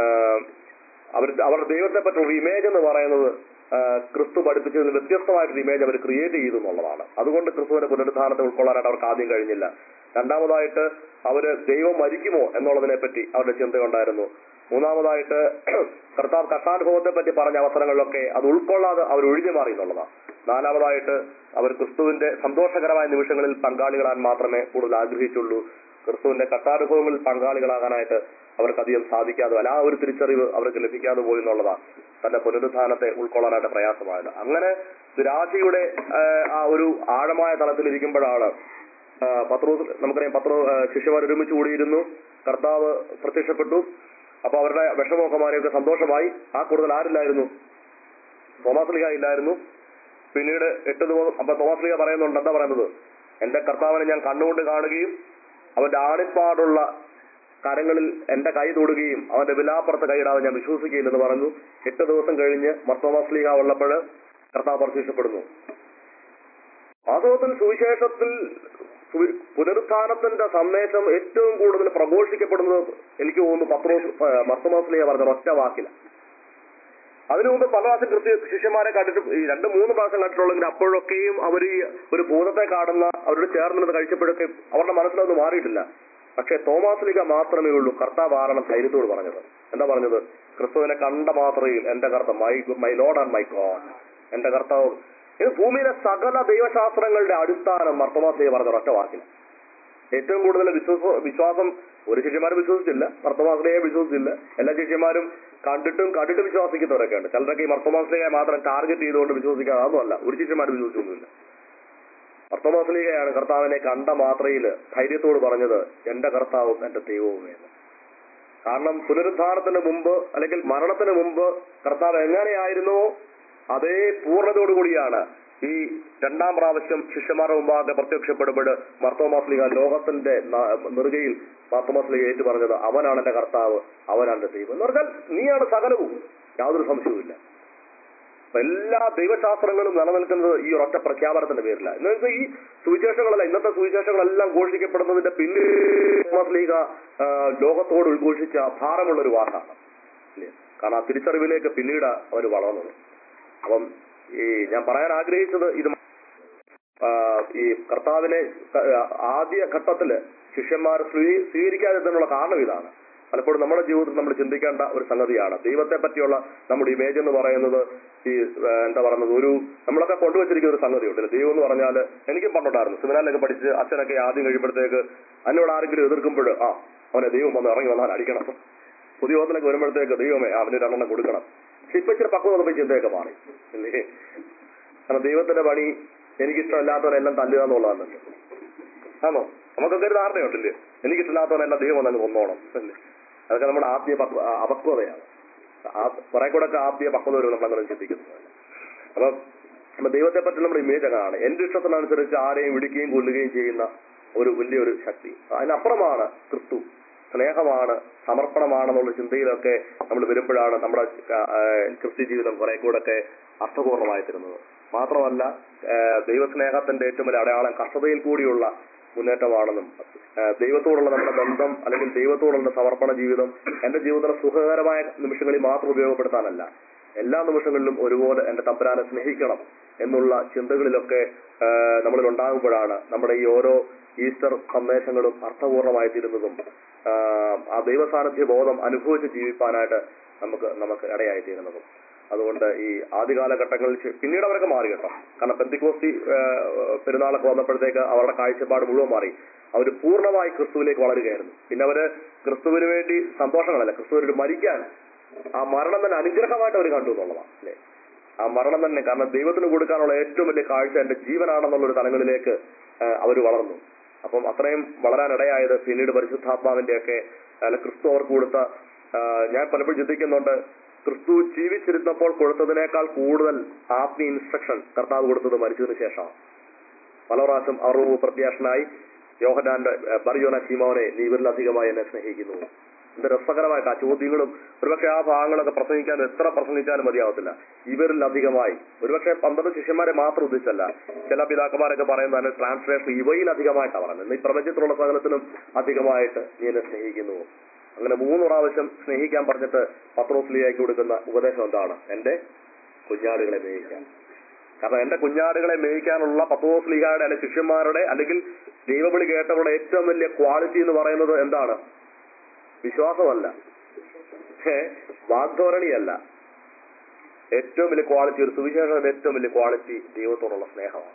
അവർ അവരുടെ ദൈവത്തെ പറ്റിയുള്ള ഇമേജ് എന്ന് പറയുന്നത് ആ, ക്രിസ്തു പഠിപ്പിച്ചതിന് വ്യത്യസ്തമായിട്ടൊരു ഇമേജ് അവർ ക്രിയേറ്റ് ചെയ്തു എന്നുള്ളതാണ് അതുകൊണ്ട് ക്രിസ്തുവിന്റെ പുനരുദ്ധാനത്തെ ഉൾക്കൊള്ളാനായിട്ട് അവർക്ക് ആദ്യം കഴിഞ്ഞില്ല രണ്ടാമതായിട്ട് അവര് ദൈവം മരിക്കുമോ എന്നുള്ളതിനെ പറ്റി അവരുടെ ചിന്തയുണ്ടായിരുന്നു മൂന്നാമതായിട്ട് കർത്താവ് കഷ്ടാനുഭവത്തെ പറ്റി പറഞ്ഞ അവസരങ്ങളിലൊക്കെ അത് ഉൾക്കൊള്ളാതെ അവർ ഒഴിഞ്ഞു മാറി എന്നുള്ളതാണ് നാലാമതായിട്ട് അവർ ക്രിസ്തുവിന്റെ സന്തോഷകരമായ നിമിഷങ്ങളിൽ പങ്കാളികളാൻ മാത്രമേ കൂടുതൽ ആഗ്രഹിച്ചുള്ളൂ ക്രിസ്തുവിന്റെ കഷ്ടാനുഭവങ്ങളിൽ പങ്കാളികളാകാനായിട്ട് അവർക്ക് അധികം സാധിക്കാതെ അല്ല ആ ഒരു തിരിച്ചറിവ് അവർക്ക് ലഭിക്കാതെ പോയി എന്നുള്ളതാണ് തന്റെ പുനരുത്ഥാനത്തെ ഉൾക്കൊള്ളാനായിട്ട് പ്രയാസമായത് അങ്ങനെ നിരാശയുടെ ആ, ആ ഒരു ആഴമായ തലത്തിൽ ഇരിക്കുമ്പോഴാണ് ആ, പത്രോസ് നമുക്കറിയാം പത്രോ ആ, ശിഷ്യന്മാർ ഒരുമിച്ച് കൂടിയിരുന്നു കർത്താവ് പ്രത്യക്ഷപ്പെട്ടു അപ്പൊ അവരുടെ വിഷമോഹമാരെയൊക്കെ സന്തോഷമായി ആ കൂടുതൽ ആരില്ലായിരുന്നു തോമാസ് ലീഗ ഇല്ലായിരുന്നു പിന്നീട് എട്ട് ദിവസം അപ്പൊ തോമാസ് ലീഗ പറയുന്നുണ്ട് എന്താ പറയുന്നത് എന്റെ കർത്താവിനെ ഞാൻ കണ്ണുകൊണ്ട് കാണുകയും അവന്റെ ആണിപ്പാടുള്ള കരങ്ങളിൽ എന്റെ കൈ തൊടുകയും അവന്റെ വിലാപ്പുറത്ത് കൈയിടാതെ ഞാൻ വിശ്വസിക്കുകയില്ലെന്ന് പറഞ്ഞു എട്ട് ദിവസം കഴിഞ്ഞ് മർത്തോമാസ് ലീഗ ഉള്ളപ്പോൾ കർത്താവ് പ്രത്യക്ഷപ്പെടുന്നു വാസ്തവത്തിൽ സുവിശേഷത്തിൽ സു- പുനരുത്ഥാനത്തിന്റെ സന്ദേശം ഏറ്റവും കൂടുതൽ പ്രഘോഷിക്കപ്പെടുന്നത് എനിക്ക് തോന്നുന്നു പത്രോസ് മർത്തമാസ്ലിയ പറഞ്ഞ ഒറ്റ വാക്കില അതിനു മുമ്പ് പല പ്രാവശ്യം കൃത്യ ശിഷ്യന്മാരെ കണ്ടിട്ട് ഈ രണ്ട് മൂന്ന് പ്രാവശ്യം കണ്ടിട്ടുള്ളെങ്കിൽ അപ്പോഴൊക്കെയും അവർ ഈ ഒരു ഭൂതത്തെ കാണുന്ന അവരോട് ചേർന്നിരുന്ന് കഴിച്ചപ്പോഴൊക്കെ അവരുടെ മനസ്സിലൊന്നും മാറിയിട്ടില്ല പക്ഷേ തോമാസ്ലിക മാത്രമേ ഉള്ളൂ കർത്താവ് ആരണം ധൈര്യത്തോട് പറഞ്ഞത് എന്താ പറഞ്ഞത് ക്രിസ്തുവിനെ കണ്ട മാത്രയിൽ എന്റെ കർത്താവ് my my Lord and my God എന്റെ കർത്താവ് ഇത് ഭൂമിയിലെ സകല ദൈവശാസ്ത്രങ്ങളുടെ അടിസ്ഥാനം മർത്തമാസ്ലിക പറഞ്ഞ ഒറ്റ വാക്കിൽ ഏറ്റവും കൂടുതൽ വിശ്വാസ വിശ്വാസം ഒരു ശിഷ്യന്മാരും വിശ്വസിച്ചില്ല മർത്തമാസ്ലിയെ വിശ്വസിച്ചില്ല എല്ലാ ശിഷ്യന്മാരും കണ്ടിട്ടും കണ്ടിട്ട് വിശ്വസിക്കുന്നവരൊക്കെ ഉണ്ട് ചിലരൊക്കെ ഈ മർത്തമാസ്ലിയെ മാത്രം ടാർഗറ്റ് ചെയ്തുകൊണ്ട് വിശ്വസിക്കാതെ അതൊന്നുമല്ല ഒരു ശിഷ്യന്മാരും വിശ്വസിച്ചൊന്നുമില്ല മർത്തമാസ്ലികയാണ് കർത്താവിനെ കണ്ട മാത്രയിൽ ധൈര്യത്തോട് പറഞ്ഞത് എന്റെ കർത്താവും എന്റെ ദൈവവും എന്ന് കാരണം പുനരുദ്ധാനത്തിന് മുമ്പ് അല്ലെങ്കിൽ മരണത്തിന് മുമ്പ് കർത്താവ് എങ്ങനെയായിരുന്നോ അതേ പൂർണ്ണതയോടുകൂടിയാണ് ഈ രണ്ടാം പ്രാവശ്യം ശിഷ്യന്മാരുടെ മുമ്പാകെ പ്രത്യക്ഷപ്പെടുമ്പോൾ മർത്തോമാസ്ലിക ലോകത്തിന്റെ ന- നെറുകയിൽ മർത്തോമാസ്ലിക ഏറ്റു പറഞ്ഞത് അവനാണ് എന്റെ കർത്താവ് അവനാണ് എന്റെ ദൈവം എന്ന് പറഞ്ഞാൽ നീയാണ് സകലവും യാതൊരു സംശയവുമില്ല അപ്പൊ എല്ലാ ദൈവശാസ്ത്രങ്ങളും നിലനിൽക്കുന്നത് ഈ ഒരൊറ്റ പ്രഖ്യാപനത്തിന്റെ പേരിലാണ് എന്ന് വെച്ചാൽ ഈ സുവിശേഷങ്ങളല്ല ഇന്നത്തെ സുവിശേഷങ്ങളെല്ലാം ഘോഷിക്കപ്പെടുന്നതിന്റെ പിന്നിൽ തോമസ് ലീഗ ആ, ലോകത്തോട് ഉദ്ഘോഷിച്ച ഭാരമുള്ള ഒരു വാക്കാണ് ഇല്ലേ? കാരണം ആ തിരിച്ചറിവിലേക്ക് പിന്നീട് അവർ വളർന്നത് അപ്പം ഈ ഞാൻ പറയാൻ ആഗ്രഹിച്ചത് ഇത് ആ, ഈ കർത്താവിനെ ക- ആദ്യ ഘട്ടത്തില് ശിഷ്യന്മാർ സ്വീ- സ്വീകരിക്കാതിരുന്നുള്ള കാരണം ഇതാണ് പലപ്പോഴും നമ്മുടെ ജീവിതത്തിൽ നമ്മൾ ചിന്തിക്കേണ്ട ഒരു സംഗതിയാണ് ദൈവത്തെ പറ്റിയുള്ള നമ്മുടെ ഇമേജ് എന്ന് പറയുന്നത് ഈ ആ, എന്താ പറയുന്നത് ഒരു നമ്മളൊക്കെ കൊണ്ടുവച്ചിരിക്കുന്ന ഒരു സംഗതിയുണ്ട് ഇല്ലേ? ദൈവം എന്ന് പറഞ്ഞാൽ എനിക്കും പണ്ടുണ്ടായിരുന്നു സെമിനാറിലൊക്കെ പഠിച്ച് അച്ഛനൊക്കെ ആദ്യം കഴിയുമ്പോഴത്തേക്ക് എന്നോട് ആരെങ്കിലും എതിർക്കുമ്പോൾ ആ അവനെ ദൈവം വന്ന് ഇറങ്ങി വന്നാൽ അടിക്കണം പുതിയ ഓത്തിലൊക്കെ വരുമ്പോഴത്തേക്ക് ദൈവമേ അവന് രണ്ടെണ്ണം കൊടുക്കണം പക്ഷെ ഇപ്പൊ ഇച്ചിരി പക്വത വന്നപ്പോൾ ഈ ചിന്തയൊക്കെ മാറി ഇല്ലേ കാരണം ദൈവത്തിന്റെ പണി എനിക്കിഷ്ടമില്ലാത്തവരെല്ലാം തല്ലുക എന്നുള്ളതാണ് ആണോ നമുക്കൊക്കെ ഒരു ധാരണയുണ്ടല്ലേ എനിക്കിഷ്ടമില്ലാത്തവനെല്ലാം ദൈവം വന്നങ്ങ് കൊന്നോണം അല്ലേ അതൊക്കെ നമ്മുടെ ആത്മീയ പക്വ ആ, അപക്വതയാണ് ആ- കുറെ കൂടെ ഒക്കെ ആത്മീയ പക്വത വരും നമ്മളങ്ങനെ ചിന്തിക്കുന്നത് അപ്പൊ അപ്പൊ ദൈവത്തെ പറ്റി നമ്മുടെ ഇമേജ് അങ്ങനെയാണ് എന്റെ ഇഷ്ടത്തിനനുസരിച്ച് ആരെയും വിളിക്കുകയും കൊല്ലുകയും ചെയ്യുന്ന ഒരു വലിയൊരു ശക്തി അതിനപ്പുറമാണ് ക്രിസ്തു സ്നേഹമാണ് സമർപ്പണമാണെന്നുള്ള ചിന്തയിലൊക്കെ നമ്മൾ വരുമ്പോഴാണ് നമ്മുടെ ആ, ആ, ക്രിസ്ത്യ ജീവിതം കുറെ കൂടെ ഒക്കെ അർത്ഥപൂർണമായി തരുന്നത് മാത്രമല്ല ആ, ദൈവസ്നേഹത്തിന്റെ ഏറ്റവും വലിയ അടയാളം കഷ്ടതയിൽ കൂടിയുള്ള മുന്നേറ്റമാണെന്നും ആ, ദൈവത്തോടുള്ള നമ്മുടെ ബന്ധം അല്ലെങ്കിൽ ദൈവത്തോടുള്ള സമർപ്പണ ജീവിതം എന്റെ ജീവിതത്തിലെ സുഖകരമായ നിമിഷങ്ങളിൽ മാത്രം ഉപയോഗപ്പെടുത്താനല്ല എല്ലാ നിമിഷങ്ങളിലും ഒരുപോലെ എന്റെ തമ്പുരാനെ സ്നേഹിക്കണം എന്നുള്ള ചിന്തകളിലൊക്കെ ആ, നമ്മളിൽ ഉണ്ടാകുമ്പോഴാണ് നമ്മുടെ ഈ ഓരോ ഈസ്റ്റർ സന്ദേശങ്ങളും അർത്ഥപൂർണമായി തീരുന്നതും ആ, ആ ദൈവസാന്നിധ്യ ബോധം അനുഭവിച്ച് ജീവിപ്പാനായിട്ട് നമുക്ക് നമുക്ക് ഇടയായി തീരുന്നതും അതുകൊണ്ട് ഈ ആദ്യകാലഘട്ടങ്ങളിൽ ശ- പിന്നീട് അവരൊക്കെ മാറി കേട്ടോ കാരണം പെന്തിക്കോസ്തി ആ, പെരുന്നാളൊക്കെ വന്നപ്പോഴത്തേക്ക് അവരുടെ കാഴ്ചപ്പാട് മുഴുവൻ മാറി അവർ പൂർണ്ണമായി ക്രിസ്തുവിലേക്ക് വളരുകയായിരുന്നു പിന്നെ അവര് ക്രിസ്തുവിന് വേണ്ടി സന്തോഷങ്ങളല്ല ക്രിസ്തുവിന് വേണ്ടി മരിക്കാൻ ആ മരണം തന്നെ അനുഗ്രഹമായിട്ട് അവർ കണ്ടു എന്നുള്ളതാണ് അല്ലേ ആ മരണം തന്നെ കാരണം ദൈവത്തിന് കൊടുക്കാനുള്ള ഏറ്റവും വലിയ കാഴ്ച എന്റെ ജീവനാണെന്നുള്ള ഒരു തലങ്ങളിലേക്ക് അവർ വളർന്നു അപ്പം അത്രയും വളരാനിടയായത് പിന്നീട് പരിശുദ്ധാത്മാവിന്റെ ഒക്കെ അല്ല ക്രിസ്തു അവർക്ക് കൊടുത്ത ആ, ഞാൻ പലപ്പോഴും ചിന്തിക്കുന്നുണ്ട് ക്രിസ്തു ജീവിച്ചിരുന്നപ്പോൾ കൊടുത്തതിനേക്കാൾ കൂടുതൽ ആത്മീയ ഇൻസ്ട്രക്ഷൻ കർത്താവ് കൊടുത്തത് മരിച്ചതിന് ശേഷമാണ് പല പ്രാവശ്യം അവർ പ്രത്യാശനായി യോഹനാന്റെ ബറിയോന ശീമോനെ നീ ഇവരിലധികമായി എന്നെ സ്നേഹിക്കുന്നു എന്ത് രസകരമായിട്ട് ആ ചോദ്യങ്ങളും ഒരുപക്ഷെ ആ ഭാഗങ്ങളൊക്കെ പ്രസംഗിക്കാൻ എത്ര പ്രസംഗിച്ചാലും മതിയാവത്തില്ല ഇവരിലധികമായി ഒരുപക്ഷെ പന്ത്രണ്ട് ശിഷ്യന്മാരെ മാത്രം ഉദ്ദേശിച്ചല്ല ചില പിതാക്കന്മാരൊക്കെ പറയുന്നതാണ് ട്രാൻസ്ലേഷൻ ഇവയിലധികമായിട്ടാണ് പറയുന്നത് ഈ പ്രപഞ്ചത്തിലുള്ള സകലത്തിലും അധികമായിട്ട് നീ എന്നെ സ്നേഹിക്കുന്നു അങ്ങനെ മൂന്ന് പ്രാവശ്യം സ്നേഹിക്കാൻ പറഞ്ഞിട്ട് പത്രോസ്ലിയാക്കി കൊടുക്കുന്ന ഉപദേശം എന്താണ് എന്റെ കുഞ്ഞാടുകളെ മേയിക്കാൻ കാരണം എന്റെ കുഞ്ഞാടുകളെ മേയിക്കാനുള്ള പത്തോസ്ലിഹായുടെ അല്ലെങ്കിൽ ശിഷ്യന്മാരുടെ അല്ലെങ്കിൽ ദൈവവിളി കേട്ടവരുടെ ഏറ്റവും വലിയ ക്വാളിറ്റി എന്ന് പറയുന്നത് എന്താണ് വിശ്വാസമല്ല ഏ, വാഗ്ധോരണിയല്ല ഏറ്റവും വലിയ ക്വാളിറ്റി ഒരു സുവിശേഷത്തിന്റെ ഏറ്റവും വലിയ ക്വാളിറ്റി ദൈവത്തോടുള്ള സ്നേഹമാണ്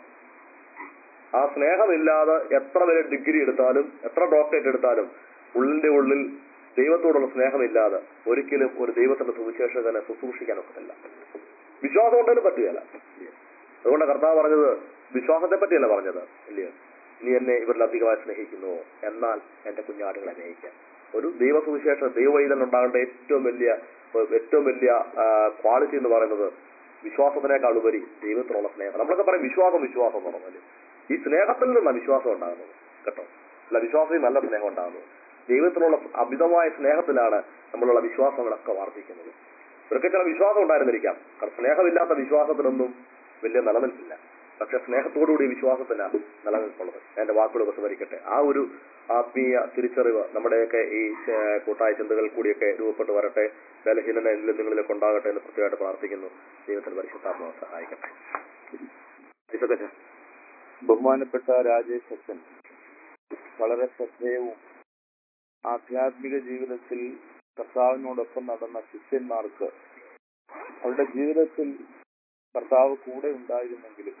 ആ സ്നേഹമില്ലാതെ എത്ര വലിയ ഡിഗ്രി എടുത്താലും എത്ര ഡോക്ടറേറ്റ് എടുത്താലും ഉള്ളിന്റെ ഉള്ളിൽ ദൈവത്തോടുള്ള സ്നേഹമില്ലാതെ ഒരിക്കലും ഒരു ദൈവത്തിന്റെ സുവിശേഷകനെ ശുശ്രൂഷിക്കാൻ ഒക്കത്തില്ല വിശ്വാസം കൊണ്ടതിന് പറ്റുകയില്ല അതുകൊണ്ട് കർത്താവ് പറഞ്ഞത് വിശ്വാസത്തെ പറ്റിയല്ല പറഞ്ഞത് ഇല്ലയോ നീ എന്നെ ഇവരിൽ അധികമായി സ്നേഹിക്കുന്നുവോ എന്നാൽ എന്റെ കുഞ്ഞാടുകളെ സ്നേഹിക്കാൻ ഒരു ദൈവസുവിശേഷ ദൈവവൈതൽ ഉണ്ടാകേണ്ട ഏറ്റവും വലിയ ഏറ്റവും വലിയ ക്വാളിറ്റി എന്ന് പറയുന്നത് വിശ്വാസത്തിനേക്കാൾ ഉപരി ദൈവത്തിനുള്ള സ്നേഹം നമ്മളൊക്കെ പറയും വിശ്വാസം വിശ്വാസം എന്ന് പറഞ്ഞാല് ഈ സ്നേഹത്തിൽ നിന്നാണ് വിശ്വാസം ഉണ്ടാകുന്നത് കേട്ടോ അല്ല വിശ്വാസത്തിൽ നല്ല സ്നേഹം ഉണ്ടാകുന്നത് ദൈവത്തിനുള്ള അമിതമായ സ്നേഹത്തിലാണ് നമ്മളുള്ള വിശ്വാസങ്ങളൊക്കെ വർദ്ധിക്കുന്നത് ഇവർക്ക് ചില വിശ്വാസം ഉണ്ടായിരുന്നിരിക്കാം കാരണം സ്നേഹമില്ലാത്ത വിശ്വാസത്തിനൊന്നും വലിയ നിലനിൽപ്പില്ല പക്ഷെ സ്നേഹത്തോടുകൂടി വിശ്വാസത്തിന് നിലനിൽപ്പുള്ളത് എന്റെ വാക്കുകൾ ഉപസരിക്കട്ടെ ആ ഒരു ആത്മീയ തിരിച്ചറിവ് നമ്മുടെയൊക്കെ ഈ ഏഹ്, കൂട്ടായ ചിന്തകൾ കൂടിയൊക്കെ രൂപപ്പെട്ടു വരട്ടെ ബലഹീനത എന്നിലും നിങ്ങളിലൊക്കെ ഉണ്ടാകട്ടെ എന്ന് പ്രത്യേകമായിട്ട് പ്രാർത്ഥിക്കുന്നു ദൈവത്തിന് പരിശുദ്ധാത്മാവ് സഹായിക്കട്ടെ ഇതൊക്കെ ബഹുമാനപ്പെട്ട രാജേഷ് അച്ഛൻ വളരെ ശ്രദ്ധേയവും ആധ്യാത്മിക ജീവിതത്തിൽ കർത്താവിനോടൊപ്പം നടന്ന ശിഷ്യന്മാർക്ക് അവരുടെ ജീവിതത്തിൽ കർത്താവ് കൂടെ ഉണ്ടായിരുന്നെങ്കിലും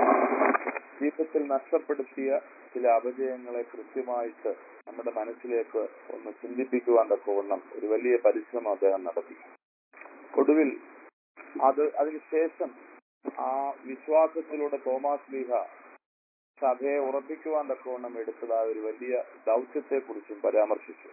ജീവിതത്തിൽ നഷ്ടപ്പെടുത്തിയ ചില അപജയങ്ങളെ കൃത്യമായിട്ട് നമ്മുടെ മനസ്സിലേക്ക് ഒന്ന് ചിന്തിപ്പിക്കുവാൻ തക്കവണ്ണം ഒരു വലിയ പരിശ്രമം അദ്ദേഹം നടത്തി ഒടുവിൽ അത് അതിനുശേഷം ആ വിശ്വാസത്തിലൂടെ തോമാസ് ലീഹ സഭയെ ഉറപ്പിക്കുവാൻ തക്കവണ്ണം എടുത്തതായ ഒരു വലിയ ദൗത്യത്തെ കുറിച്ചും പരാമർശിച്ചു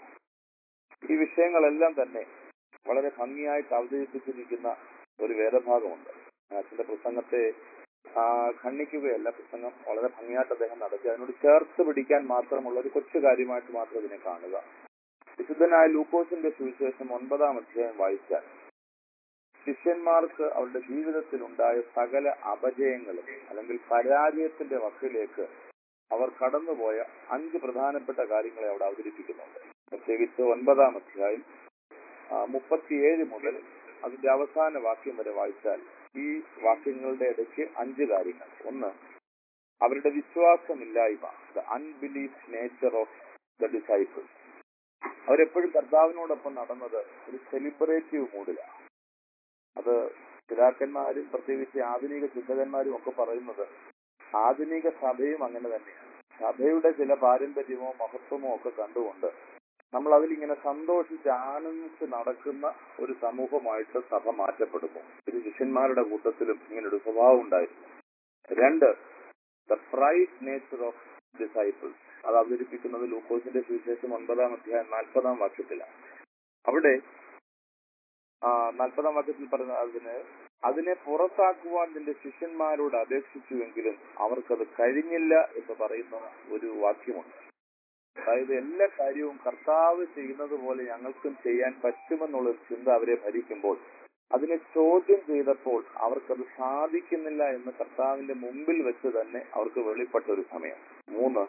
ഈ വിഷയങ്ങളെല്ലാം തന്നെ വളരെ ഭംഗിയായിട്ട് അവതരിപ്പിച്ചിരിക്കുന്ന ഒരു വേദഭാഗമുണ്ട് അച്ഛന്റെ പ്രസംഗത്തെ ആ, ഖണ്ഡിക്കുകയല്ല പ്രസംഗം വളരെ ഭംഗിയായിട്ട് അദ്ദേഹം നടത്തി അതിനോട് ചേർത്ത് പിടിക്കാൻ മാത്രമുള്ള ഒരു കൊച്ചു കാര്യമായിട്ട് മാത്രം ഇതിനെ കാണുക വിശുദ്ധനായ ലൂക്കോസിന്റെ സുവിശേഷം ഒൻപതാം അധ്യായം വായിച്ചാൽ ശിഷ്യന്മാർക്ക് അവരുടെ ജീവിതത്തിൽ ഉണ്ടായ സകല അപജയങ്ങളും അല്ലെങ്കിൽ പരാജയത്തിന്റെ വക്കിലേക്ക് അവർ കടന്നുപോയ അഞ്ച് പ്രധാനപ്പെട്ട കാര്യങ്ങളെ അവിടെ അവതരിപ്പിക്കുന്നുണ്ട് പ്രത്യേകിച്ച് ഒൻപതാം അധ്യായം ആ, മുപ്പത്തിയേഴ് മുതൽ അതിന്റെ അവസാന വാക്യം വരെ വായിച്ചാൽ ഈ വാക്യങ്ങളുടെ ഇടയ്ക്ക് അഞ്ച് കാര്യങ്ങൾ ഒന്ന് അവരുടെ വിശ്വാസമില്ലായ്മ the unbelief nature of the disciples അവരെപ്പോഴും കർത്താവിനോടൊപ്പം നടന്നത് ഒരു സെലിബ്രേറ്റീവ് മൂഡിലാണ് അത് പിതാക്കന്മാരും പ്രത്യേകിച്ച് ആധുനിക ചിന്തകന്മാരും ഒക്കെ പറയുന്നത് ആധുനിക സഭയും അങ്ങനെ തന്നെയാണ് സഭയുടെ ചില പാരമ്പര്യമോ മഹത്വമോ ഒക്കെ കണ്ടുകൊണ്ട് നമ്മൾ അതിലിങ്ങനെ സന്തോഷിച്ച് ആനന്ദിച്ച് നടക്കുന്ന ഒരു സമൂഹമായിട്ട് സഭ മാറ്റപ്പെടുന്നു ഇത് ശിഷ്യന്മാരുടെ കൂട്ടത്തിലും ഇങ്ങനെ ഒരു സ്വഭാവം ഉണ്ടായിരുന്നു രണ്ട് the price nature of disciples അത് അവതരിപ്പിക്കുന്നത് ലൂക്കോസിന്റെ സുവിശേഷം ഒൻപതാം അധ്യായം നാൽപ്പതാം വാക്യത്തിലാണ് അവിടെ ആ, നാൽപ്പതാം വാക്യത്തിൽ പറഞ്ഞ അതിന് അതിനെ പുറത്താക്കുവാൻ നിന്റെ ശിഷ്യന്മാരോട് അപേക്ഷിച്ചുവെങ്കിലും അവർക്കത് കഴിഞ്ഞില്ല എന്ന് പറയുന്ന ഒരു വാക്യമുണ്ട് അതായത് എല്ലാ കാര്യവും കർത്താവ് ചെയ്യുന്നത് പോലെ ഞങ്ങൾക്കും ചെയ്യാൻ പറ്റുമെന്നുള്ള ഒരു ചിന്ത അവരെ ഭരിക്കുമ്പോൾ അതിനെ ചോദ്യം ചെയ്തപ്പോൾ അവർക്കത് സാധിക്കുന്നില്ല എന്ന് കർത്താവിന്റെ മുമ്പിൽ വെച്ച് തന്നെ അവർക്ക് വെളിപ്പെട്ട ഒരു സമയം മൂന്ന്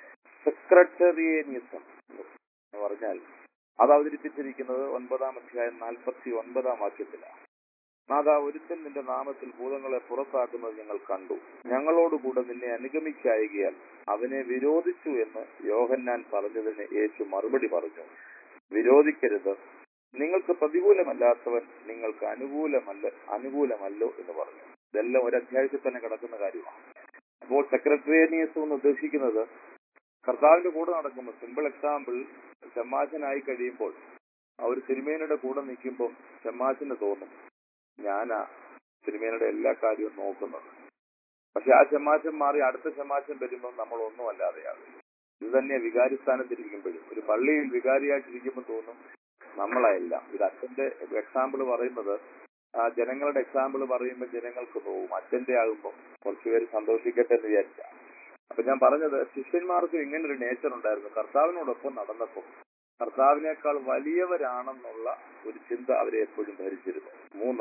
സെക്രട്ടറിയനിസം എന്ന് പറഞ്ഞാൽ അത് അവതരിപ്പിച്ചിരിക്കുന്നത് ഒൻപതാം അധ്യായം നാൽപ്പത്തി ഒൻപതാം വാക്യത്തിലാണ് നാദാ ഒരുത്തൻ നിന്റെ നാമത്തിൽ ഭൂതങ്ങളെ പുറത്താക്കുന്നത് ഞങ്ങൾ കണ്ടു ഞങ്ങളോടുകൂടെ നിന്നെ അനുഗമിക്കായികയാൽ അവനെ വിരോധിച്ചു എന്ന് യോഹന്നാൻ പറഞ്ഞതിന് യേശു മറുപടി പറഞ്ഞു വിരോധിക്കരുത് നിങ്ങൾക്ക് പ്രതികൂലമല്ലാത്തവൻ നിങ്ങൾക്ക് അനുകൂലമല്ല അനുകൂലമല്ലോ എന്ന് പറഞ്ഞു ഇതെല്ലാം ഒരു അധ്യായത്തിൽ തന്നെ കിടക്കുന്ന കാര്യമാണ് അപ്പോൾ സെക്രട്ടേറിയനിയസം എന്ന് ഉദ്ദേശിക്കുന്നത് കർത്താവിന്റെ കൂടെ നടക്കുമ്പോൾ സിമ്പിൾ എക്സാമ്പിൾ ഷമ്മാശനായി കഴിയുമ്പോൾ ആ ഒരു തിരുമേനയുടെ കൂടെ നിൽക്കുമ്പോൾ ഷമ്മാശന് തോന്നും ഞാനാ തിരുമേനയുടെ എല്ലാ കാര്യവും നോക്കുന്നത് പക്ഷെ ആ ഷമ്മാശൻ മാറി അടുത്ത ഷമ്മാശൻ വരുമ്പോൾ നമ്മൾ ഒന്നും അല്ലാതെയാകും ഇത് തന്നെ വികാരി സ്ഥാനത്തിരിക്കുമ്പോഴും ഒരു പള്ളിയിൽ വികാരിയായിട്ടിരിക്കുമ്പോൾ തോന്നും നമ്മളല്ല ഇത് അച്ഛന്റെ എക്സാമ്പിൾ പറയുന്നത് ആ ജനങ്ങളുടെ എക്സാമ്പിൾ പറയുമ്പോൾ ജനങ്ങൾക്ക് തോന്നും അച്ഛന്റെ ആകുമ്പോൾ കുറച്ചുപേര് സന്തോഷിക്കട്ടെ എന്ന് വിചാരിച്ച അപ്പൊ ഞാൻ പറഞ്ഞത് ശിഷ്യന്മാർക്കും ഇങ്ങനെ ഒരു നേച്ചർ ഉണ്ടായിരുന്നു കർത്താവിനോടൊപ്പം നടന്നപ്പോൾ കർത്താവിനേക്കാൾ വലിയവരാണെന്നുള്ള ഒരു ചിന്ത അവരെ എപ്പോഴും ധരിച്ചിരുന്നു മൂന്ന്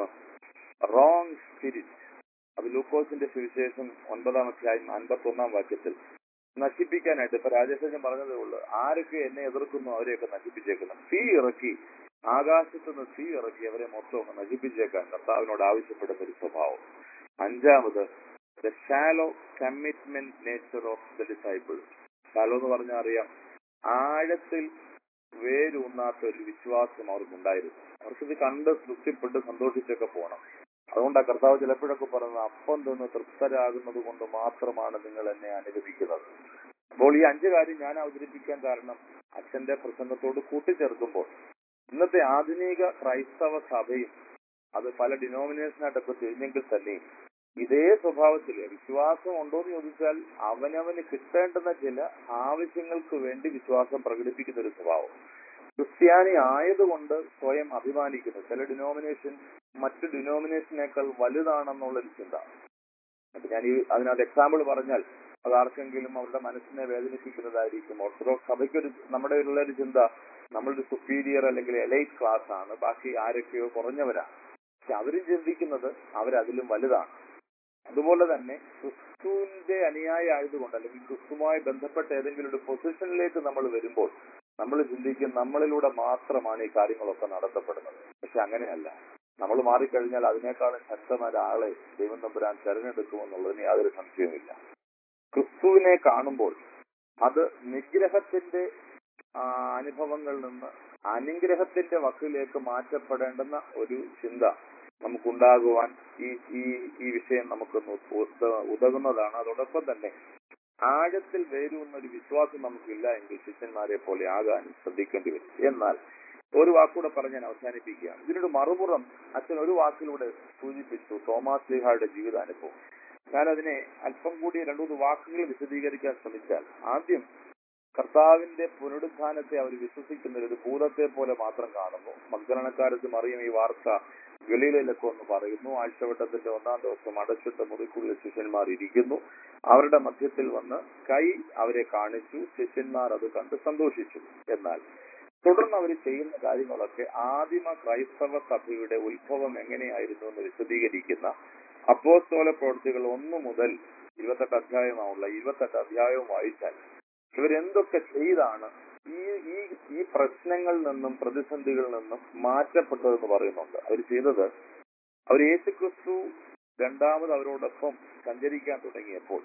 റോങ് സ്പിരിറ്റ് അത് ലൂക്കോസിന്റെ സുവിശേഷം ഒൻപതാം അധ്യായം അൻപത്തി ഒന്നാം വാക്യത്തിൽ നശിപ്പിക്കാനായിട്ട് ഇപ്പൊ രാജേഷൻ പറഞ്ഞതേ ഉള്ളൂ ആരൊക്കെ എന്നെ എതിർക്കുന്നു അവരെയൊക്കെ നശിപ്പിച്ചേക്കുന്നു തീ ഇറക്കി ആകാശത്ത് നിന്ന് തീ ഇറക്കി അവരെ മൊത്തം ഒന്ന് നശിപ്പിച്ചേക്കാൻ കർത്താവിനോട് ആവശ്യപ്പെടുന്ന ഒരു സ്വഭാവം അഞ്ചാമത് the shallow commitment nature of the disciple shallow എന്ന് പറഞ്ഞാൽ അറിയാം ആഴത്തിൽ വേരൂന്നാത്ത ഒരു വിശ്വാസം അവർക്കുണ്ടായിരുന്നു അവർക്കിത് കണ്ട് തൃപ്തിപ്പെട്ട് സന്തോഷിച്ചൊക്കെ പോകണം അതുകൊണ്ടാണ് കർത്താവ് ചിലപ്പോഴൊക്കെ പറയുന്നത് അപ്പം തിന്ന് തൃപ്തരാകുന്നത് കൊണ്ട് മാത്രമാണ് നിങ്ങൾ എന്നെ അനുഗമിക്കുന്നത് അപ്പോൾ ഈ അഞ്ച് കാര്യം ഞാൻ അവതരിപ്പിക്കാൻ കാരണം അച്ഛന്റെ പ്രസംഗത്തോട് കൂട്ടിച്ചേർക്കുമ്പോൾ ഇന്നത്തെ ആധുനിക ക്രൈസ്തവ സഭയും അത് പല ഡിനോമിനേഷനായിട്ടൊക്കെ തിരിഞ്ഞെങ്കിൽ തന്നെയും ഇതേ സ്വഭാവത്തില് വിശ്വാസം ഉണ്ടോ എന്ന് ചോദിച്ചാൽ അവനവന് കിട്ടേണ്ടുന്ന ചില ആവശ്യങ്ങൾക്ക് വേണ്ടി വിശ്വാസം പ്രകടിപ്പിക്കുന്ന ഒരു സ്വഭാവം ക്രിസ്ത്യാനി ആയതുകൊണ്ട് സ്വയം അഭിമാനിക്കുന്നു ചില ഡിനോമിനേഷൻ മറ്റു ഡിനോമിനേഷനേക്കാൾ വലുതാണെന്നുള്ളൊരു ചിന്ത അപ്പൊ ഞാൻ ഈ അതിനകത്ത് എക്സാമ്പിൾ പറഞ്ഞാൽ അത് ആർക്കെങ്കിലും അവരുടെ മനസ്സിനെ വേദനിപ്പിക്കുന്നതായിരിക്കും ഓർത്തഡോക്സ് സഭയ്ക്കൊരു നമ്മുടെ ഉള്ള ഒരു ചിന്ത നമ്മളൊരു സുപ്പീരിയർ അല്ലെങ്കിൽ എലൈറ്റ് ക്ലാസ് ആണ് ബാക്കി ആരൊക്കെയോ കുറഞ്ഞവരാണ് പക്ഷെ അവരും ചിന്തിക്കുന്നത് അവരതിലും വലുതാണ് അതുപോലെ തന്നെ ക്രിസ്തുവിന്റെ അനുയായി ആയതുകൊണ്ട് അല്ലെങ്കിൽ ക്രിസ്തുവുമായി ബന്ധപ്പെട്ട ഏതെങ്കിലും ഒരു പൊസിഷനിലേക്ക് നമ്മൾ വരുമ്പോൾ നമ്മൾ ചിന്തിക്കും നമ്മളിലൂടെ മാത്രമാണ് ഈ കാര്യങ്ങളൊക്കെ നടത്തപ്പെടുന്നത് പക്ഷെ അങ്ങനെയല്ല നമ്മൾ മാറിക്കഴിഞ്ഞാൽ അതിനേക്കാളും ശക്തമായ ഒരാളെ ദൈവം തമ്പുരാൻ തെരഞ്ഞെടുക്കുമെന്നുള്ളതിന് യാതൊരു സംശയവുമില്ല ക്രിസ്തുവിനെ കാണുമ്പോൾ അത് നിഗ്രഹത്തിന്റെ ആ, അനുഭവങ്ങളിൽ നിന്ന് അനുഗ്രഹത്തിന്റെ വക്കിലേക്ക് മാറ്റപ്പെടേണ്ടുന്ന ഒരു ചിന്ത നമുക്കുണ്ടാകുവാൻ ഈ ഈ ഈ വിഷയം നമുക്കൊന്ന് ഉത- ഉതകുന്നതാണ് അതോടൊപ്പം തന്നെ ആഴത്തിൽ വേരൂന്ന ഒരു വിശ്വാസം നമുക്കില്ല എങ്കിൽ ശിഷ്യന്മാരെ പോലെ ആകാനും ശ്രദ്ധിക്കേണ്ടി വരും എന്നാൽ ഒരു വാക്കൂടെ പറഞ്ഞ് ഞാൻ അവസാനിപ്പിക്കുകയാണ് ഇതിനൊരു മറുപുറം അച്ഛൻ ഒരു വാക്കിലൂടെ സൂചിപ്പിച്ചു തോമാസ് ലിഹായുടെ ജീവിതാനുഭവം ഞാനതിനെ അല്പം കൂടി രണ്ടു മൂന്ന് വാക്കുകൾ വിശദീകരിക്കാൻ ശ്രമിച്ചാൽ ആദ്യം കർത്താവിന്റെ പുനരുത്ഥാനത്തെ അവർ വിശ്വസിക്കുന്ന ഒരു ഭൂതത്തെ പോലെ മാത്രം കാണുന്നു മഗ്ദലനക്കാരത്ത് മറിയും ഈ വാർത്ത ഗലീലയിലൊക്കെ ഒന്ന് പറയുന്നു ആഴ്ചവട്ടത്തിന്റെ ഒന്നാം ദിവസം അടച്ചിട്ട മുറിക്കുള്ളിൽ ശിഷ്യന്മാർ ഇരിക്കുന്നു അവരുടെ മധ്യത്തിൽ വന്ന് കൈ അവരെ കാണിച്ചു ശിഷ്യന്മാർ അത് കണ്ട് സന്തോഷിച്ചു എന്നാൽ തുടർന്ന് അവർ ചെയ്യുന്ന കാര്യങ്ങളൊക്കെ ആദിമ ക്രൈസ്തവ സഭയുടെ ഉത്ഭവം എങ്ങനെയായിരുന്നു എന്ന് വിശദീകരിക്കുന്ന അപ്പോസ്തോല പ്രവൃത്തികൾ ഒന്ന് മുതൽ ഇരുപത്തെട്ട് അധ്യായമാവുള്ള ഇരുപത്തെട്ട് അധ്യായവും വായിച്ചാൽ ഇവരെന്തൊക്കെ ചെയ്താണ് ഈ ഈ ഈ പ്രശ്നങ്ങളിൽ നിന്നും പ്രതിസന്ധികളിൽ നിന്നും മാറ്റപ്പെട്ടതെന്ന് പറയുന്നുണ്ട് അവർ ചെയ്തത് അവർ യേശുക്രിസ്തു രണ്ടാമത് അവരോടൊപ്പം സഞ്ചരിക്കാൻ തുടങ്ങിയപ്പോൾ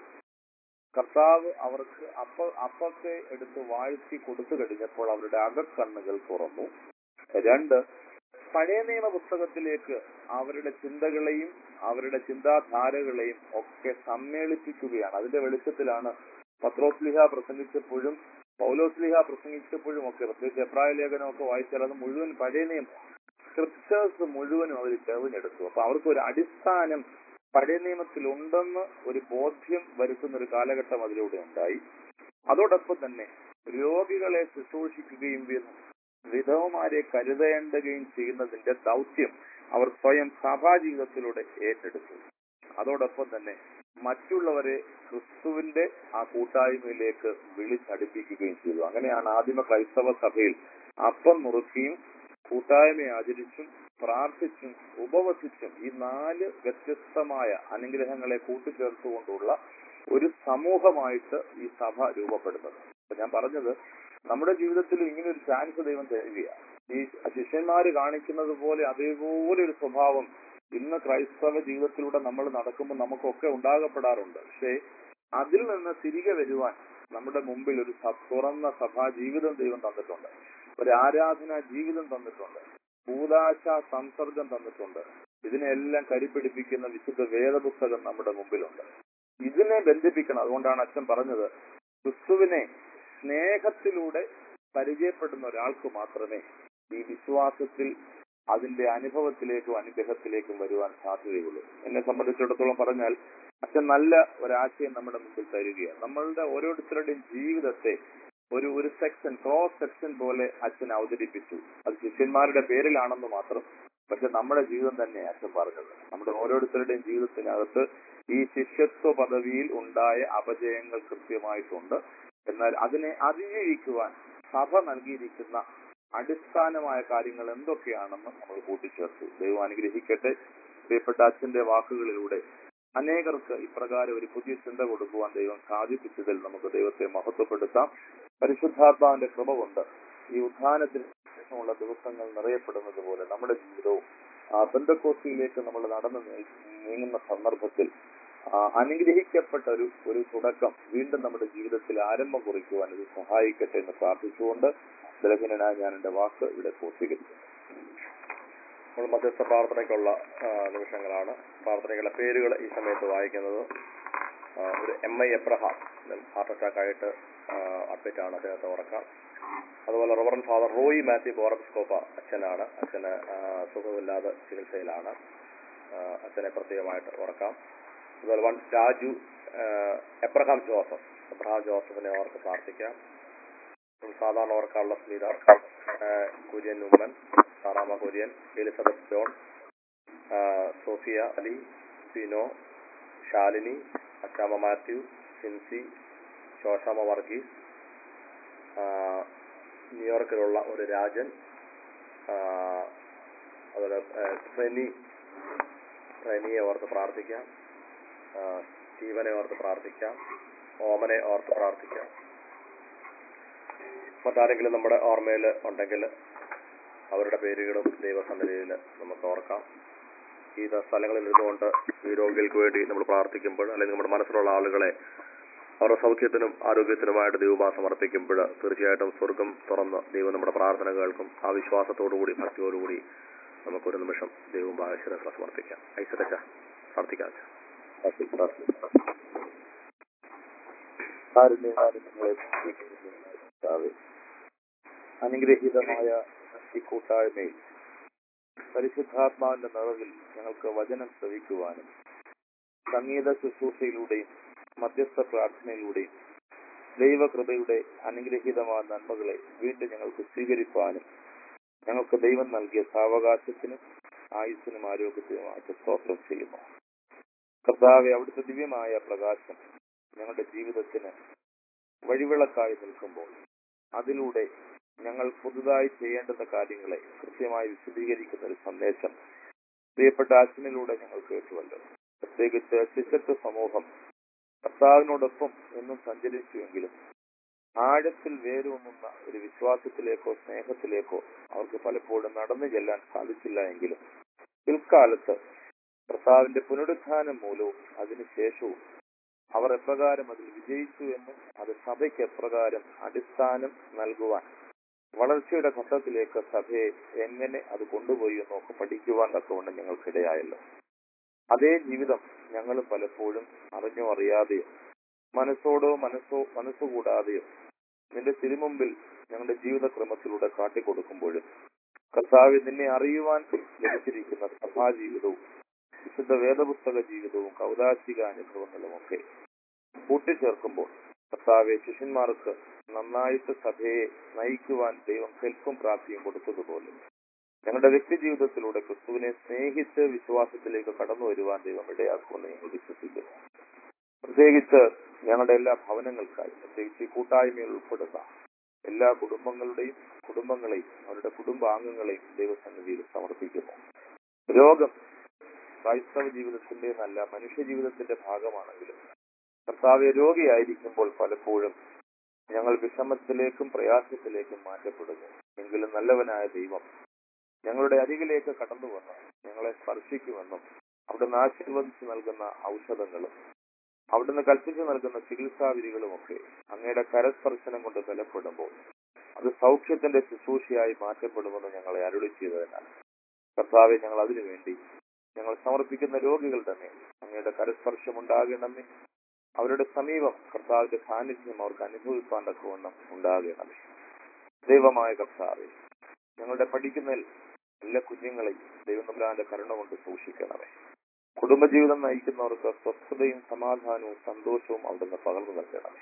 കർത്താവ് അവർക്ക് അപ്പ അപ്പത്തെ എടുത്ത് വാഴ്ത്തി കൊടുത്തു കഴിഞ്ഞപ്പോൾ അവരുടെ അകക്കണ്ണുകൾ തുറന്നു രണ്ട് പഴയ നിയമ പുസ്തകത്തിലേക്ക് അവരുടെ ചിന്തകളെയും അവരുടെ ചിന്താധാരകളെയും ഒക്കെ സമ്മേളിപ്പിക്കുകയാണ് അതിന്റെ വെളിച്ചത്തിലാണ് പത്രോസ്ലിഹ പ്രസംഗിച്ചപ്പോഴും പൗലോസ്ലിഹ പ്രസംഗിച്ചപ്പോഴും ഒക്കെ പ്രത്യേകിച്ച് എബ്രായ ലേഖനമൊക്കെ വായിച്ചാൽ അത് മുഴുവൻ പഴയ നിയമം സ്ക്രിപ്റ്റേഴ്സ് മുഴുവനും അവർ തെളിഞ്ഞെടുത്തു അപ്പൊ അവർക്ക് ഒരു അടിസ്ഥാനം പഴയ നിയമത്തിൽ ഉണ്ടെന്ന് ഒരു ബോധ്യം വരുത്തുന്ന ഒരു കാലഘട്ടം അതിലൂടെ ഉണ്ടായി അതോടൊപ്പം തന്നെ രോഗികളെ ശുശ്രൂഷിക്കുകയും വി- വിധവമാരെ കരുതേണ്ടുകയും ചെയ്യുന്നതിന്റെ ദൗത്യം അവർ സ്വയം സഭാ ജീവിതത്തിലൂടെ ഏറ്റെടുത്തു അതോടൊപ്പം തന്നെ മറ്റുള്ളവരെ ക്രിസ്തുവിന്റെ ആ കൂട്ടായ്മയിലേക്ക് വിളിച്ചടുപ്പിക്കുകയും ചെയ്തു അങ്ങനെയാണ് ആദിമ ക്രൈസ്തവ സഭയിൽ അപ്പം നുറുക്കിയും കൂട്ടായ്മ ആചരിച്ചും പ്രാർത്ഥിച്ചും ഉപവസിച്ചും ഈ നാല് വ്യത്യസ്തമായ അനുഗ്രഹങ്ങളെ കൂട്ടിച്ചേർത്തുകൊണ്ടുള്ള ഒരു സമൂഹമായിട്ട് ഈ സഭ രൂപപ്പെടുന്നത് അപ്പൊ ഞാൻ പറഞ്ഞത് നമ്മുടെ ജീവിതത്തിൽ ഇങ്ങനെ ഒരു ചാൻസ് ദൈവം തരികയാണ് ഈ ശിഷ്യന്മാര് കാണിക്കുന്നത് പോലെ അതേപോലെ ഒരു സ്വഭാവം ഇന്ന് ക്രൈസ്തവ ജീവിതത്തിലൂടെ നമ്മൾ നടക്കുമ്പോൾ നമുക്കൊക്കെ ഉണ്ടാകപ്പെടാറുണ്ട് പക്ഷേ അതിൽ നിന്ന് തിരികെ വരുവാൻ നമ്മുടെ മുമ്പിൽ ഒരു സ- തുറന്ന സഭാ ജീവിതം ദൈവം തന്നിട്ടുണ്ട് ഒരു ആരാധനാ ജീവിതം തന്നിട്ടുണ്ട് ഭൂതാശ സംസർഗം തന്നിട്ടുണ്ട് ഇതിനെല്ലാം കരിപ്പിടിപ്പിക്കുന്ന വിശുദ്ധ വേദപുസ്തകം നമ്മുടെ മുമ്പിലുണ്ട് ഇതിനെ ബന്ധിപ്പിക്കണം അതുകൊണ്ടാണ് അച്ഛൻ പറഞ്ഞത് ക്രിസ്തുവിനെ സ്നേഹത്തിലൂടെ പരിചയപ്പെടുന്ന ഒരാൾക്ക് മാത്രമേ ഈ വിശ്വാസത്തിൽ അതിന്റെ അനുഭവത്തിലേക്കും അനുഗ്രഹത്തിലേക്കും വരുവാൻ സാധ്യതയുള്ളൂ എന്നെ സംബന്ധിച്ചിടത്തോളം പറഞ്ഞാൽ അച്ഛൻ നല്ല ഒരാശയം നമ്മുടെ മുമ്പിൽ തരികയാണ് നമ്മളുടെ ഓരോരുത്തരുടെയും ജീവിതത്തെ ഒരു ഒരു സെക്ഷൻ ക്രോസ് സെക്ഷൻ പോലെ അച്ഛൻ അവതരിപ്പിച്ചു അത് ശിഷ്യന്മാരുടെ പേരിലാണെന്ന് മാത്രം പക്ഷെ നമ്മുടെ ജീവിതം തന്നെ അച്ഛൻ പറഞ്ഞത് നമ്മുടെ ഓരോരുത്തരുടെയും ജീവിതത്തിനകത്ത് ഈ ശിഷ്യത്വ പദവിയിൽ ഉണ്ടായ അപജയങ്ങൾ കൃത്യമായിട്ടുണ്ട് എന്നാൽ അതിനെ അതിജീവിക്കുവാൻ സഭ നൽകിയിരിക്കുന്ന അടിസ്ഥാനമായ കാര്യങ്ങൾ എന്തൊക്കെയാണെന്ന് നമ്മൾ കൂട്ടിച്ചേർത്തു ദൈവം അനുഗ്രഹിക്കട്ടെ പ്രിയപ്പെട്ട അച്ഛന്റെ വാക്കുകളിലൂടെ അനേകർക്ക് ഇപ്രകാരം ഒരു പുതിയ ചിന്ത കൊടുക്കുവാൻ ദൈവം സാധിപ്പിച്ചതിൽ നമുക്ക് ദൈവത്തെ മഹത്വപ്പെടുത്താം പരിശുദ്ധാത്മാവിന്റെ കൃപ കൊണ്ട് ഈ ഉത്ഥാനത്തിന് ശേഷമുള്ള ദിവസങ്ങൾ നിറയപ്പെടുന്നത് പോലെ നമ്മുടെ ജീവിതവും ആ ബന്ധക്കോസ്തിയിലേക്ക് നമ്മൾ നടന്നു നീ- നീങ്ങുന്ന സന്ദർഭത്തിൽ ആ, അനുഗ്രഹിക്കപ്പെട്ട ഒരു ഒരു തുടക്കം വീണ്ടും നമ്മുടെ ജീവിതത്തിൽ ആരംഭം കുറിക്കുവാൻ ഇത് സഹായിക്കട്ടെ എന്ന് പ്രാർത്ഥിച്ചുകൊണ്ട് ബലഹീനനായ ഞാൻ എന്റെ വാക്ക് ഇവിടെ പൂർത്തീകരിച്ചു നമ്മൾ മധ്യസ്ഥ പ്രാർത്ഥനയ്ക്കുള്ള ആ, നിമിഷങ്ങളാണ് പ്രാർത്ഥനകളുടെ പേരുകൾ ഈ സമയത്ത് വായിക്കുന്നത് ആ, ഒരു M I Abraham heart attack ആയിട്ട് അഡ്മിറ്റ് ആണ് അദ്ദേഹത്തെ ഉറക്കാം അതുപോലെ റവറൻ ഫാദർ റോയി മാത്യു ബോറബിസ്കോപ്പ അച്ഛനാണ് അച്ഛന് ആ, സുഖമില്ലാതെ ചികിത്സയിലാണ് ആ, അച്ഛനെ പ്രത്യേകമായിട്ട് ഉറക്കാം അതുപോലെ വൺ രാജു ആ, എബ്രഹാം ജോസഫ് എബ്രഹാം ജോസഫിനെ ഓർക്ക് പ്രാർത്ഥിക്കാം നമ്മൾ സാധാരണ ഓർക്കാനുള്ള സ്മിത ആ, കുര്യൻ ഉമ്മൻ സാറാമ കുര്യൻ എലിസബത്ത് ജോൺ ആ, സോഫിയ അലി സിനോ ശാലിനി അച്ചാമ മാത്യു സിൻസി ശോഷാമ വർഗീസ് ആ, ന്യൂയോർക്കിലുള്ള ഒരു രാജൻ ആ, അതുപോലെ ആ, റെനി റെനിയെ ഓർത്ത് പ്രാർത്ഥിക്കാം ആ, സ്റ്റീവനെ ഓർത്ത് പ്രാർത്ഥിക്കാം ഓമനെ ഓർത്ത് പ്രാർത്ഥിക്കാം മറ്റാരെങ്കിലും നമ്മുടെ ഓർമ്മയിൽ ഉണ്ടെങ്കിൽ അവരുടെ പേരുകളും ദൈവസന്നിധിയിൽ നമുക്ക് ഓർക്കാം ഈ ദ- സ്ഥലങ്ങളിൽ ഇരുന്നുകൊണ്ട് ഈ രോഗികൾക്ക് വേണ്ടി നമ്മൾ പ്രാർത്ഥിക്കുമ്പോൾ അല്ലെങ്കിൽ നമ്മുടെ മനസ്സിലുള്ള ആളുകളെ അവരുടെ സൗഖ്യത്തിനും ആരോഗ്യത്തിനുമായിട്ട് ദൈവമാ സമർപ്പിക്കുമ്പോൾ തീർച്ചയായിട്ടും സ്വർഗം തുറന്ന് ദൈവം നമ്മുടെ പ്രാർത്ഥന കേൾക്കും ആ വിശ്വാസത്തോടുകൂടി ഭക്തിയോടുകൂടി നമുക്കൊരു നിമിഷം ദൈവം ഭാഗശ്രദ്ധ സമർപ്പിക്കാം ഐശ്വരച്ച പ്രാർത്ഥിക്കാം അച്ഛാ. പ്രാർത്ഥിക്കാം, പ്രാർത്ഥിക്കാം. കാരുണ്യവാനും നിങ്ങളെ സ്തുതിക്കുന്നു, കർത്താവേ. അനുഗ്രഹീതമായ ഈ കൂട്ടായ്മയിൽ പരിശുദ്ധാത്മാവിന്റെ നിറവിൽ ഞങ്ങൾക്ക് വചനം ശ്രവിക്കുവാനും സംഗീത ശുശ്രൂഷയിലൂടെയും മധ്യസ്ഥ പ്രാർത്ഥനയിലൂടെയും ദൈവകൃപയുടെ അനുഗ്രഹീതമായ നന്മകളെ വീണ്ടും ഞങ്ങൾക്ക് സ്വീകരിപ്പാനും ഞങ്ങൾക്ക് ദൈവം നൽകിയ സാവകാശത്തിനും ആയുസ്സിനും ആരോഗ്യത്തിനുമായിട്ട് സ്തോത്രം ചെയ്യുന്നു കർത്താവെ അവിടുത്തെ ദിവ്യമായ പ്രകാശം ഞങ്ങളുടെ ജീവിതത്തിന് വഴിവിളക്കായി നിൽക്കുമ്പോൾ അതിലൂടെ ഞങ്ങൾ പുതുതായി ചെയ്യേണ്ടുന്ന കാര്യങ്ങളെ കൃത്യമായി വിശദീകരിക്കുന്ന ഒരു സന്ദേശം പ്രിയപ്പെട്ട അച്ഛനിലൂടെ ഞങ്ങൾ കേട്ടുവല്ലോ പ്രത്യേകിച്ച് ശിശത്വ സമൂഹം കർത്താവിനോടൊപ്പം എന്നും സഞ്ചരിച്ചുവെങ്കിലും ആഴത്തിൽ വേരൂന്നുന്ന ഒരു വിശ്വാസത്തിലേക്കോ സ്നേഹത്തിലേക്കോ അവർക്ക് പലപ്പോഴും നടന്നു ചെല്ലാൻ സാധിച്ചില്ല എങ്കിലും പിൽക്കാലത്ത് കർത്താവിന്റെ പുനരുത്ഥാനം മൂലവും അതിനുശേഷവും അവർ എപ്രകാരം അതിൽ വിജയിച്ചു എന്നും അത് സഭയ്ക്ക് എപ്രകാരം അടിസ്ഥാനം നൽകുവാൻ വളർച്ചയുടെ ഘട്ടത്തിലേക്ക് സഭയെ എങ്ങനെ അത് കൊണ്ടുപോയി എന്നൊക്കെ പഠിക്കുവാൻ തക്കവണ്ണം ഞങ്ങൾക്കിടയായല്ലോ അതേ ജീവിതം ഞങ്ങൾ പലപ്പോഴും അറിഞ്ഞോ അറിയാതെയോ മനസ്സോടോ മനസ്സോ മനസ്സുകൂടാതെയോ നിന്റെ തിരുമുമ്പിൽ ഞങ്ങളുടെ ജീവിതക്രമത്തിലൂടെ കാട്ടിക്കൊടുക്കുമ്പോഴും കർത്താവ് നിന്നെ അറിയുവാൻ ലഭിച്ചിരിക്കുന്ന സഭാജീവിതവും വിശുദ്ധ വേദപുസ്തക ജീവിതവും കൗതാശിക അനുഭവങ്ങളും ഒക്കെ കൂട്ടിച്ചേർക്കുമ്പോൾ കർത്താവെ ശിഷ്യന്മാർക്ക് നന്നായിട്ട് സഭയെ നയിക്കുവാൻ ദൈവം കെൽപ്പും പ്രാപ്തിയും കൊടുത്തതുപോലെ ഞങ്ങളുടെ വ്യക്തി ജീവിതത്തിലൂടെ ക്രിസ്തുവിനെ സ്നേഹിച്ച് വിശ്വാസത്തിലേക്ക് കടന്നു വരുവാൻ ദൈവം ഇടയാക്കുമെന്ന് ഞങ്ങൾ വിശ്വസിക്കുന്നു പ്രത്യേകിച്ച് ഞങ്ങളുടെ എല്ലാ ഭവനങ്ങൾക്കായി പ്രത്യേകിച്ച് ഈ കൂട്ടായ്മയിൽ ഉൾപ്പെടുന്ന എല്ലാ കുടുംബങ്ങളുടെയും കുടുംബങ്ങളെയും അവരുടെ കുടുംബാംഗങ്ങളെയും ദൈവസന്നിധിയിൽ സമർപ്പിക്കുന്നു രോഗം ക്രൈസ്തവ ജീവിതത്തിന്റെ നല്ല മനുഷ്യ ജീവിതത്തിന്റെ ഭാഗമാണെങ്കിലും കർത്താവ് രോഗിയായിരിക്കുമ്പോൾ പലപ്പോഴും ഞങ്ങൾ വിഷമത്തിലേക്കും പ്രയാസത്തിലേക്കും മാറ്റപ്പെടുന്നു എങ്കിലും നല്ലവനായ ദൈവം ഞങ്ങളുടെ അരികിലേക്ക് കടന്നു വന്ന് ഞങ്ങളെ സ്പർശിക്കുമെന്നും അവിടുന്ന് ആശീർവദിച്ച് നൽകുന്ന ഔഷധങ്ങളും അവിടുന്ന് കൽപ്പിച്ചു നൽകുന്ന ചികിത്സാവിധികളുമൊക്കെ അങ്ങയുടെ കരസ്പർശനം കൊണ്ട് ബലപ്പെടുമ്പോൾ അത് സൗഖ്യത്തിന്റെ ശുശ്രൂഷയായി മാറ്റപ്പെടുമെന്ന് ഞങ്ങളെ അരുളി ചെയ്തതിനാൽ കർത്താവെ ഞങ്ങൾ അതിനുവേണ്ടി ഞങ്ങൾ സമർപ്പിക്കുന്ന രോഗികളുടെ മേൽ അങ്ങയുടെ കരസ്പർശം ഉണ്ടാകണമേ അവരുടെ സമീപം കർത്താവിന്റെ സാന്നിധ്യം അവർക്ക് അനുഭവിക്കാൻ തക്കവണ്ണം ഉണ്ടാകണമേ ദൈവമായ കർത്താവെ ഞങ്ങളുടെ പഠിക്കുന്ന എല്ലാ കുഞ്ഞുങ്ങളെയും ദൈവനമ്പുരാന്റെ കരുണ കൊണ്ട് സൂക്ഷിക്കണമേ കുടുംബജീവിതം നയിക്കുന്നവർക്ക് സ്വസ്ഥതയും സമാധാനവും സന്തോഷവും അവിടുന്ന് പകർന്നു നൽകണമേ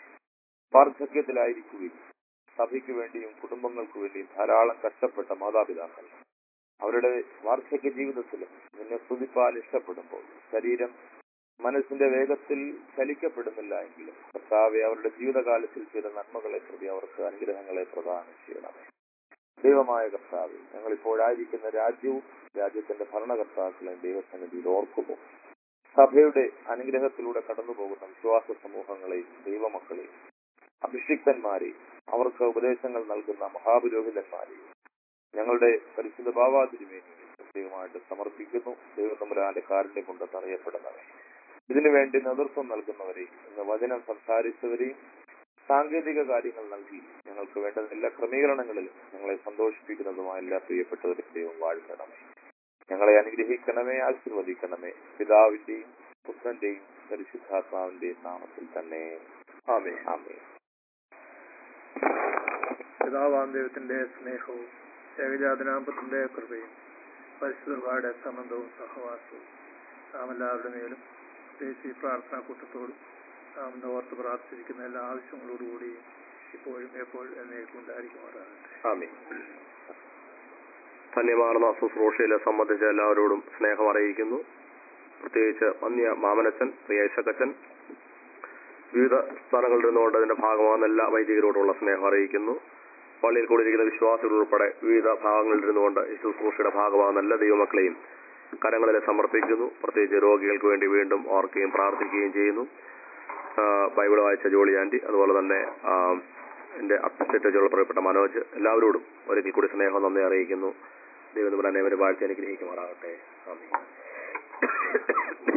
വാർദ്ധക്യത്തിലായിരിക്കുകയും സഭയ്ക്ക് വേണ്ടിയും കുടുംബങ്ങൾക്ക് വേണ്ടിയും ധാരാളം കഷ്ടപ്പെട്ട മാതാപിതാക്കൾ അവരുടെ വാർദ്ധക്യ ജീവിതത്തിലും നിന്നെ സ്തുതിപ്പാൽ ഇഷ്ടപ്പെടുമ്പോൾ ശരീരം മനസ്സിന്റെ വേഗത്തിൽ ചലിക്കപ്പെടുന്നില്ല എങ്കിലും കർത്താവെ അവരുടെ ജീവിതകാലത്തിൽ ചെയ്ത നന്മകളെ പ്രതി അവർക്ക് അനുഗ്രഹങ്ങളെ പ്രദാനം ചെയ്യണമേ ദൈവമായ കർത്താവ് ഞങ്ങൾ ഇപ്പോഴായിരിക്കുന്ന രാജ്യവും രാജ്യത്തിന്റെ ഭരണകർത്താക്കളെ ദൈവസന്നിധിയിൽ ഓർക്കുന്നു സഭയുടെ അനുഗ്രഹത്തിലൂടെ കടന്നു പോകുന്ന വിശ്വാസ സമൂഹങ്ങളെയും ദൈവമക്കളെയും അഭിഷിക്തന്മാരെയും അവർക്ക് ഉപദേശങ്ങൾ നൽകുന്ന മഹാപുരോഹിതന്മാരെയും ഞങ്ങളുടെ പരിശുദ്ധ ഭാവാതിരുമേനി പ്രത്യേകമായിട്ട് സമർപ്പിക്കുന്നു ദൈവതമ്പുരാന്റെ കാരുണ്യം കൊണ്ട് അറിയപ്പെടുന്നവരെ ഇതിനുവേണ്ടി നേതൃത്വം നൽകുന്നവരെയും ഇന്ന് വചനം സംസാരിച്ചവരെയും സാങ്കേതിക കാര്യങ്ങൾ നൽകി ഞങ്ങൾക്ക് വേണ്ട എല്ലാ ക്രമീകരണങ്ങളിലും ഞങ്ങളെ സന്തോഷിപ്പിക്കുന്നതുമായ എല്ലാ പ്രിയപ്പെട്ടവരും ദൈവം വാഴ്ത്തണമേ ഞങ്ങളെ അനുഗ്രഹിക്കണമേ ആശീർവദിക്കണമേ പിതാവിന്റെയും പുത്രന്റെയും പരിശുദ്ധാത്മാവിന്റെയും നാമത്തിൽ തന്നെ ആമേ ആമേ പിതാവാം ദൈവത്തിന്റെ സ്നേഹവും ഏകജാതനാമ്പത്തിന്റെ കൃപയും പരിശുദ്ധയുടെ സംബന്ധവും സഹവാസവും നാം എല്ലാവരുടെ മേലും പ്രത്യേകിച്ച് ഈ പ്രാർത്ഥനാ കൂട്ടത്തോടും നാം ഇന്ന് ഓർത്ത് പ്രാർത്ഥിച്ചിരിക്കുന്ന എല്ലാ ആവശ്യങ്ങളോടുകൂടിയും ഇപ്പോഴും എപ്പോഴും എന്നേക്കും ഉണ്ടായിരിക്കുമാറാകട്ടെ ആമേ ധന്യമാർന്ന ശുശ്രൂഷയിലെ സംബന്ധിച്ച എല്ലാവരോടും സ്നേഹം അറിയിക്കുന്നു പ്രത്യേകിച്ച് മന്യ മാമനച്ചൻ പ്രിയ ഇശക്കച്ചൻ വിവിധ സ്ഥലങ്ങളിൽ നിന്നുകൊണ്ട് അതിന്റെ ഭാഗമാകുന്ന എല്ലാ വൈദികരോടുള്ള സ്നേഹം അറിയിക്കുന്നു പള്ളിയിൽ കൂടിയിരിക്കുന്ന വിശ്വാസികൾ ഉൾപ്പെടെ വിവിധ ഭാഗങ്ങളിൽ ഇരുന്നുകൊണ്ട് ഈ ശുശ്രൂഷയുടെ ഭാഗമാകുന്ന എല്ലാ ദൈവമക്കളെയും കരങ്ങളിൽ സമർപ്പിക്കുന്നു പ്രത്യേകിച്ച് രോഗികൾക്ക് വേണ്ടി വീണ്ടും ഓർക്കുകയും പ്രാർത്ഥിക്കുകയും ചെയ്യുന്നു ആ, ബൈബിൾ വായിച്ച ജോളി ആന്റി അതുപോലെ തന്നെ ആ, എന്റെ അപ്ഡേറ്റുള്ള പറയപ്പെട്ട മനോജ് എല്ലാവരോടും ഒരിക്കൽ കൂടി സ്നേഹം നന്ദി അറിയിക്കുന്നു ദൈവം നമ്മുടെ അനേവരെ വാഴ്ച അനുഗ്രഹിക്കുമാറാകട്ടെ ആമേൻ